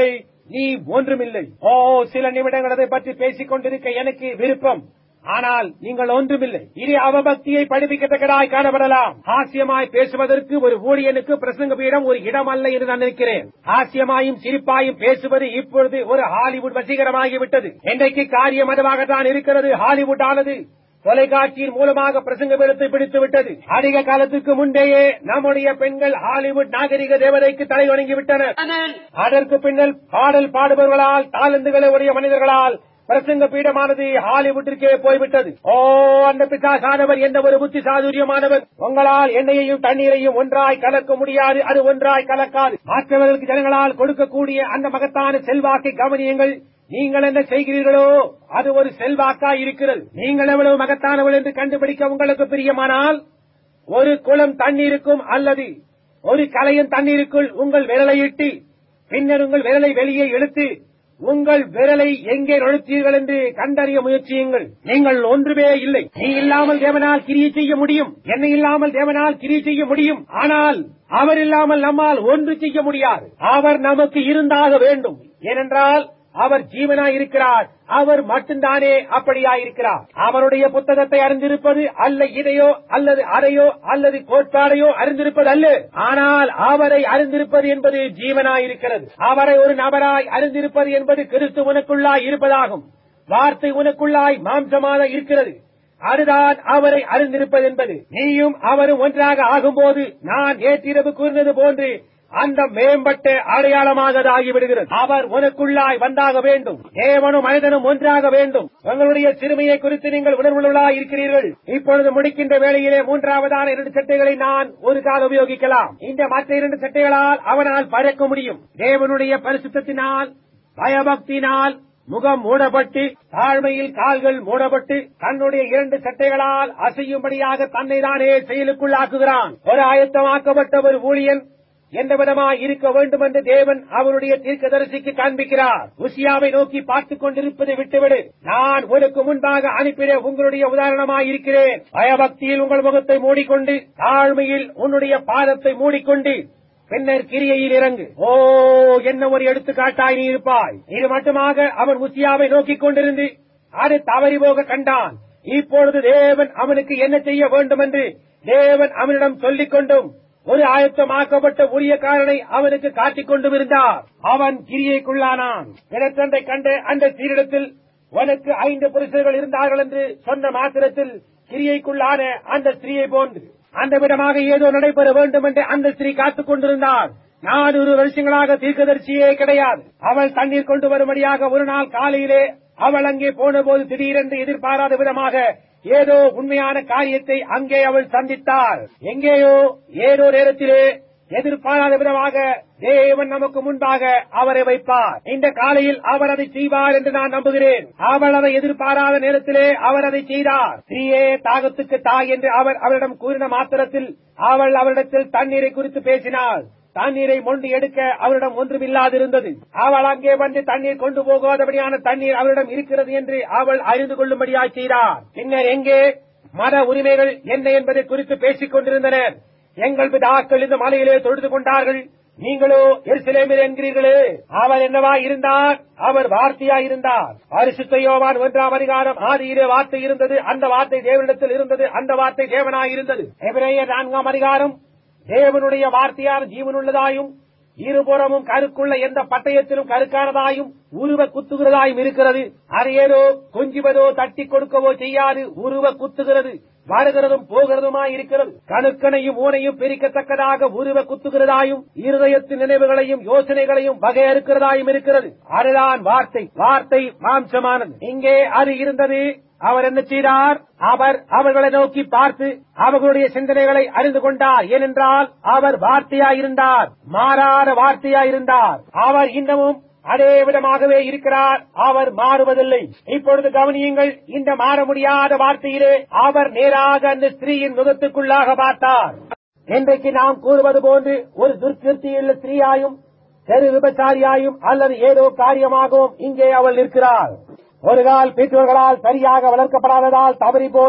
நீ ஒன்றுமில்லை ஓ சில நிமிடங்கள் அதை பற்றி பேசிக் கொண்டிருக்க எனக்கு விருப்பம் ஆனால் நீங்கள் ஒன்றுமில்லை இனி அவபக்தியை படிப்பிக்கத்தக்கதாய் காணப்படலாம் ஹாஸ்யமாய் பேசுவதற்கு ஒரு ஊழியனுக்கு பிரசங்க பீடம் ஒரு இடம் அல்ல என்று நான் நினைக்கிறேன் ஹாஸ்யமாயும் சிரிப்பாயும் பேசுவது இப்பொழுது ஒரு ஹாலிவுட் வசீகரமாகிவிட்டது இன்றைக்கு காரியம் அதுவாகத்தான் இருக்கிறது ஹாலிவுட் ஆனது தொலைக்காட்சியின் மூலமாக பிரசங்க பீடத்தை பிடித்து விட்டது அதிக காலத்துக்கு முன்பேயே நம்முடைய பெண்கள் ஹாலிவுட் நாகரிக தேவதைக்கு தலை வணங்கி விட்டனர் Amen. அதற்கு பின்னல் பாடல் பாடுபவர்களால் தாளந்துகளை உடைய மனிதர்களால் பிரசங்க பீடமானது ஹாலிவுட்டிற்கே போய்விட்டது ஓ அந்த பிசாசானவர் எந்த ஒரு புத்தி சாதுரியமானவர் உங்களால் எண்ணெயையும் தண்ணீரையும் ஒன்றாய் கலக்க முடியாது அது ஒன்றாய் கலக்காது மற்றவர்களுக்கு ஜனங்களால் கொடுக்கக்கூடிய அந்த மகத்தான செல்வாக்கை கவனியுங்கள் நீங்கள் என்ன செய்கிறீர்களோ அது ஒரு செல்வாக்கா இருக்கிறது நீங்கள் எவ்வளவு மகத்தானவள் என்று கண்டுபிடிக்க உங்களுக்கு பிரியமானால் ஒரு குளம் தண்ணீருக்கும் அல்லது ஒரு கலையும் தண்ணீருக்குள் உங்கள் விரலை இட்டு பின்னர் உங்கள் விரலை வெளியே இழுத்து உங்கள் விரலை எங்கே நுழைத்தீர்கள் என்று கண்டறிய முயற்சியுங்கள் நீங்கள் ஒன்றுமே இல்லை நீ இல்லாமல் தேவனால் கிரியை செய்ய முடியும் என்னை இல்லாமல் தேவனால் கிரியை செய்ய முடியும் ஆனால் அவர் இல்லாமல் நம்மால் ஒன்று செய்ய முடியாது அவர் நமக்கு இருந்தாக வேண்டும் ஏனென்றால் அவர் ஜீவனாய் இருக்கிறார் அவர் மட்டும்தானே அப்படியாயிருக்கிறார் அவருடைய புத்தகத்தை அறிந்திருப்பது அல்ல இதையோ அல்லது அதையோ அல்லது கோட்பாடையோ அறிந்திருப்பது அல்ல ஆனால் அவரை அறிந்திருப்பது என்பது ஜீவனாயிருக்கிறது அவரை ஒரு நபராய் அறிந்திருப்பது என்பது கிறிஸ்து உனக்குள்ளாய் இருப்பதாகும் வார்த்தை உனக்குள்ளாய் மாம்சமாக இருக்கிறது அதுதான் அவரை அறிந்திருப்பது என்பது நீயும் அவரும் ஒன்றாக ஆகும்போது நான் நேற்றிரவு கூறினது போன்று அந்த மேம்பட்ட அடையாளமாக அது ஆகிவிடுகிறது அவர் உனக்குள்ளாய் வந்தாக வேண்டும் தேவனும் மனிதனும் ஒன்றாக வேண்டும் உங்களுடைய சிறுமையை குறித்து நீங்கள் உணர்வுள்ளவர்களாய் இருக்கிறீர்கள் இப்பொழுது முடிக்கின்ற வேளையிலே மூன்றாவதான இரண்டு சட்டைகளை நான் ஒரு கால உபயோகிக்கலாம் இந்த மற்ற இரண்டு சட்டைகளால் அவனால் பறக்க முடியும் தேவனுடைய பரிசுத்தத்தினால் பயபக்தினால் முகம் மூடப்பட்டு தாழ்மையில் கால்கள் மூடப்பட்டு தன்னுடைய இரண்டு சட்டைகளால் அசையும்படியாக தன்னை தானே செயலுக்குள்ளாக்குகிறான் ஒரு ஆயத்தமாக்கப்பட்ட ஒரு ஊழியன் எந்த விதமாய் இருக்க வேண்டும் என்று தேவன் அவருடைய தீர்க்கதரிசிக்கு காண்பிக்கிறார் உசியாவை நோக்கி பார்த்துக் கொண்டிருப்பதை விட்டுவிடு நான் உனக்கு முன்பாக அனுப்பிட உங்களுடைய உதாரணமாய் இருக்கிறேன் பயபக்தியில் உங்கள் முகத்தை மூடிக்கொண்டு தாழ்மையில் உன்னுடைய பாதத்தை மூடிக்கொண்டு பின்னர் கிரியையில் இறங்கு ஓ என்ன ஒரு எடுத்துக்காட்டாய் நீ இருப்பாய் இது மட்டுமாக அவன் உசியாவை நோக்கிக் கொண்டிருந்து அது தவறி போக கண்டான் இப்பொழுது தேவன் அவனுக்கு என்ன செய்ய வேண்டும் என்று தேவன் அவனிடம் சொல்லிக் கொண்டும் ஒரு ஆயத்தமாக்கப்பட்ட ஊழியக்காரனை அவனுக்கு காட்டிக் கொண்டும் இருந்தார் அவன் கிரியைக்குள்ளானான் தினத்தந்தை கண்ட அந்த சீரிடத்தில் உனக்கு ஐந்து புருஷர்கள் இருந்தார்கள் என்று சொன்ன மாத்திரத்தில் கிரியைக்குள்ளான அந்த ஸ்திரீயை போன்று அந்த விதமாக ஏதோ நடைபெற வேண்டும் என்று அந்த ஸ்திரீ காத்துக் கொண்டிருந்தார் நானூறு வருஷங்களாக தீர்க்கதரிசியே கிடையாது அவள் தண்ணீர் கொண்டு வரும்படியாக ஒரு நாள் காலையிலே அவள் அங்கே போன போது திடீரென்று எதிர்பாராத விதமாக ஏதோ உண்மையான காரியத்தை அங்கே அவள் சந்தித்தாள் எங்கேயோ ஏதோ நேரத்திலே எதிர்பாராத விதமாக தேவன் நமக்கு முன்பாக அவரை வைப்பார் இந்த காலையில் அவர் அதை செய்வார் என்று நான் நம்புகிறேன் அவள் அதை எதிர்பாராத நேரத்திலே அவர் அதை செய்தார் ஸ்ரீயே தாகத்துக்கு தாய் என்று அவர் அவரிடம் கூறின மாத்திரத்தில் அவள் அவரிடத்தில் தண்ணீரை குறித்து பேசினாள் தண்ணீரை மொண்டு எடுக்க அவரிடம் ஒன்றுமில்லாதிருந்தது அவள் அங்கே வந்து தண்ணீர் கொண்டு போகாதபடியான தண்ணீர் அவரிடம் இருக்கிறது என்று அவள் அறிந்து கொள்ளும்படியாய் செய்தார் பின்னர் எங்கே மத உரிமைகள் என்ன என்பதை குறித்து பேசிக் கொண்டிருந்தனர் எங்கள் பிதாக்கள் இந்த மலையிலே தொழுது கொண்டார்கள் நீங்களோ எருசலேமில் என்கிறீர்களே அவர் என்னவா இருந்தார் அவர் வார்த்தையா இருந்தார் பரிசுத்த யோவான் ஒன்றாம் அதிகாரம் ஆதியிலே வார்த்தை இருந்தது அந்த வார்த்தை தேவனிடத்தில் இருந்தது அந்த வார்த்தை தேவனாய் இருந்தது எபிரேயர் நான்காம் அதிகாரம் தேவனுடைய வார்த்தையான ஜீவனுள்ளதாயும் இருபுறமும் கருக்குள்ள எந்த பட்டயத்திலும் கருக்கானதாயும் உருவ குத்துகிறதாயும் இருக்கிறது அது ஏதோ கொஞ்சுவதோ தட்டி கொடுக்கவோ செய்யாது உருவ குத்துகிறது வருகிறதும் போகிறதுமாய் இருக்கிறது கணுக்கனையும் ஊனையும் பிரிக்கத்தக்கதாக உருவ குத்துகிறதாயும் இருதயத்தின் நினைவுகளையும் யோசனைகளையும் வகையறுக்கிறதாயும் இருக்கிறது அதுதான் வார்த்தை வார்த்தை மாம்சமானது இங்கே அது இருந்தது அவர் என்ன செய்தார் அவர் அவர்களை நோக்கி பார்த்து அவர்களுடைய சிந்தனைகளை அறிந்து கொண்டார் ஏனென்றால் அவர் வார்த்தையாயிருந்தார் மாறாத வார்த்தையாயிருந்தார் அவர் இன்னமும் அதே விதமாகவே இருக்கிறார் அவர் மாறுவதில்லை இப்பொழுது கவனியுங்கள் இந்த மாற முடியாத வார்த்தையிலே அவர் நேராக அந்த ஸ்திரீயின் முகத்துக்குள்ளாக பார்த்தார் இன்றைக்கு நாம் கூறுவது போன்று ஒரு துர்க்கிருத்தியுள்ள ஸ்திரீயாயும் தெரு விபச்சாரியாயும் அல்லது ஏதோ காரியமாகவும் இங்கே அவள் நிற்கிறாள் ஒரு கால் பெற்றோர்களால் சரியாக வளர்க்கப்படாததால் தவறி போன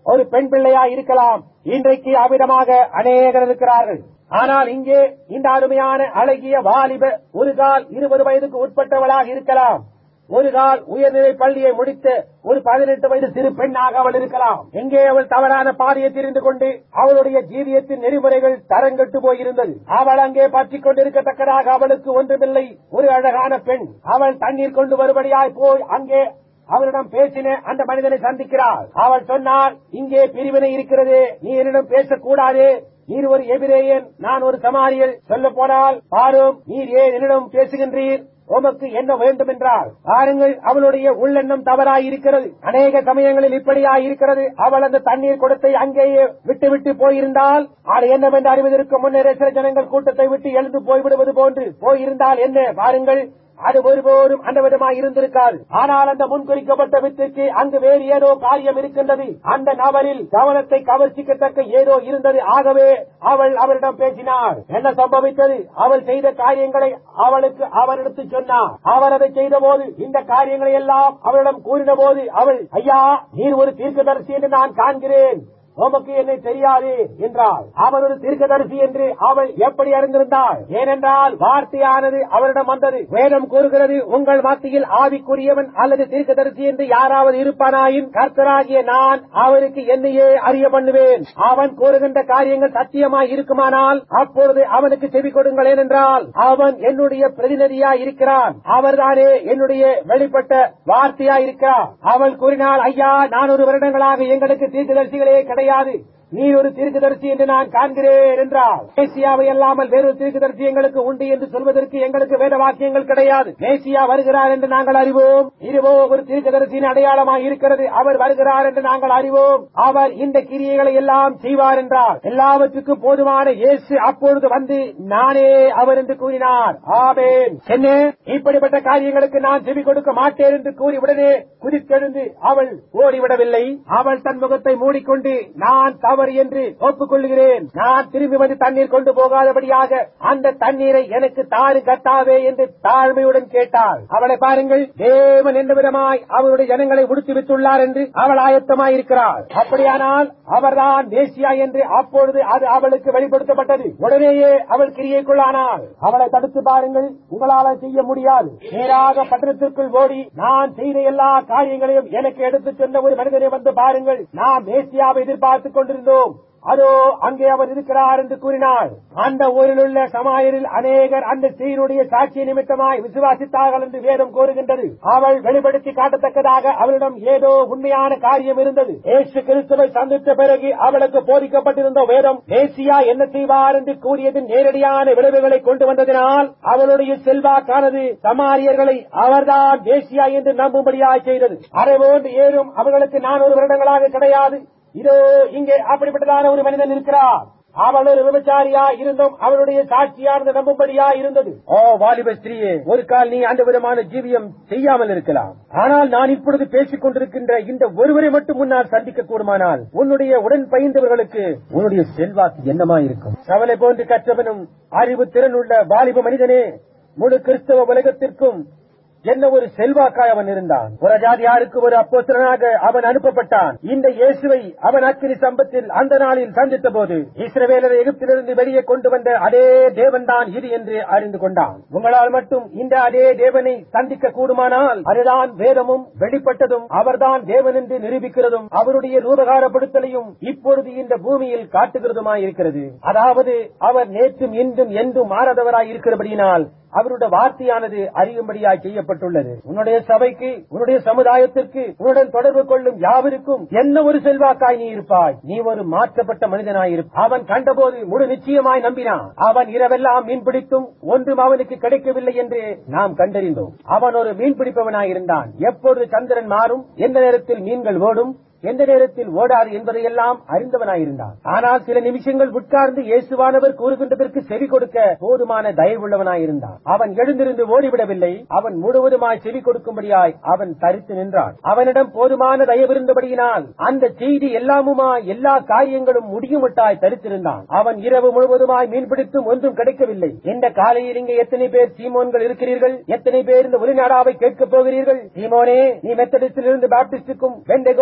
ஒரு பெண் பிள்ளையா இருக்கலாம் இன்றைக்கு அவ்விதமாக அநேகர் இருக்கிறார்கள் ஆனால் இங்கே இந்த அருமையான அழகிய வாலிப ஒரு கால் இருபது வயதுக்கு உட்பட்டவளாக இருக்கலாம் ஒரு கால் உயர்நிலை பள்ளியை முடித்த ஒரு பதினெட்டு வயது சிறு பெண்ணாக அவள் இருக்கலாம் எங்கே அவள் தவறான பாதையை தெரிந்து கொண்டு அவளுடைய ஜீவியத்தின் நெறிமுறைகள் தரங்கட்டு போயிருந்தது அவள் அங்கே பற்றிக் கொண்டிருக்கத்தக்கதாக அவளுக்கு ஒன்றுமில்லை ஒரு அழகான பெண் அவள் தண்ணீர் கொண்டு வருபடியாய் போய் அங்கே அவரிடம் பேசின அந்த மனிதனை சந்திக்கிறாள் அவள் சொன்னார் இங்கே பிரிவினை இருக்கிறது நீ என்னிடம் பேசக்கூடாது நீர் ஒரு எபிரேயன் நான் ஒரு சமாரியல் சொல்ல போனால் பாரும் நீர் ஏன் என்னிடம் பேசுகின்றீர் உமக்கு என்ன வேண்டும் என்றால் பாருங்கள் அவளுடைய உள்ளெண்ணம் தவறாய் இருக்கிறது அநேக சமயங்களில் இப்படியாய் இருக்கிறது அவள் அந்த தண்ணீர் குடத்தை அங்கேயே விட்டு விட்டு போயிருந்தால் அது என்னவென்று அறிவதற்கு முன்னரே சில ஜனங்கள் கூட்டத்தை விட்டு எழுந்து போய்விடுவது போன்று போயிருந்தால் என்ன பாருங்கள் அது ஒருபோதும் அந்த விதமாய் இருந்திருக்காது ஆனால் அந்த முன்குறிக்கப்பட்ட வித்துக்கு அங்கு வேறு ஏதோ காரியம் இருக்கின்றது அந்த நபரில் கவனத்தை கவர்ச்சிக்கத்தக்க ஏதோ இருந்தது ஆகவே அவள் அவரிடம் பேசினாள் என்ன சம்பவித்தது அவள் செய்த காரியங்களை அவளுக்கு அவர் எடுத்து சொன்னார் அவர் அதை செய்த போது இந்த காரியங்களை எல்லாம் அவளிடம் கூறின போது அவள் ஐயா நீர் ஒரு தீர்க்கதரிசி என்று நான் காண்கிறேன் உமக்கு என்னை தெரியாது என்றாள் அவர் ஒரு தீர்க்கதரிசி என்று அவள் எப்படி அறிந்திருந்தாள் ஏனென்றால் வார்த்தையானது அவரிடம் வந்தது வேதம் கூறுகிறது உங்கள் மத்தியில் ஆவிக்குரியவன் அல்லது தீர்க்கதரிசி என்று யாராவது இருப்பானாயின் கர்த்தராகிய நான் அவருக்கு என்னையே அறிய பண்ணுவேன் அவன் கூறுகின்ற காரியங்கள் சத்தியமாய் இருக்குமானால் அப்பொழுது அவனுக்கு செவி கொடுங்கள் ஏனென்றால் அவன் என்னுடைய பிரதிநிதியா இருக்கிறான் அவர்தானே என்னுடைய வெளிப்பட்ட வார்த்தையா இருக்கிறார் அவள் கூறினாள் ஐயா நான் ஒரு வருடங்களாக எங்களுக்கு தீர்க்கதரிசிகளே கிடையாது நீ ஒரு தீர்க்கதரிசி என்று நான் காண்கிறேன் என்றார் மேசியாவை அல்லாமல் வேறொரு தீர்க்கதரிசி எங்களுக்கு உண்டு என்று சொல்வதற்கு எங்களுக்கு வேத வாக்கியங்கள் கிடையாது மேசியா வருகிறார் என்று நாங்கள் அறிவோம் இதுவோ ஒரு தீர்க்கதரிசியின் அடையாளமாக இருக்கிறது அவர் வருகிறார் என்று நாங்கள் அறிவோம் அவர் இந்த கிரியைகளை எல்லாம் செய்வார் என்றார் எல்லாவற்றுக்கும் போதுமான இயேசு அப்பொழுது வந்து நானே அவர் என்று கூறினார் ஆமேன் என்ன இப்படிப்பட்ட காரியங்களுக்கு நான் செவி கொடுக்க மாட்டேன் என்று கூறி உடனே குதித்தெழுந்து அவள் ஓடிவிடவில்லை அவள் தன் முகத்தை மூடிக்கொண்டு நான் தவறு என்று ஒப்புக்கொள்கிறேன் நான் திரும்பி வந்து தண்ணீர் கொண்டு போகாதபடியாக அந்த தண்ணீரை எனக்கு தாரு கத்தாவே என்று தாழ்மையுடன் கேட்டாள் அவளை பாருங்கள் தேவன் எந்த விதமாய் அவருடைய ஜனங்களை உடுத்தி வித்துள்ளார் என்று அவள் ஆயத்தமாய் இருக்கிறாள் அப்படியானால் அவர்தான் தேசியா என்று அப்பொழுது அது அவளுக்கு வெளிப்படுத்தப்பட்டது உடனேயே அவள் கிரியைக்குள்ளானாள் அவளை தடுத்து பாருங்கள் உங்களால செய்ய முடியாது நேராக பட்டணத்திற்குள் ஓடி நான் செய்த எல்லா காரியங்களையும் எனக்கு எடுத்துச் சொன்ன ஒரு மனிதனை வந்து பாருங்கள் நாம் மேசியாவை எதிர்பார்த்துக் கொண்டிருந்தோம் அதோ அங்கே அவர் இருக்கிறார் என்று கூறினார் அந்த ஊரில் உள்ள சமாயரில் அநேகர் அந்த ஸ்திரீனுடைய சாட்சி நிமித்தமாய் விசுவாசித்தார்கள் என்று வேதம் கூறுகின்றது அவள் வெளிப்படுத்தி காட்டத்தக்கதாக அவளிடம் ஏதோ உண்மையான காரியம் இருந்தது ஏசு கிறிஸ்துவை சந்தித்த பிறகு அவளுக்கு போதிக்கப்பட்டிருந்த வேதம் தேசியா என்ன செய்வார் என்று கூறியதின் நேரடியான விளைவுகளை கொண்டு வந்ததினால் அவளுடைய செல்வாக்கானது சமாரியர்களை அவர்தான் தேசியா என்று நம்பும்படியாய் செய்தது அதை போன்று ஏதும் அவர்களுக்கு நானூறு வருடங்களாக கிடையாது இதோ இங்கே அப்படிப்பட்டதான ஒரு மனிதன் இருக்கிறார் அவள் ஒரு விபச்சாரியா இருந்தும் அவளுடைய சாட்சியானது நம்பும்படியா இருந்தது ஓ வாலிப ஸ்திரீயே ஒரு கால் நீ அந்த விதமான ஜீவியம் செய்யாமல் இருக்கலாம் ஆனால் நான் இப்பொழுது பேசிக் கொண்டிருக்கின்ற இந்த ஒருவரை மட்டும் முன்னால் சந்திக்க கூடுமானால் உன்னுடைய உடன் பயின்றவர்களுக்கு உன்னுடைய செல்வாக்கு என்னமா இருக்கும் கவலை போன்று கற்றவனும் அறிவு திறன் உள்ள வாலிப மனிதனே முழு கிறிஸ்தவ உலகத்திற்கும் என்ன ஒரு செல்வாக்காய் அவன் இருந்தான் ஒரு ஜாதியாருக்கு ஒரு அப்போஸ்தலனாக அவன் அனுப்பப்பட்டான் இந்த இயேசுவை அவன் அக்கினி சம்பத்தில் அந்த நாளில் சந்தித்த போது இஸ்ரவேலரை எகிப்திலிருந்து வெளியே கொண்டு வந்த அதே தேவன் தான் இது என்று அறிந்து கொண்டான் உங்களால் மட்டும் இந்த அதே தேவனை சந்திக்க கூடுமானால் அதுதான் வேதமும் வெளிப்பட்டதும் அவர்தான் தேவன் என்று நிரூபிக்கிறதும் அவருடைய ரூபகாரப்படுத்தலையும் இப்பொழுது இந்த பூமியில் காட்டுகிறதுமாய் இருக்கிறது அதாவது அவர் நேற்றும் இன்றும் என்றும் மாறாதவராய் இருக்கிறபடியினால் அவருடைய வார்த்தையானது அறியும்படியாய் செய்யப்பட்டுள்ளது உன்னுடைய சபைக்கு உன்னுடைய சமுதாயத்திற்கு உன்னுடன் தொடர்பு கொள்ளும் யாவருக்கும் என்ன ஒரு செல்வாக்காய் நீ இருப்பாய் நீ ஒரு மாற்றப்பட்ட மனிதனாய் இருப்பாய் அவன் கண்டபோது முழு நிச்சயமாய் நம்பினான் அவன் இரவெல்லாம் மீன் பிடித்தும் ஒன்றும் அவனுக்கு கிடைக்கவில்லை என்று நாம் கண்டறிந்தோம் அவன் ஒரு மீன் பிடிப்பவனாய் இருந்தான் எப்பொழுது சந்திரன் மாறும் எந்த நேரத்தில் மீன்கள் ஓடும் எந்த நேரத்தில் ஓடாது என்பதையெல்லாம் அறிந்தவனாயிருந்தான் ஆனால் சில நிமிஷங்கள் உட்கார்ந்து இயேசுவானவர் கூறுகின்றதற்கு செவி கொடுக்க போதுமான தயவுள்ளவனாயிருந்தான் அவன் எழுந்திருந்து ஓடிவிடவில்லை அவன் முழுவதுமாய் செவி கொடுக்கும்படியாய் அவன் தரித்து நின்றான் அவனிடம் போதுமான தயவிருந்தபடியினால் அந்த செய்தி எல்லாமுமாய் எல்லா காரியங்களும் முடியுமட்டாய் தரித்திருந்தான் அவன் இரவு முழுவதுமாய் மீன்பிடித்தும் ஒன்றும் கிடைக்கவில்லை இந்த காலையில் இங்கே எத்தனை பேர் சீமோன்கள் இருக்கிறீர்கள் எத்தனை பேர் இந்த ஒளிநாடாவை கேட்கப் போகிறீர்கள் சீமோனே நீ மெத்தடிஸ்டில் இருந்து பாப்டிஸ்டுக்கும் பெண்டகோஸில் இருந்து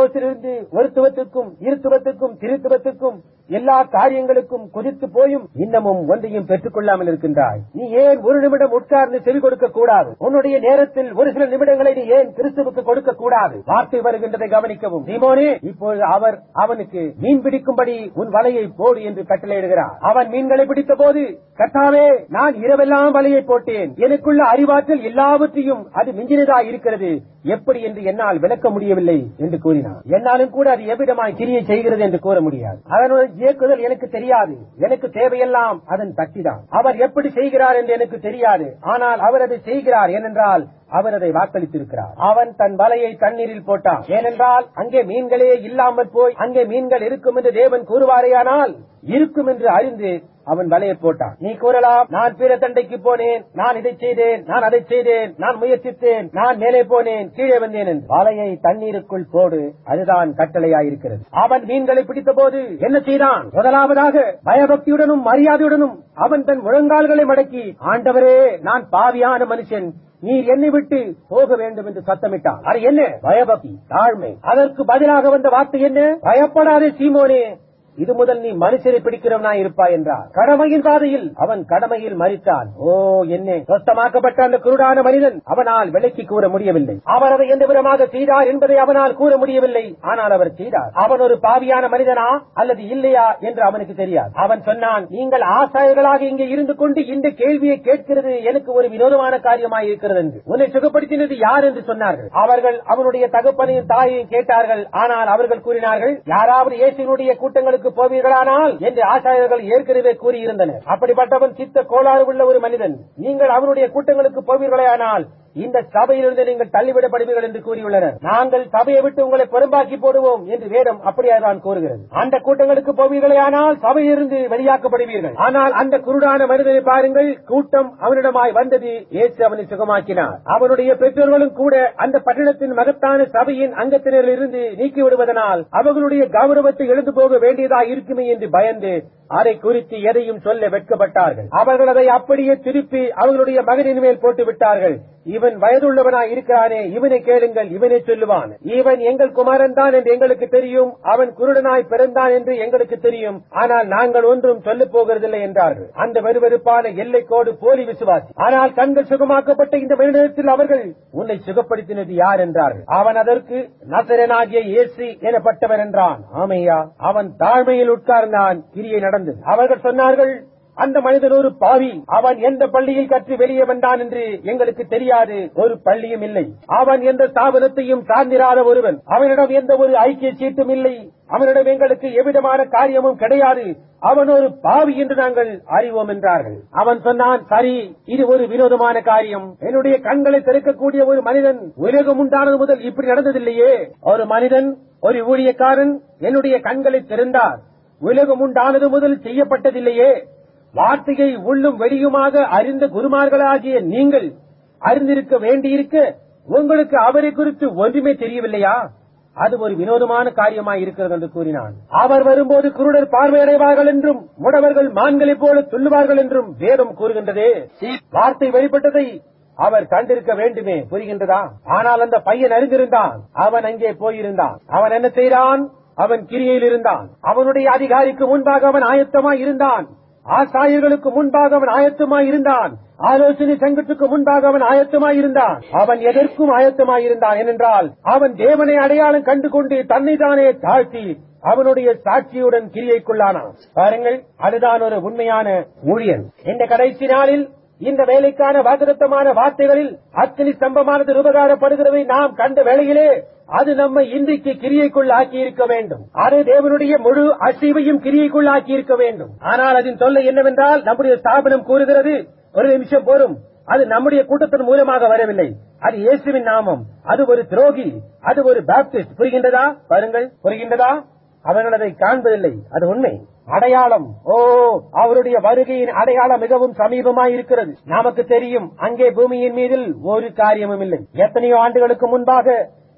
பார்த்து ஒருத்துவத்துக்கும் இருத்துவத்துக்கும் திருத்துவத்துக்கும் எல்லா காரியங்களுக்கும் குதித்து போயும் இன்னமும் ஒன்றையும் பெற்றுக் கொள்ளாமல் இருக்கின்றாய் நீ ஏன் ஒரு நிமிடம் உட்கார்ந்து செவி கொடுக்க கூடாது உன்னுடைய நேரத்தில் ஒரு சில நிமிடங்களை நீ ஏன் கிறிஸ்துவுக்கு கொடுக்க கூடாது வார்த்தை வருகின்றதை கவனிக்கவும் சீமோனே இப்பொழுது அவர் அவனுக்கு மீன் பிடிக்கும்படி உன் வலையை போடு என்று கட்டளையிடுகிறார் அவன் மீன்களை பிடித்த போது கர்த்தாவே நான் இரவெல்லாம் வலையை போட்டேன் எனக்குள்ள அறிவாற்றல் எல்லாவற்றையும் அது மிஞ்சினதா இருக்கிறது எப்படி என்று என்னால் விளக்க முடியவில்லை என்று கூறினார் என்னாலும் கூட அது எவ்விதமாய் கிரியை செய்கிறது என்று கூற முடியாது அதனுடைய இயக்குதல் எனக்கு தெரியாது எனக்கு தேவையெல்லாம் அதன் சக்திதான் அவர் எப்படி செய்கிறார் என்று எனக்கு தெரியாது ஆனால் அவர் அதை செய்கிறார் ஏனென்றால் அவர் அதை வாக்களித்திருக்கிறார் அவன் தன் வலையை தண்ணீரில் போட்டான் ஏனென்றால் அங்கே மீன்களே இல்லாமல் போய் அங்கே மீன்கள் இருக்கும் என்று தேவன் கூறுவாரேயானால் இருக்கும் என்று அறிந்து அவன் வலையை போட்டான் நீ கூறலாம் நான் பிற தண்டைக்கு போனேன் நான் இதை செய்தேன் நான் அதை செய்தேன் நான் முயற்சித்தேன் நான் மேலே போனேன் கீழே வந்தேன் என்று வலையை தண்ணீருக்குள் போடு அதுதான் கட்டளையாயிருக்கிறது அவன் மீன்களை பிடித்த போது என்ன செய்தான் முதலாவதாக பயபக்தியுடனும் மரியாதையுடனும் அவன் தன் முழங்கால்களை மடக்கி ஆண்டவரே நான் பாவியான மனுஷன் நீர் என்னை விட்டு போக வேண்டும் என்று சத்தமிட்டான் அது என்ன பயபக்தி தாழ்மை அதற்கு பதிலாக வந்த வார்த்தை என்ன பயப்படாதே சீமோனே இது முதல் நீ மனுஷரை பிடிக்கிறவனா இருப்பாய் என்றார் கடமையின் பாதையில் அவன் கடமையில் மறித்தான் ஓ என்ன சொஸ்தமாக்கப்பட்ட அந்த குருடான மனிதன் அவனால் விலக்கி கூற முடியவில்லை அவர் அதை எந்த விதமாக செய்தார் என்பதை அவனால் கூற முடியவில்லை ஆனால் அவர் செய்தார் அவன் ஒரு பாவியான மனிதனா அல்லது இல்லையா என்று அவனுக்கு தெரியாது அவன் சொன்னான் நீங்கள் ஆசாயர்களாக இங்கே இருந்து கொண்டு இந்த கேள்வியை கேட்கிறது எனக்கு ஒரு வினோதமான காரியமாய் இருக்கிறது என்று உன்னை சுகப்படுத்தினது யார் என்று சொன்னார்கள் அவர்கள் அவனுடைய தகப்பனையும் தாயையும் கேட்டார்கள் ஆனால் அவர்கள் கூறினார்கள் யாராவது இயேசுனுடைய கூட்டங்களுக்கு போவீர்களானால் என்று ஆசாரியர்கள் ஏற்கனவே கூறியிருந்தனர் அப்படிப்பட்டவன் சித்த கோளாறு உள்ள ஒரு மனிதன் நீங்கள் அவனுடைய கூட்டங்களுக்கு போவீர்களானால் இந்த சபையிலிருந்து நீங்கள் தள்ளிவிடப்படுவீர்கள் என்று கூறியுள்ளனர் நாங்கள் சபையை விட்டு உங்களை பெரும்பாக்கி போடுவோம் என்று வேதம் அப்படியாதான் கூறுகிறது அந்த கூட்டங்களுக்கு போவீர்களானால் சபையிலிருந்து வெளியாக்கப்படுவீர்கள் ஆனால் அந்த குருடான மனிதனை பாருங்கள் கூட்டம் அவனிடமாய் வந்தது இயேசு அவனை சுகமாக்கினார் அவனுடைய பெற்றோர்களும் கூட அந்த பட்டணத்தின் மகத்தான சபையின் அங்கத்தினரில் இருந்து நீக்கி விடுவதனால் அவர்களுடைய கௌரவத்தை எழுந்து போக வேண்டியதா இருக்குமே என்று பயந்து அதை குறித்து எதையும் சொல்ல வெட்கப்பட்டார்கள் அவர்கள் அதை அப்படியே திருப்பி அவர்களுடைய மகனின் மேல் போட்டு விட்டார்கள் இவன் வயதுள்ளவனாய் இருக்கிறானே இவனை கேளுங்கள் இவனை சொல்லுவான் இவன் எங்கள் குமாரன் தான் என்று எங்களுக்கு தெரியும் அவன் குருடனாய் பிறந்தான் என்று எங்களுக்கு தெரியும் ஆனால் நாங்கள் ஒன்றும் சொல்லப் போகிறதில்லை என்றார்கள் அந்த வெறுவெறுப்பான எல்லைக்கோடு போலி விசுவாசி ஆனால் கண்கள் சுகமாக்கப்பட்ட இந்த மனிதத்தில் அவர்கள் உன்னை சுகப்படுத்தினது யார் என்றார்கள் அவன் அதற்கு நசரனாகிய இயேசு எனப்பட்டவர் என்றான் ஆமையா அவன் தாழ்மையில் உட்கார்ந்தான் கிரியை நடந்தது அவர்கள் சொன்னார்கள் அந்த மனிதன் ஒரு பாவி அவன் எந்த பள்ளியில் கற்று வெளியே வந்தான் என்று எங்களுக்கு தெரியாது ஒரு பள்ளியும் இல்லை அவன் எந்த ஸ்தாபனத்தையும் சார்ந்திராத ஒருவன் அவனிடம் எந்த ஒரு ஐக்கிய சீட்டும் இல்லை அவனிடம் எங்களுக்கு எவ்விதமான காரியமும் கிடையாது அவன் ஒரு பாவி என்று நாங்கள் அறிவோம் என்றார்கள் அவன் சொன்னான் சரி இது ஒரு வினோதமான காரியம் என்னுடைய கண்களை திறக்கக்கூடிய ஒரு மனிதன் உலகம் உண்டானது முதல் இப்படி நடந்ததில்லையே ஒரு மனிதன் ஒரு ஊழியக்காரன் என்னுடைய கண்களை திறந்தார் உலகம் உண்டானது முதல் செய்யப்பட்டதில்லையே வார்த்தையை உள்ளும் வெளியுமாக அறிந்த குருமார்களாகிய நீங்கள் அறிந்திருக்க வேண்டியிருக்க உங்களுக்கு அவரை குறித்து ஒன்றுமே தெரியவில்லையா அது ஒரு வினோதமான காரியமாய் இருக்கிறது என்று கூறினான் அவர் வரும்போது குருடர் பார்வையடைவார்கள் என்றும் முடவர்கள் மான்களைப் போல துள்ளுவார்கள் என்றும் வேதம் கூறுகின்றதே வார்த்தை வெளிப்பட்டதை அவர் கண்டிருக்க வேண்டுமே புரிகின்றதா ஆனால் அந்த பையன் அறிந்திருந்தான் அவன் அங்கே போயிருந்தான் அவன் என்ன செய்தான் அவன் கிரியில் இருந்தான் அவனுடைய அதிகாரிக்கு முன்பாக அவன் ஆயத்தமாய் இருந்தான் ஆசாயர்களுக்கு முன்பாக அவன் ஆயத்தமாய் இருந்தான் ஆலோசனை சங்கத்துக்கு முன்பாக அவன் ஆயத்தமாய் இருந்தான் அவன் எதற்கும் ஆயத்தமாய் இருந்தான் ஏனென்றால் அவன் தேவனை அடையாளம் கண்டு கொண்டு தன்னை தானே தாழ்த்தி அவனுடைய சாட்சியுடன் கிரியைக்குள்ளானான் பாருங்கள் அதுதான் ஒரு உண்மையான ஊழியன் இந்த கடைசி நாளில் இந்த வேலைக்கான வாக்குத்தமான வார்த்தைகளில் அத்தனை ஸ்தம்பமானது உபகாரப்படுகிறதை நாம் கண்ட வேளையிலே அது நம்மை இன்றைக்கு கிரியைக்குள் ஆக்கி இருக்க வேண்டும் அது தேவனுடைய முழு அசைவையும் கிரியைக்குள் ஆக்கி இருக்க வேண்டும் ஆனால் அதன் தொல்லை என்னவென்றால் நம்முடைய ஸ்தாபனம் கூறுகிறது ஒரு நிமிஷம் போரும் அது நம்முடைய கூட்டத்தின் மூலமாக வரவில்லை அது இயேசுவின் நாமம் அது ஒரு துரோகி அது ஒரு பாப்டிஸ்ட் புரிகின்றதா பாருங்கள் புரிகின்றதா அவர்கள் அதை காண்பதில்லை அது உண்மை அடையாளம் ஓ அவருடைய வருகையின் அடையாளம் மிகவும் சமீபமாய் இருக்கிறது நமக்கு தெரியும் அங்கே பூமியின் மீதில் ஒரு காரியமும் இல்லை எத்தனையோ ஆண்டுகளுக்கு முன்பாக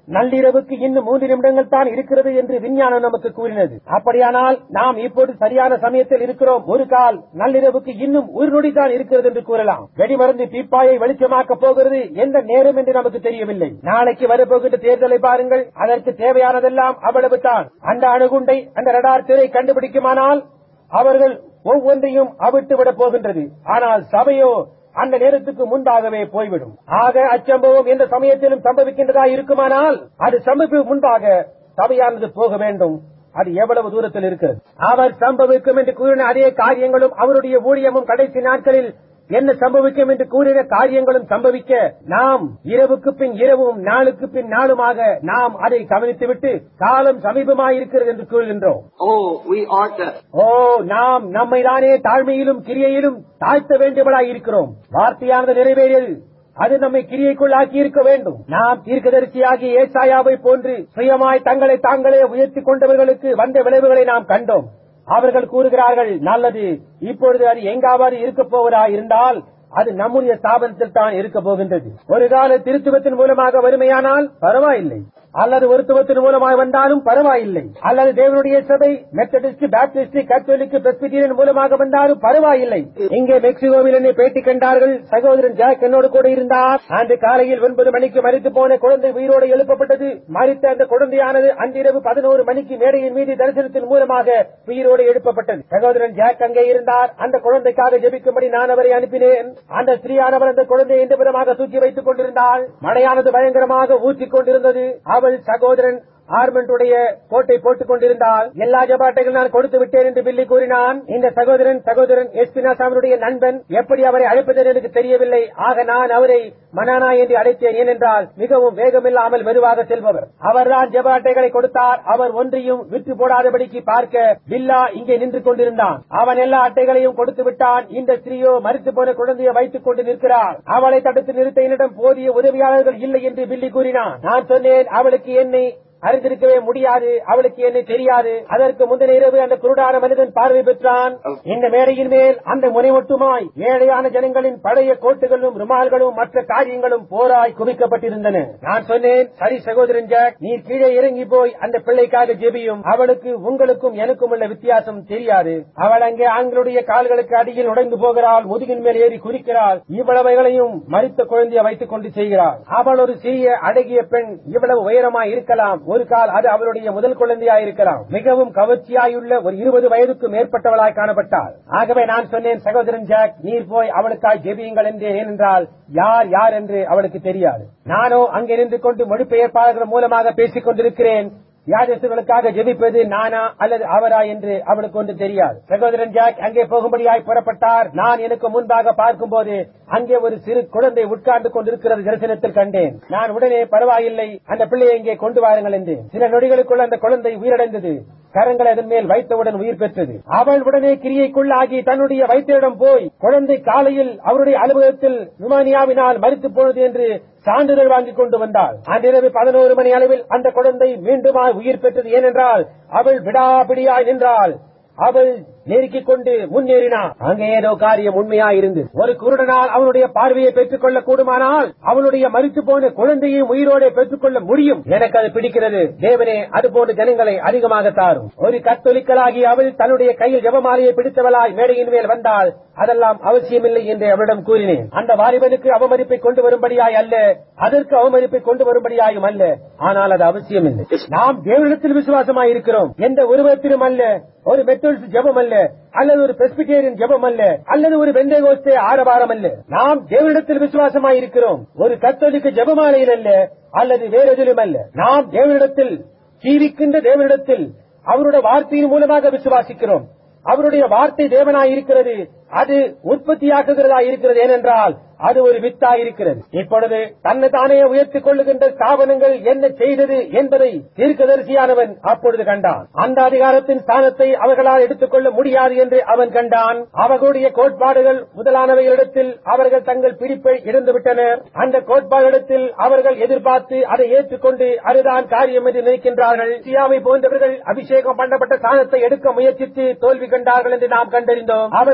நள்ளிரவுக்கு இன்னும் மூன்று நிமிடங்கள் தான் இருக்கிறது என்று விஞ்ஞானம் நமக்கு கூறினது அப்படியானால் நாம் இப்போது சரியான சமயத்தில் இருக்கிறோம் ஒரு கால் நள்ளிரவுக்கு இன்னும் ஒரு நொடி தான் இருக்கிறது என்று கூறலாம் வெடிமருந்து பீப்பாயை வெளிச்சமாக்கப் போகிறது எந்த நேரம் என்று நமக்கு தெரியவில்லை நாளைக்கு வரப்போகின்ற தேர்தலை பாருங்கள் அதற்கு தேவையானதெல்லாம் அவ்வளவு தான் அந்த அணுகுண்டை அந்த ரடார் திரை கண்டுபிடிக்குமானால் அவர்கள் ஒவ்வொன்றையும் அவிட்டு விட போகின்றது ஆனால் சபையோ அந்த நேரத்துக்கு முன்பாகவே போய்விடும் ஆக அச்சம்பவம் எந்த சமயத்திலும் சம்பவிக்கின்றதா இருக்குமானால் அது சம்பவிக்கு முன்பாக சபையானது போக வேண்டும் அது எவ்வளவு தூரத்தில் இருக்கிறது அவர் சம்பவிக்கும் என்று கூறின அதே காரியங்களும் அவருடைய ஊழியமும் கடைசி நாட்களில் என்ன சம்பவிக்கும் என்று கூறின காரியங்களும் சம்பவிக்க நாம் இரவுக்கு பின் இரவும் நாளுக்கு பின் நாளுமாக நாம் அதை கவனித்துவிட்டு காலம் சமீபமாயிருக்கிறது என்று கூறுகின்றோம் Oh, we ought to ஓ நாம் நம்மை தானே தாழ்மையிலும் கிரியையிலும் தாழ்த்த வேண்டியவளாய் இருக்கிறோம் வார்த்தையானது நிறைவேறியது அது நம்மை கிரியைக்குள் ஆக்கி இருக்க வேண்டும் நாம் தீர்க்கதரிசியாகிய ஏசாயாவை போன்று சுயமாய் தங்களை தாங்களே உயர்த்திக் கொண்டவர்களுக்கு வந்த விளைவுகளை நாம் கண்டோம் அவர்கள் கூறுகிறார்கள் நல்லது இப்பொழுது அது எங்காவது இருக்க போவதா இருந்தால் அது நம்முடைய ஸ்தாபனத்தில் தான் இருக்க போகின்றது ஒரு கால திருத்துவத்தின் மூலமாக வறுமையானால் பரவாயில்லை அல்லது ஒருத்துவத்தின் மூலமாக வந்தாலும் பரவாயில்லை அல்லது தேவனுடைய சபை மெத்தடிஸ்ட் பேப்டிஸ்ட் கத்தோலிக் பிரஸ்பிட்டீரியன் மூலமாக வந்தாலும் பரவாயில்லை இங்கே மெக்சிகோவில் என்னை பேட்டி கண்டார்கள் சகோதரன் ஜாக் என்னோடு கூட இருந்தார் அன்று காலையில் ஒன்பது மணிக்கு மறித்து போன குழந்தை உயிரோடு எழுப்பப்பட்டது மறித்த அந்த குழந்தையானது அன்றிரவு பதினோரு மணிக்கு மேடையின் மீது தரிசனத்தின் மூலமாக உயிரோடு எழுப்பப்பட்டது சகோதரன் ஜாக் அங்கே இருந்தார் அந்த குழந்தைக்காக ஜெபிக்கும்படி நான் அவரை அனுப்பினேன் அந்த ஸ்திரீயானவர் அந்த குழந்தையை இந்த விதமாக தூக்கி வைத்துக் கொண்டிருந்தாள் மழையானது பயங்கரமாக ஊற்றிக் கொண்டிருந்தது அவள் சகோதரன் ஆர்மெண்டுடைய கோட்டை போட்டுக் கொண்டிருந்தால் எல்லா ஜபாட்டைகள் நான் கொடுத்து விட்டேன் என்று பில்லி கூறினான் இந்த சகோதரன் சகோதரன் எஸ்பினாசாமனுடைய நண்பன் எப்படி அவரை அழைப்பது எனக்கு தெரியவில்லை ஆக நான் அவரை மனானா என்று அழைத்தேன் ஏனென்றால் மிகவும் வேகமில்லாமல் மெதுவாக செல்பவர் அவர்தான் ஜபாட்டைகளை கொடுத்தார் அவர் ஒன்றையும் விற்று போடாதபடிக்கு பார்க்க பில்லா இங்கே நின்று கொண்டிருந்தான் அவன் எல்லா அட்டைகளையும் கொடுத்து விட்டான் இந்த ஸ்திரீயோ மறித்து போன குழந்தையை வைத்துக் கொண்டு நிற்கிறார் அவளை தடுத்து நிறுத்த என்னிடம் போதிய உதவியாளர்கள் இல்லை என்று பில்லி கூறினான் நான் சொன்னேன் அவளுக்கு என்னை அறிந்திருக்கவே முடியாது அவளுக்கு என்ன தெரியாது அதற்கு முந்தின இரவு அந்த குருடான மனிதன் பார்வை பெற்றான் இந்த மேடையின் மேல் அந்த முனைவட்டுமாய் ஏழையான ஜனங்களின் பழைய கோட்டுகளும் ருமால்களும் மற்ற காரியங்களும் போராய் குவிக்கப்பட்டிருந்தன நான் சொன்னேன் சரி சகோதரன் ஜாக் நீர் கீழே இறங்கி போய் அந்த பிள்ளைக்காக ஜெபியும் அவளுக்கு உங்களுக்கும் எனக்கும் உள்ள வித்தியாசம் தெரியாது அவள் அங்கே ஆண்களுடைய கால்களுக்கு அடியில் உடைந்து போகிறாள் முதுகின் மேல் ஏறி குறிக்கிறாள் இவ்வளவைகளையும் மறித்த குழந்தையை வைத்துக் கொண்டு செய்கிறாள் அவள் ஒரு சிறிய அழகிய பெண் இவ்வளவு உயரமாய் இருக்கலாம் ஒரு கால் அது அவளுடைய முதல் குழந்தையாய் இருக்கலாம் மிகவும் கவர்ச்சியாயுள்ள ஒரு இருபது வயதுக்கு மேற்பட்டவளாய் காணப்பட்டாள் ஆகவே நான் சொன்னேன் சகோதரன் ஜாக் நீர் போய் அவளுக்காய் ஜெபியுங்கள் என்றே ஏனென்றால் யார் யார் என்று அவளுக்கு தெரியாது நானோ அங்கே நின்று கொண்டு மொழிபெயர்ப்பாளர்கள் மூலமாக பேசிக் கொண்டிருக்கிறேன் வியாதிஸ்தர்களுக்காக ஜெபிப்பது நானா அல்லது அவரா என்று அவளுக்கு ஒன்று தெரியாது சகோதரன் ஜாக் அங்கே போகும்படியாய் புறப்பட்டார் நான் எனக்கு முன்பாக பார்க்கும்போது அங்கே ஒரு சிறு குழந்தை உட்கார்ந்து கொண்டிருக்கிறது தரிசனத்தில் கண்டேன் நான் உடனே பரவாயில்லை அந்த பிள்ளையை இங்கே கொண்டு வாருங்கள் என்று சில நொடிகளுக்குள் அந்த குழந்தை உயிரடைந்தது கரங்களை அதன் மேல் வைத்தவுடன் உயிர் பெற்றது அவள் உடனே கிரியைக்குள்ளாகி தன்னுடைய வைத்தியரிடம் போய் குழந்தை காலையில் அவருடைய அலுவலகத்தில் நுமானியாவினால் மறித்து போனது என்று சான்றிதழ் வாங்கிக் கொண்டு வந்தாள் அன்றிரவு பதினோரு மணி அளவில் அந்த குழந்தை மீண்டுமாய் உயிர் பெற்றது ஏனென்றால் அவள் விடாபிடியாய் நின்றாள் அவள் நெருக்கிக் கொண்டு முன்னேறினார் அங்கே ஏதோ காரியம் உண்மையாயிருந்து ஒரு குருடனால் அவனுடைய பார்வையை பெற்றுக் கொள்ள கூடுமானால் அவனுடைய மறித்து போன குழந்தையை உயிரோட பெற்றுக் கொள்ள முடியும் எனக்கு அது பிடிக்கிறது தேவனே அதுபோன்ற ஜனங்களை அதிகமாக தாரும் ஒரு கத்தொலிக்கலாகி அவள் தன்னுடைய கையில் ஜபமாலையை பிடித்தவளாய் மேடையின் மேல் வந்தால் அதெல்லாம் அவசியமில்லை என்று அவளிடம் கூறினேன் அந்த வாலிபனுக்கு அவமதிப்பை கொண்டு வரும்படியாய் அல்ல அதற்கு அவமதிப்பை கொண்டு வரும்படியாயும் அல்ல ஆனால் அது அவசியமில்லை நாம் தேவனிடத்தில் விசுவாசமாய் இருக்கிறோம் எந்த உருவத்திலும் அல்ல ஒரு மெத்தோடிஸ்ட் ஜெபம் அல்ல அல்லது ஒரு பெஸ்பிட்டேரியன் ஜெபம் அல்ல அல்லது ஒரு வெந்தேகோஸ்தே ஆரவாரம் அல்ல நாம் தேவனிடத்தில் விசுவாசமாய் இருக்கிறோம் ஒரு கத்தோலிக்க ஜெபமாலையில் அல்ல அல்லது வேறெதிலும் அல்ல நாம் தேவனிடத்தில் ஜீவிக்கின்ற தேவனிடத்தில் அவருடைய வார்த்தையின் மூலமாக விசுவாசிக்கிறோம் அவருடைய வார்த்தை தேவனாய் இருக்கிறது அது உற்பத்தியாக்குகிறதா இருக்கிறது ஏனென்றால் அது ஒரு வித்தா இருக்கிறது இப்பொழுது தன்னை தானே உயர்த்திக் கொள்ளுகின்ற ஸ்தாபனங்கள் என்ன செய்தது என்பதை தீர்க்கதரிசியானவன் அப்பொழுது கண்டான் அந்த அதிகாரத்தின் ஸ்தானத்தை அவர்களால் எடுத்துக்கொள்ள முடியாது என்று அவன் கண்டான் அவர்களுடைய கோட்பாடுகள் முதலானவைகளிடத்தில் அவர்கள் தங்கள் பிடிப்பை இழந்துவிட்டனர் அந்த கோட்பாடுகளிடத்தில் அவர்கள் எதிர்பார்த்து அதை ஏற்றுக்கொண்டு அதுதான் காரியம் என்று நினைக்கின்றார்கள் சியாவை போன்றவர்கள் அபிஷேகம் பண்ணப்பட்ட ஸ்தானத்தை எடுக்க முயற்சித்து தோல்வி கண்டார்கள் என்று நாம் கண்டறிந்தோம் அவர்கள் அநேக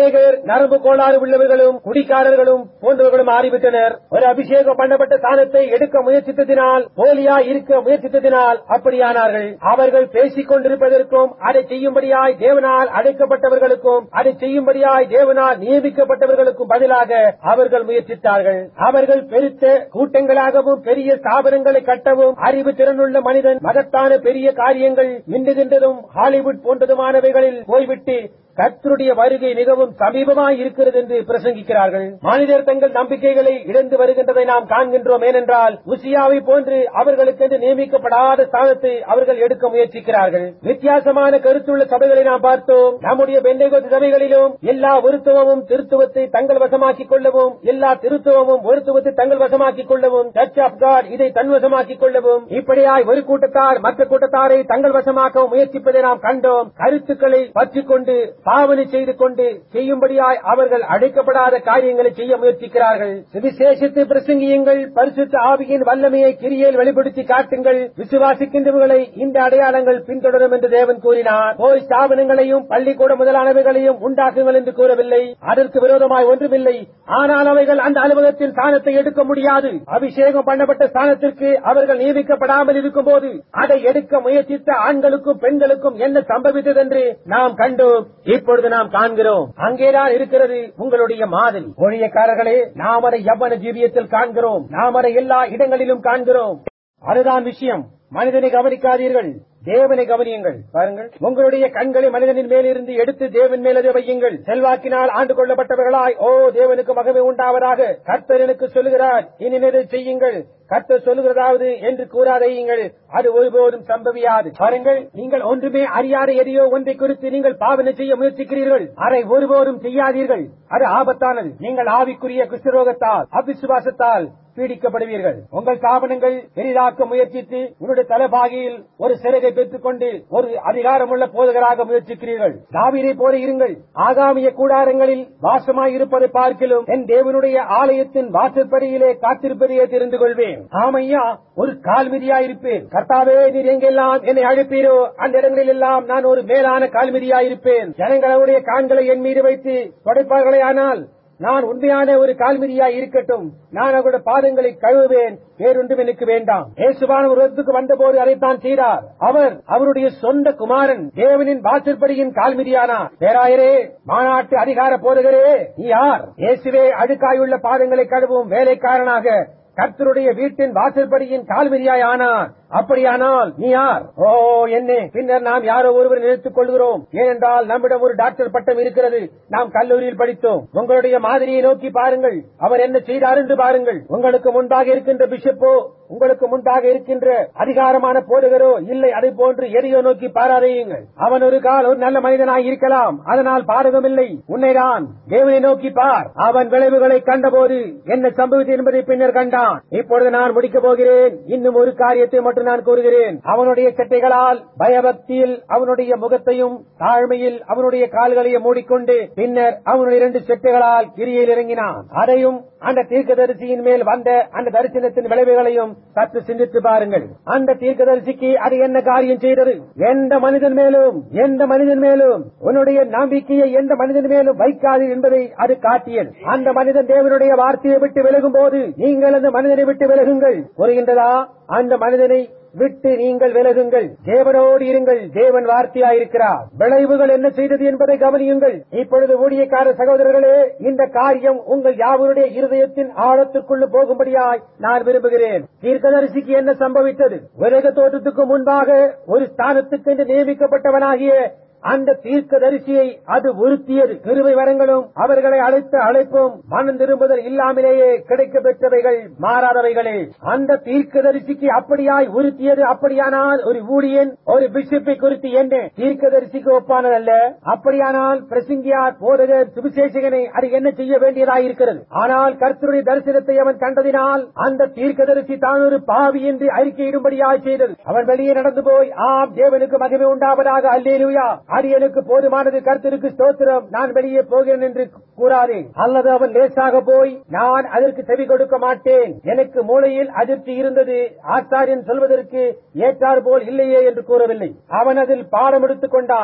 அநேகர் நரம்பு கோளாறு உள்ளவர்களும் குடிக்காரர்களும் போன்றவர்களும் ஆறிவிட்டனர் ஒரு அபிஷேகம் பண்ணப்பட்ட ஸ்தானத்தை எடுக்க முயற்சித்ததினால் போலியா இருக்க முயற்சித்ததினால் அப்படியானார்கள் அவர்கள் பேசிக் கொண்டிருப்பதற்கும் அதை செய்யும்படியாய் தேவனால் அழைக்கப்பட்டவர்களுக்கும் அதை செய்யும்படியாய் தேவனால் நியமிக்கப்பட்டவர்களுக்கும் பதிலாக அவர்கள் முயற்சித்தார்கள் அவர்கள் பெருத்த கூட்டங்களாகவும் பெரிய ஸ்தாபனங்களை கட்டவும் அறிவு திறனுள்ள மனிதன் மகத்தான பெரிய காரியங்கள் மின்னுகின்றதும் ஹாலிவுட் போன்றதுமானவைகளில் போய்விட்டு கர்த்தருடைய வருகை மிகவும் சமீபமாய் இருக்கிறது என்று பிரசங்கிக்கிறார்கள் மனிதர் தங்கள் நம்பிக்கைகளை இழந்து வருகின்றதை நாம் காண்கின்றோம் ஏனென்றால் உசியாவை போன்று அவர்களுக்கென்று நியமிக்கப்படாத ஸ்தானத்தை அவர்கள் எடுக்க முயற்சிக்கிறார்கள் வித்தியாசமான கருத்துள்ள சபைகளை நாம் பார்த்தோம் நம்முடைய பெந்தைகோத்து சபைகளிலும் எல்லா ஒருத்துவமும் திருத்துவத்தை தங்கள் வசமாக்கிக் கொள்ளவும் எல்லா திருத்துவமும் ஒருத்துவத்தை தங்கள் வசமாக்கிக் கொள்ளவும் சர்ச் ஆஃப் காட் இதை தன் வசமாக்கிக் கொள்ளவும் இப்படியாய் ஒரு கூட்டத்தார் மற்ற கூட்டத்தாரை தங்கள் வசமாக்க முயற்சிப்பதை நாம் கண்டோம் கருத்துக்களை பற்றிக் கொண்டு பாவனை செய்து கொண்டு செய்யும்படியாய் அவர்கள் அழைக்கப்படாத காரியங்களை செய்ய முயற்சிக்கிறார்கள் சுவிசேஷத்தை பிரசங்கியுங்கள் பரிசுத்த ஆவியின் வல்லமையை கிரியில் வெளிப்படுத்தி காட்டுங்கள் விசுவாசிக்கின்றவர்களை இந்த அடையாளங்கள் பின்தொடரும் என்று தேவன் கூறினார் போய் ஸ்தாபனங்களையும் பள்ளிக்கூட முதலானவைகளையும் உண்டாக்குங்கள் என்று கூறவில்லை அதற்கு விரோதமாய் ஒன்றுமில்லை ஆனால் அவைகள் அந்த அலுவலகத்தின் ஸ்தானத்தை எடுக்க முடியாது அபிஷேகம் பண்ணப்பட்ட ஸ்தானத்திற்கு அவர்கள் நியமிக்கப்படாமல் இருக்கும் போது அதை எடுக்க முயற்சித்த ஆண்களுக்கும் பெண்களுக்கும் என்ன சம்பவித்தது என்று நாம் கண்டோம் இப்பொழுது நாம் காண்கிறோம் அங்கேதான் இருக்கிறது உங்களுடைய மாதிரி ஊழியக்காரர்களே நாம் அதை எவ்வன ஜீவியத்தில் காண்கிறோம் நாம் அதை எல்லா இடங்களிலும் காண்கிறோம் அதுதான் விஷயம் மனிதனை கவனிக்காதீர்கள் தேவனை கவனியுங்கள் பாருங்கள் உங்களுடைய கண்களை மனிதனின் மேலிருந்து எடுத்து தேவன் மேல் அதை வையுங்கள் செல்வாக்கினால் ஆண்டு கொள்ளப்பட்டவர்களாய் ஓ தேவனுக்கு மகமை உண்டாவதாக கர்த்தர் எனக்கு சொல்லுகிறார் இனிமேதை செய்யுங்கள் கர்த்தர் சொல்லுகிறதாவது என்று கூறாதையுங்கள் அது ஒருபோதும் சம்பவியாது பாருங்கள் நீங்கள் ஒன்றுமே அறியாத எதையோ ஒன்றை குறித்து நீங்கள் பாவனை செய்ய முயற்சிக்கிறீர்கள் அதை ஒருபோதும் செய்யாதீர்கள் அது ஆபத்தானது நீங்கள் ஆவிக்குரிய குஷ்டரோகத்தால் அவிசுவாசத்தால் பீடிக்கப்படுவீர்கள் உங்கள் ஸ்தாபனங்கள் பெரிதாக்க முயற்சித்து உன்னுடைய தலைபாகியில் ஒரு சிறகை பெற்றுக்கொண்டு ஒரு அதிகாரமுள்ள போதகராக முயற்சிக்கிறீர்கள் தாவீரை போல இருங்கள் ஆகாமிய கூடாரங்களில் வாசமாய் இருப்பதை பார்க்கிலும் என் தேவனுடைய ஆலயத்தின் வாசற்படியிலே காத்திருப்பதையே தெரிந்து கொள்வேன் ஆமையா ஒரு கால்மிதியாயிருப்பேன் கர்த்தாவே நீர் எங்கெல்லாம் என்னை அழைப்பீரோ அந்த இடங்களில் எல்லாம் நான் ஒரு மேலான கால்மிதியாயிருப்பேன் ஜனங்களுடைய காண்களை என் மீது வைத்து தொடைப்பார்களே ஆனால் நான் உண்மையான ஒரு கால்மிதியாய் இருக்கட்டும் நான் அவருடைய பாதங்களை கழுவுவேன் வேறொன்றும் எனக்கு வேண்டாம் இயேசுவான ஒரு இடத்துக்கு வந்தபோது அதைத்தான் செய்தார் அவர் அவருடைய சொந்த குமாரன் தேவனின் வாசற்படியின் கால்மிதியானார் பேராயரே மாநாட்டு அதிகார போதகரே நீ யார் இயேசுவே அழுக்காயுள்ள பாதங்களை கழுவும் வேலைக்காரனாக கர்த்தருடைய வீட்டின் வாசற்படியின் கால்மிதியாய் ஆனார் அப்படியானால் நீ யார் ஓ என்ன பின்னர் நாம் யாரோ ஒருவர் நினைத்துக் கொள்கிறோம் ஏனென்றால் நம்மிடம் ஒரு டாக்டர் பட்டம் இருக்கிறது நாம் கல்லூரியில் படித்தோம் உங்களுடைய மாதிரியை நோக்கி பாருங்கள் அவர் என்ன செய்தார் என்று பாருங்கள் உங்களுக்கு முன்பாக இருக்கின்ற பிஷப்போ உங்களுக்கு முன்பாக இருக்கின்ற அதிகாரமான போதகரோ இல்லை அதை போன்று எதையோ நோக்கி பாராதையுங்கள் அவன் ஒரு கால் ஒரு நல்ல மனிதனாய் இருக்கலாம் அதனால் பாதகமில்லை உன்னைதான் தேவனை நோக்கி பார் அவன் விளைவுகளை கண்டபோது என்ன சம்பவித்தது என்பதை பின்னர் கண்டான் இப்பொழுது நான் முடிக்கப் போகிறேன் இன்னும் ஒரு காரியத்தை மட்டும் நான் கூறுகிறேன் அவனுடைய சட்டைகளால் பயபக்தியில் அவனுடைய முகத்தையும் தாழ்மையில் அவனுடைய கால்களையும் மூடிக்கொண்டு பின்னர் அவனுடைய இரண்டு செட்டுகளால் கிரியில் இறங்கினான் அதையும் அந்த தீர்க்கதரிசியின் மேல் வந்த அந்த தரிசனத்தின் விளைவுகளையும் சற்று சிந்தித்து பாருங்கள் அந்த தீர்க்கதரிசிக்கு அது என்ன காரியம் செய்தது எந்த மனிதன் மேலும் எந்த மனிதன் மேலும் உன்னுடைய நம்பிக்கையை எந்த மனிதன் மேலும் வைக்காது என்பதை அது காட்டியது அந்த மனிதன் தேவனுடைய வார்த்தையை விட்டு விலகும் போது நீங்கள் அந்த மனிதனை விட்டு விலகுங்கள் புரிகின்றதா அந்த மனிதனை விட்டு நீங்கள் விலகுங்கள் தேவனோடு இருங்கள் தேவன் வார்த்தையாயிருக்கிறார் விளைவுகள் என்ன செய்தது என்பதை கவனியுங்கள் இப்பொழுது ஊழியக்கார சகோதரர்களே இந்த காரியம் உங்கள் யாவருடைய இருதயத்தின் ஆழத்திற்குள்ள போகும்படியாய் நான் விரும்புகிறேன் தீர்க்கதரிசிக்கு என்ன சம்பவித்தது உலக தோற்றத்துக்கு முன்பாக ஒரு ஸ்தானத்துக்கு என்று நியமிக்கப்பட்டவனாகிய அந்த தீர்க்கதரிசியை அது உறுத்தியது கிருபை வரங்களும் அவர்களை அழைத்த அழைப்பும் மனம் திரும்புதல் இல்லாமலேயே கிடைக்க பெற்றவைகள் மாறாதவைகளே அந்த தீர்க்கதரிசிக்கு அப்படியாய் உறுத்தியது அப்படியானால் ஒரு ஊழியன் ஒரு பிஷப்பை குறித்து என்ன தீர்க்கதரிசிக்கு ஒப்பானதல்ல அப்படியானால் பிரசிங்கியார் போதகர் சுவிசேஷகனை அது என்ன செய்ய வேண்டியதாயிருக்கிறது ஆனால் கர்த்தருடைய தரிசனத்தை அவன் கண்டதினால் அந்த தீர்க்கதரிசி தான் ஒரு பாவி என்று அறிக்கையிடும்படியாய் செய்தது அவன் வெளியே நடந்து போய் ஆம் தேவனுக்கு மகிமை உண்டாவதாக அல்லேலுயா அது எனக்கு போதுமானது கர்த்தருக்கு ஸ்தோத்திரம் நான் வெளியே போகிறேன் என்று கூறாதே அல்லது அவன் லேசாக போய் நான் அதற்கு செவி கொடுக்க மாட்டேன் எனக்கு மூளையில் அதிர்ச்சி இருந்தது ஆச்சாரியன் சொல்வதற்கு ஏற்றார் போல் இல்லையே என்று கூறவில்லை அவன் அதில் பாடம் எடுத்துக் கொண்டான்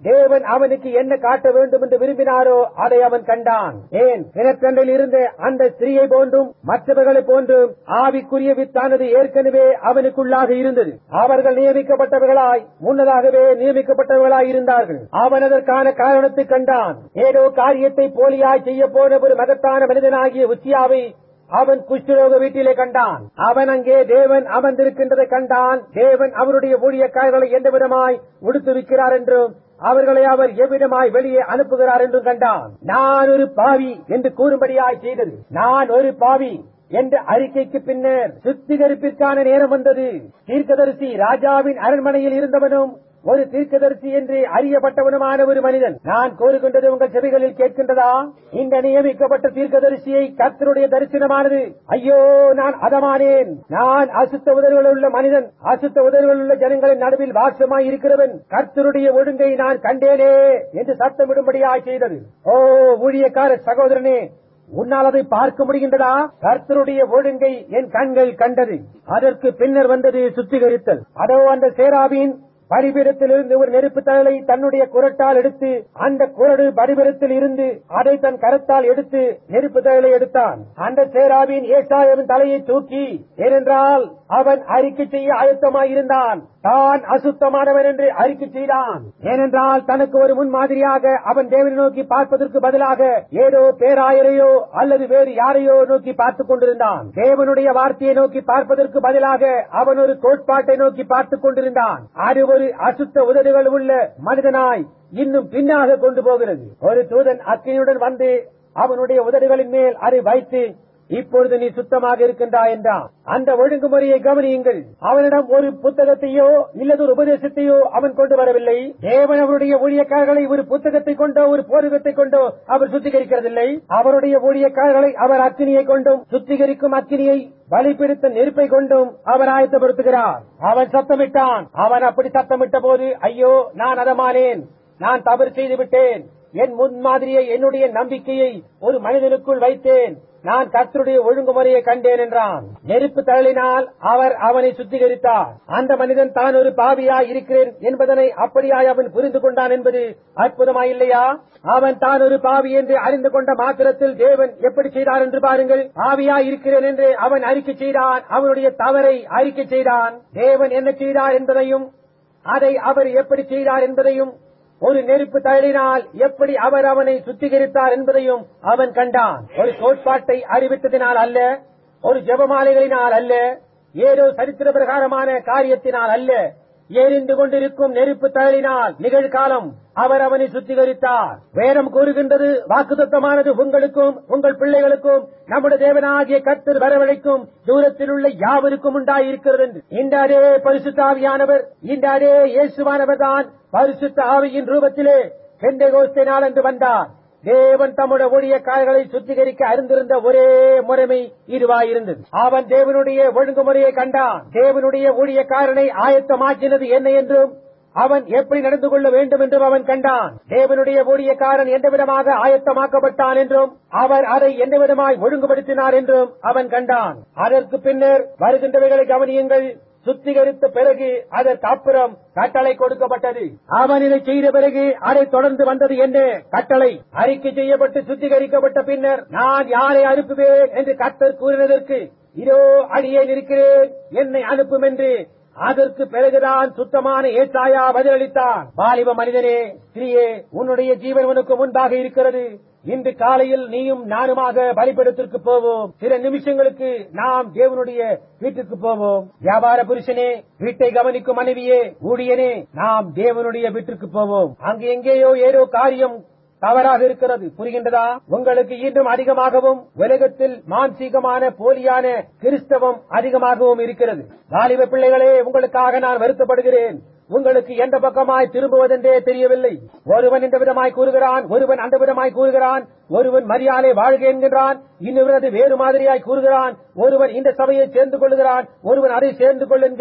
தேவன் அவனுக்கு என்ன காட்ட வேண்டும் என்று விரும்பினாரோ அதை அவன் கண்டான் ஏன் கிணற்றண்டில் இருந்த அந்த ஸ்திரீயை போன்றும் மற்றவர்களை போன்றும் ஆவிக்குரிய வித்தானது ஏற்கனவே அவனுக்குள்ளாக இருந்தது அவர்கள் நியமிக்கப்பட்டவர்களாய் முன்னதாகவே நியமிக்கப்பட்டவர்களாய் இருந்தார்கள் அவன் அதற்கான காரணத்தை கண்டான் ஏதோ காரியத்தை போலியாய் செய்ய போன ஒரு மகத்தான மனிதனாகிய உச்சியாவை அவன் குஷ்டரோக வீட்டிலே கண்டான் அவன் அங்கே தேவன் அமர்ந்திருக்கின்றதை கண்டான் தேவன் அவருடைய ஊழியக்காரர்களை எந்த விதமாய் உடுத்துவிக்கிறார் என்றும் அவர்களை அவர் எவ்விதமாய் வெளியே அனுப்புகிறார் என்றும் கண்டான் நான் ஒரு பாவி என்று கூறும்படியாய் செய்தது நான் ஒரு பாவி என்ற அறிக்கைக்கு பின்னர் சுத்திகரிப்பிற்கான நேரம் வந்தது தீர்க்கதரிசி ராஜாவின் அரண்மனையில் இருந்தவனும் ஒரு தீர்க்கதரிசி என்று அறியப்பட்டவனுமான ஒரு மனிதன் நான் கூறுகின்றது உங்கள் செவிகளில் கேட்கின்றதா இந்த நியமிக்கப்பட்ட தீர்க்கதரிசியை கர்த்தருடைய தரிசனமானது ஐயோ நான் அதமானேன் நான் அசுத்த உதவிகள் உள்ள மனிதன் அசுத்த உதவிகள் உள்ள ஜனங்களின் நடுவில் வாசமாய் இருக்கிறவன் கர்த்தருடைய ஒழுங்கை நான் கண்டேனே என்று சத்தமிடும்படியாய் செய்தது ஓ ஊழியக்கார சகோதரனே உன்னால் அதை பார்க்க முடிகின்றதா கர்த்தருடைய ஒழுங்கை என் கண்கள் கண்டது அதற்கு பின்னர் வந்தது சுத்திகரித்தல் அதோ அந்த சேராவின் பரிபீடத்திலிருந்து ஒரு நெருப்பு தழலை தன்னுடைய குரட்டால் எடுத்து அந்த குரடு பரிபீடத்தில் இருந்து அதை தன் கரத்தால் எடுத்து நெருப்பு தழலை எடுத்தான் அந்த சேராவின் ஏசாயவின் தலையை தூக்கி ஏனென்றால் அவன் அறிக்கை செய்ய ஆயத்தமாயிருந்தான் தான் அசுத்தமானவன் என்று அறிக்கை செய்தான் ஏனென்றால் தனக்கு ஒரு முன்மாதிரியாக அவன் தேவனை நோக்கி பார்ப்பதற்கு பதிலாக ஏதோ பேராயரையோ அல்லது வேறு யாரையோ நோக்கி பார்த்துக் கொண்டிருந்தான் தேவனுடைய வார்த்தையை நோக்கி பார்ப்பதற்கு பதிலாக அவன் ஒரு கோட்பாட்டை நோக்கி பார்த்துக் கொண்டிருந்தான் அது ஒரு அசுத்த உதடுகள் உள்ள மனிதனாய் இன்னும் பின்னாக கொண்டு போகிறது ஒரு தூதன் அக்கினியுடன் வந்து அவனுடைய உதடுகளின் மேல் அதை வைத்து இப்பொழுது நீ சுத்தமாக இருக்கின்றாய் என்றான் அந்த ஒழுங்குமுறையை கவனியுங்கள் அவனிடம் ஒரு புத்தகத்தையோ இல்லது ஒரு உபதேசத்தையோ அவன் கொண்டு வரவில்லை தேவன் அவருடைய ஊழியக்காரர்களை ஒரு புத்தகத்தை கொண்டோ ஒரு போருகத்தை கொண்டோ அவர் சுத்திகரிக்கிறதில்லை அவருடைய ஊழியக்காரர்களை அவர் அக்கினியை கொண்டும் சுத்திகரிக்கும் அக்கினியை பலிப்பிடித்த நெருப்பை கொண்டும் அவர் ஆயத்தப்படுத்துகிறார் அவன் சத்தமிட்டான் அவன் அப்படி சத்தமிட்ட போது ஐயோ நான் அதமானேன் நான் தவறு செய்து விட்டேன் என் முன்மாதிரியை என்னுடைய நம்பிக்கையை ஒரு மனிதனுக்குள் வைத்தேன் நான் கர்த்தருடைய ஒழுங்குமுறையை கண்டேன் என்றான் நெருப்பு தழலினால் அவர் அவனை சுத்திகரித்தார் அந்த மனிதன் தான் ஒரு பாவியாய் இருக்கிறேன் என்பதனை அப்படியாய் அவன் புரிந்து கொண்டான் என்பது அற்புதமாயில்லையா அவன் தான் ஒரு பாவி என்று அறிந்து கொண்ட மாத்திரத்தில் தேவன் எப்படி செய்தார் என்று பாருங்கள் பாவியாய் இருக்கிறேன் என்று அவன் அறிக்கை செய்தான் அவனுடைய தவறை அறிக்கை செய்தான் தேவன் என்ன செய்தார் என்பதையும் அதை அவர் எப்படி செய்தார் என்பதையும் ஒரு நெருப்பு தழினால் எப்படி அவர் அவனை சுத்திகரித்தார் என்பதையும் அவன் கண்டான் ஒரு கோட்பாட்டை அறிவித்ததினால் அல்ல ஒரு ஜெபமாலைகளினால் அல்ல ஏதோ சரித்திர பிரகாரமான காரியத்தினால் அல்ல எரிந்து கொண்டிருக்கும் நெருப்பு தழினால் நிகழ்காலம் அவர் அவனை சுத்திகரித்தார் வேதம் கூறுகின்றது வாக்குத்தமானது உங்களுக்கும் உங்கள் பிள்ளைகளுக்கும் நம்முடைய தேவனாகிய கத்தர் வரவழைக்கும் தூரத்தில் உள்ள யாவருக்கும் உண்டாயிருக்கிறது என்று இந்த அதே பரிசுத்தாவியானவர் இந்த அதே இயேசுவானவர் தான் பரிசுத்த ஆவியின் ரூபத்திலே பெண்டகோஸ்தே நாள் என்று வந்தார் தேவன் தம்முடைய ஊழியக்காரர்களை சுத்திகரிக்க அறிந்திருந்த ஒரே முறைமை இதுவாயிருந்தது அவன் தேவனுடைய ஒழுங்குமுறையை கண்டான் தேவனுடைய ஊழியக்காரனை ஆயத்தமாக்கினது என்ன என்றும் அவன் எப்படி நடந்து கொள்ள வேண்டும் என்றும் அவன் கண்டான் தேவனுடைய ஊழியக்காரன் எந்த விதமாக ஆயத்தமாக்கப்பட்டான் என்றும் அவர் அதை எந்த விதமாய் ஒழுங்குபடுத்தினார் என்றும் அவன் கண்டான் அதற்கு பின்னர் வருகின்றவைகளை கவனியுங்கள் சுத்திகரித்த பிறகு அதற்கு அப்புறம் கட்டளை கொடுக்கப்பட்டது அவன் இதை செய்த பிறகு அதை தொடர்ந்து வந்தது என்ன கட்டளை அறிக்கை செய்யப்பட்டு சுத்திகரிக்கப்பட்ட பின்னர் நான் யாரை அனுப்புவேன் என்று கத்தர் கூறினதற்கு இதோ அடியேன் இருக்கிறேன் என்னை அனுப்பும் என்று அதற்கு பிறகுதான் சுத்தமான ஏசாயா பதிலளித்தான் வாலிப மனிதனே ஸ்திரீயே உன்னுடைய ஜீவன் உனக்கு முன்பாக இருக்கிறது இன்று காலையில் நீயும் நானுமாக பலிபடத்திற்கு போவோம் சில நிமிஷங்களுக்கு நாம் தேவனுடைய வீட்டுக்கு போவோம் வியாபார புருஷனே வீட்டை கவனிக்கும் மனைவியே ஊழியனே நாம் தேவனுடைய வீட்டுக்கு போவோம் அங்கு எங்கேயோ ஏதோ காரியம் தவறாக இருக்கிறது புரிகின்றதா உங்களுக்கு இன்னும் அதிகமாகவும் உலகத்தில் மான்சீகமான போலியான கிறிஸ்தவம் அதிகமாகவும் இருக்கிறது வாலிப பிள்ளைகளே உங்களுக்காக நான் வருத்தப்படுகிறேன் உங்களுக்கு எந்த பக்கமாய் திரும்புவதென்றே தெரியவில்லை ஒருவன் இந்த விதமாய் கூறுகிறான் ஒருவன் அந்த விதமாய் கூறுகிறான் ஒருவன் மரியாதை வாழ்க என்கின்றான் இன்னொரு வேறு மாதிரியாய் கூறுகிறான் ஒருவன் இந்த சபையை சேர்ந்து கொள்கிறான் ஒருவன் அதை சேர்ந்து கொள்ளுகிறான்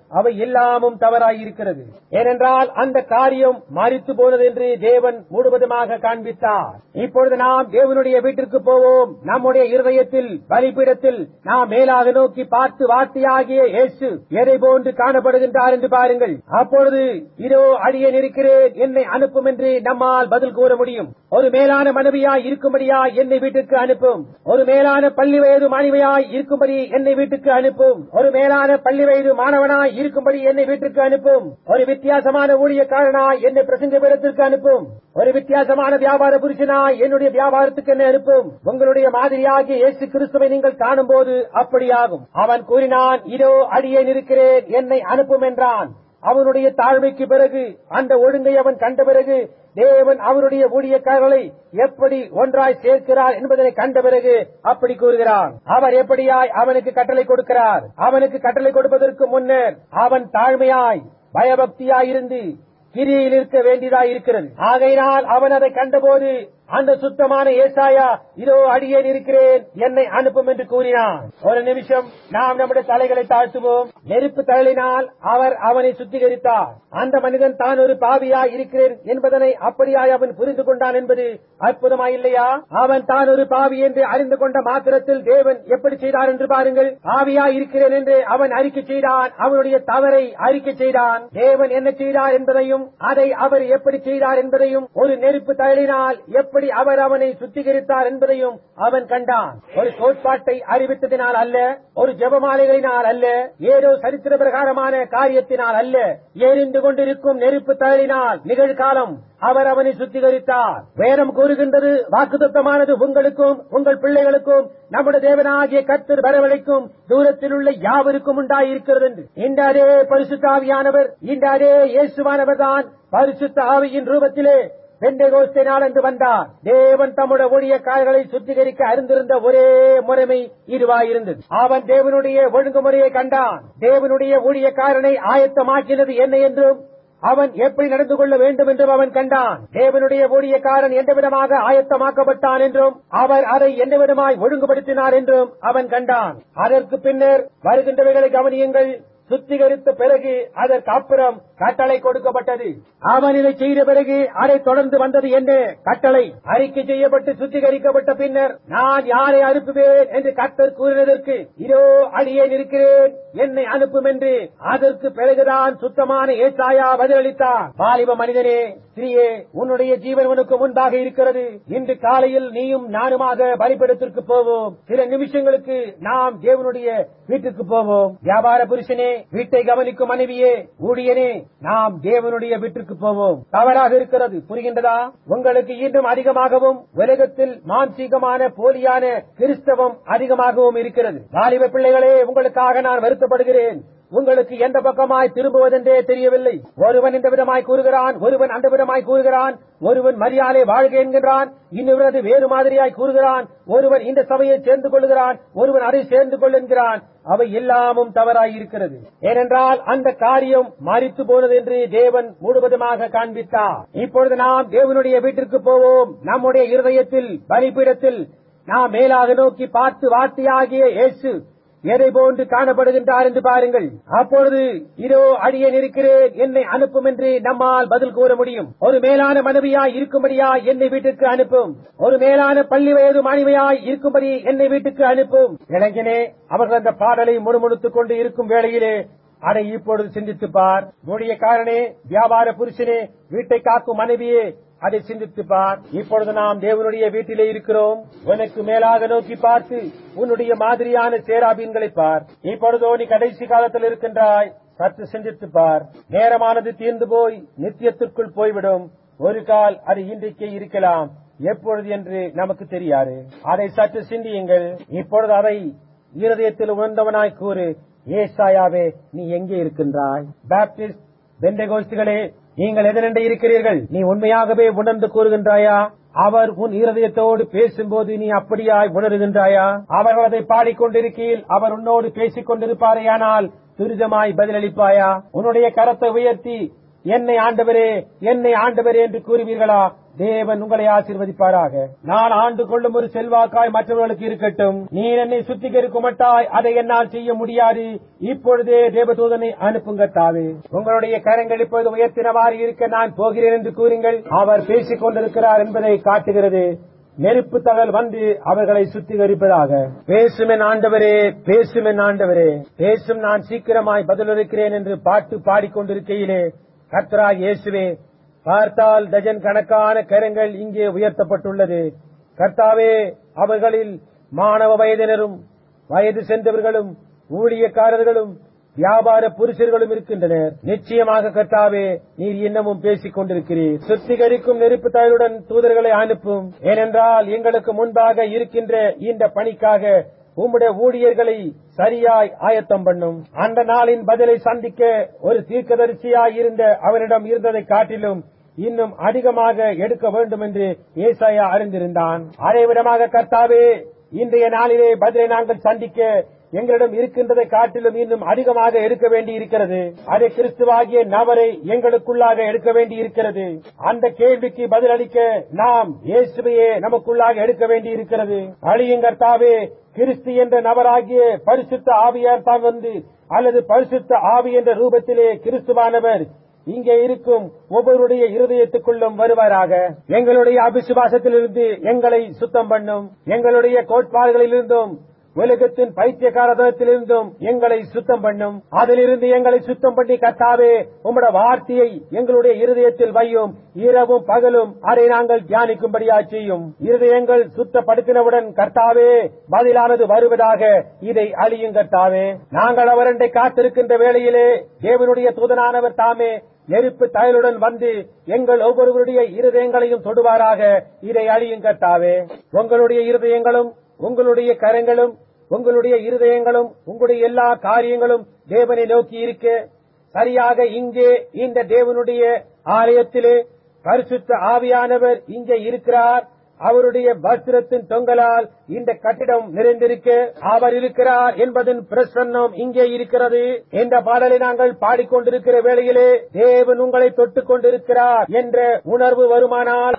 அவை எல்லாமும் தவறாயிருக்கிறது ஏனென்றால் அந்த காரியம் மறித்து போனது என்று தேவன் முழுவதுமாக காண்பித்தார் இப்பொழுது நாம் தேவனுடைய வீட்டிற்கு போவோம் நம்முடைய இருதயத்தில் பலிபீடத்தில் நாம் மேலாக நோக்கி பார்த்து வார்த்தையாகிய இயேசு எதை போன்று காணப்படுகின்றார் என்று பாருங்கள் அப்பொழுது இதோ அடியேன் இருக்கிறேன் என்னை அனுப்பும் என்று நம்மால் பதில் கூற முடியும் ஒரு மேலான மனைவியாய் இருக்கும்படியாய் என்னை வீட்டுக்கு அனுப்பும் ஒரு மேலான பள்ளி வயது மாணவியாய் இருக்கும்படி என்னை வீட்டுக்கு அனுப்பும் ஒரு மேலான பள்ளி வயது மாணவனாய் இருக்கும்படி என்னை வீட்டுக்கு அனுப்பும் ஒரு வித்தியாசமான ஊழியக்காரனாய் என்னை பிரசங்க பீடத்திற்கு அனுப்பும் ஒரு வித்தியாசமான வியாபார புருஷனாய் என்னுடைய வியாபாரத்துக்கு என்னை அனுப்பும் உங்களுடைய மாதிரியாகிய இயேசு கிறிஸ்துவை நீங்கள் காணும் போது அப்படியாகும் அவன் கூறினான் இதோ அடியேன் இருக்கிறேன் என்னை அனுப்பும் என்றான் அவனுடைய தாழ்மைக்கு பிறகு அந்த ஒழுங்கை அவன் கண்ட பிறகு தேவன் அவருடைய ஊழியக்காரர்களை எப்படி ஒன்றாய் சேர்க்கிறார் என்பதனை கண்ட பிறகு அப்படி கூறுகிறான் அவர் எப்படியாய் அவனுக்கு கட்டளை கொடுக்கிறார் அவனுக்கு கட்டளை கொடுப்பதற்கு முன்னர் அவன் தாழ்மையாய் பயபக்தியாய் இருந்து கிரியில் இருக்க வேண்டியதாய் இருக்கிறது ஆகையினால் அவன் அதை கண்டபோது அந்த சுத்தமான ஏசாயா இதோ அடியேன் இருக்கிறேன் என்னை அனுப்பும் என்று கூறினான் ஒரு நிமிஷம் நாம் நம்முடைய தலைகளை தாழ்த்துவோம் நெருப்பு தழலினால் அவர் அவனை சுத்திகரித்தார் அந்த மனிதன் தான் ஒரு பாவியாய் இருக்கிறேன் என்பதனை அப்படியாய் அவன் புரிந்து கொண்டான் என்பது அற்புதமா இல்லையா அவன் தான் ஒரு பாவி என்று அறிந்து கொண்ட மாத்திரத்தில் தேவன் எப்படி செய்தார் என்று பாருங்கள் பாவியாய் இருக்கிறேன் என்று அவன் அறிக்கை செய்தான் அவனுடைய தவறை அறிக்கை செய்தான் தேவன் என்ன செய்தார் என்பதையும் அதை அவர் எப்படி செய்தார் என்பதையும் ஒரு நெருப்பு தழலினால் எப்படி அவர் அவனை சுத்திகரித்தார் என்பதையும் அவன் கண்டான் ஒரு கோட்பாட்டை அறிவித்ததினால் அல்ல ஒரு ஜெபமாலைகளினால் அல்ல ஏதோ சரித்திர பிரகாரமான காரியத்தினால் அல்ல எரிந்து கொண்டிருக்கும் நெருப்பு தழலினால் நிகழ்காலம் அவர் அவனை சுத்திகரித்தார் வேதம் கூறுகின்றது வாக்குத்தமானது உங்களுக்கும் உங்கள் பிள்ளைகளுக்கும் நம்முடைய தேவனாகிய கத்தர் வரவழைக்கும் தூரத்தில் உள்ள யாவருக்கும் உண்டாயிருக்கிறது என்று இந்த அதே பரிசுத்தாவியானவர் இந்த அதே இயேசுவானவர் தான் பரிசுத்த ஆவியின் ரூபத்திலே பெண்டகோஸ்தே நாள் என்று வந்தார் தேவன் தம்முடைய ஊழியக்காரர்களை சுத்திகரிக்க அறிந்திருந்த ஒரே முறைமை இதுவாயிருந்தது அவன் தேவனுடைய ஒழுங்குமுறையை கண்டான் தேவனுடைய ஊழியக்காரனை ஆயத்தமாக்கினது என்ன என்றும் அவன் எப்படி நடந்து கொள்ள வேண்டும் என்றும் அவன் கண்டான் தேவனுடைய ஊழியக்காரன் எந்த விதமாக ஆயத்தமாக்கப்பட்டான் என்றும் அவர் அதை எந்த விதமாய் ஒழுங்குபடுத்தினார் என்றும் அவன் கண்டான் அதற்கு பின்னர் வருகின்றவைகளை கவனியுங்கள் சுத்திகரித்த பிறகு அதற்கு அப்புறம் கட்டளை கொடுக்கப்பட்டது அவன் இதை செய்த பிறகு அதை தொடர்ந்து வந்தது என்ன கட்டளை அறிக்கை செய்யப்பட்டு சுத்திகரிக்கப்பட்ட பின்னர் நான் யாரை அனுப்புவேன் என்று கத்தர் கூறினதற்கு இதோ அடியேன் இருக்கிறேன் என்னை அனுப்பும் என்று அதற்கு பிறகுதான் சுத்தமான ஏசாயா பதிலளித்தார் வாலிப மனிதனே ஸ்திரியே உன்னுடைய ஜீவன் உனக்கு முன்பாக இருக்கிறது இன்று காலையில் நீயும் நானுமாக பலிபடத்திற்கு போவோம் சில நிமிஷங்களுக்கு நாம் தேவனுடைய வீட்டுக்கு போவோம் வியாபார புருஷனே வீட்டை கவனிக்கும் மனைவியே ஊழியனே நாம் தேவனுடைய வீட்டுக்கு போவோம் தவறாக இருக்கிறது புரிகின்றதா உங்களுக்கு இன்னும் அதிகமாகவும் உலகத்தில் மாம்சீகமான போலியான கிறிஸ்தவம் அதிகமாகவும் இருக்கிறது வாலிப பிள்ளைகளே உங்களுக்காக நான் வருத்தப்படுகிறேன் உங்களுக்கு எந்த பக்கமாய் திரும்புவதென்றே தெரியவில்லை ஒருவன் இந்த விதமாய் கூறுகிறான் ஒருவன் அந்த விதமாய் கூறுகிறான் ஒருவன் மரியாதை வாழ்க என்கின்றான் இன்னொருவது வேறு மாதிரியாய் கூறுகிறான் ஒருவன் இந்த சபையை சேர்ந்து கொள்கிறான் ஒருவன் அதை சேர்ந்து கொள்ளுகிறான் அவை எல்லாமும் தவறாய் இருக்கிறது ஏனென்றால் அந்த காரியம் மறித்து போனது என்று தேவன் முழுவதுமாக காண்பித்தார் இப்பொழுது நாம் தேவனுடைய வீட்டிற்கு போவோம் நம்முடைய இருதயத்தில் பலிபீடத்தில் நாம் மேலாக நோக்கி பார்த்து வார்த்தையாகிய இயேசு எதை போன்று காணப்படுகின்றார் என்று பாருங்கள் அப்பொழுது இதோ அடியேன் இருக்கிறேன் என்னை அனுப்பும் என்று நம்மால் பதில் கூற முடியும் ஒரு மேலான மனைவியாய் இருக்கும்படியாய் என்னை வீட்டுக்கு அனுப்பும் ஒரு மேலான பள்ளி வயது மாணவியாய் இருக்கும்படி என்னை வீட்டுக்கு அனுப்பும் இளைஞனே அவர்கள் அந்த பாடலை முணுமுணுத்துக் கொண்டு இருக்கும் வேளையிலே அதை இப்பொழுது சிந்தித்துப் பார் ஊழியக்காரனே வியாபார புருஷனே வீட்டை காக்கும் மனைவியே அதை சிந்தித்து பார் இப்பொழுது நாம் தேவனுடைய வீட்டிலே இருக்கிறோம் உனக்கு மேலாக நோக்கி பார்த்து உன்னுடைய மாதிரியான சேராபீன்களை பார் இப்பொழுதோ நீ கடைசி காலத்தில் இருக்கின்றாய் சற்று சிந்தித்து பார் நேரமானது தீர்ந்து போய் நித்தியத்திற்குள் போய்விடும் ஒரு கால் அது இன்றைக்கே இருக்கலாம் எப்பொழுது என்று நமக்கு தெரியாது அதை சற்று சிந்தியுங்கள் இப்பொழுது அதை இருதயத்தில் உணர்ந்தவனாய் கூறு ஏசாயாவே நீ எங்கே இருக்கின்றாய் பாப்டிஸ்ட் பெந்தகோஸ்துகளே நீங்கள் எதனென்று இருக்கிறீர்கள் நீ உண்மையாகவே உணர்ந்து கூறுகின்றாயா அவர் உன் இருதயத்தோடு பேசும்போது நீ அப்படியாய் உணர்கின்றாயா அவர்கள் அதை பாடிக்கொண்டிருக்கையில் அவர் உன்னோடு பேசிக் கொண்டிருப்பாரேயானால் துரிதமாய் பதிலளிப்பாயா உன்னுடைய கரத்தை உயர்த்தி என்னை ஆண்டவரே என்னை ஆண்டவரே என்று கூறுவீர்களா தேவன் உங்களை ஆசீர்வதிப்பாராக நான் ஆண்டு கொள்ளும் ஒரு செல்வாக்காய் மற்றவர்களுக்கு இருக்கட்டும் நீ என்னை சுத்திகரிக்க மாட்டாய் அதை என்னால் செய்ய முடியாது இப்பொழுதே தேவதூதனை அனுப்புங்க தாவே உங்களுடைய கரங்கள் இப்போது உயர்த்தினவாறு இருக்க நான் போகிறேன் என்று கூறுங்கள் அவர் பேசிக் கொண்டிருக்கிறார் என்பதை காட்டுகிறது நெருப்பு தகவல் வந்து அவர்களை சுத்திகரிப்பதாக பேசும் என் ஆண்டவரே பேசும் என் ஆண்டவரே பேசும் நான் சீக்கிரமாய் பதிலளிக்கிறேன் என்று பாட்டு பாடிக்கொண்டிருக்கையிலே கத்ரா இயேசுவே பார்த்தால் டஜன் கணக்கான கரங்கள் இங்கே உயர்த்தப்பட்டுள்ளது கர்த்தாவே அவர்களில் மாணவ வயதினரும் வயது சென்றவர்களும் ஊழியக்காரர்களும் வியாபார புருஷர்களும் இருக்கின்றனர் நிச்சயமாக கர்த்தாவே நீர் இன்னமும் பேசிக் கொண்டிருக்கிறீர் சுத்திகரிக்கும் நெருப்பு தாயுடன் தூதர்களை அனுப்பும் ஏனென்றால் எங்களுக்கு முன்பாக இருக்கின்ற இந்த பணிக்காக உம்முடைய ஊழியர்களை சரியாய் ஆயத்தம் பண்ணும் அந்த நாளின் பதிலை சந்திக்க ஒரு தீர்க்கதரிசியாய் இருந்த அவனிடம் இருந்ததை காட்டிலும் இன்னும் அதிகமாக எடுக்க வேண்டும் என்று ஏசாயா அறிந்திருந்தான் அதே விதமாக கர்த்தாவே இன்றைய நாளிலே பதிலை நாங்கள் சந்திக்க எங்களிடம் இருக்கின்றதை காட்டிலும் இன்னும் அதிகமாக எடுக்க வேண்டி இருக்கிறது அதை கிறிஸ்துவாகிய நபரை எங்களுக்குள்ளாக எடுக்க வேண்டி இருக்கிறது அந்த கேள்விக்கு பதிலளிக்க நாம் இயேசுவையே நமக்குள்ளாக எடுக்க வேண்டி இருக்கிறது அழியுங்கர்த்தாவே கிறிஸ்து என்ற நபராகிய பரிசுத்த ஆவியார் தான் வந்து அல்லது பரிசுத்த ஆவி என்ற ரூபத்திலே கிறிஸ்துவானவர் இங்கே இருக்கும் ஒவ்வொருடைய இருதயத்துக்குள்ளும் வருவாராக எங்களுடைய அபிசுவாசத்திலிருந்து எங்களை சுத்தம் பண்ணும் எங்களுடைய கோட்பாடுகளிலிருந்தும் உலகத்தின் பைத்தியகாரதத்திலிருந்தும் எங்களை சுத்தம் பண்ணும் அதிலிருந்து எங்களை சுத்தம் பண்ணி கத்தாவே உம்முடைய வார்த்தையை எங்களுடைய இருதயத்தில் வையும் இரவும் பகலும் அதை நாங்கள் தியானிக்கும்படியா செய்யும் இருதயங்கள் சுத்தப்படுத்தினவுடன் கர்த்தாவே பதிலானது வருவதாக இதை அழியும் கர்த்தாவே நாங்கள் அவரண்டை காத்திருக்கின்ற வேளையிலே தேவனுடைய தூதனானவர் தாமே நெருப்பு தயலுடன் வந்து எங்கள் ஒவ்வொருவருடைய இருதயங்களையும் தொடுவாராக இதை அழியும் கர்த்தாவே உங்களுடைய இருதயங்களும் உங்களுடைய கரங்களும் உங்களுடைய இருதயங்களும் உங்களுடைய எல்லா காரியங்களும் தேவனை நோக்கி இருக்க சரியாக இங்கே இந்த தேவனுடைய ஆலயத்திலே பரிசுத்த ஆவியானவர் இங்கே இருக்கிறார் அவருடைய வஸ்திரத்தின் தொங்கலால் இந்த கட்டிடம் நிறைந்திருக்க அவர் இருக்கிறார் என்பதன் பிரசன்னம் இங்கே இருக்கிறது என்ற பாடலை நாங்கள் பாடிக்கொண்டிருக்கிற வேளையிலே தேவன் உங்களை தொட்டுக் கொண்டிருக்கிறார் என்ற உணர்வு வருமானால்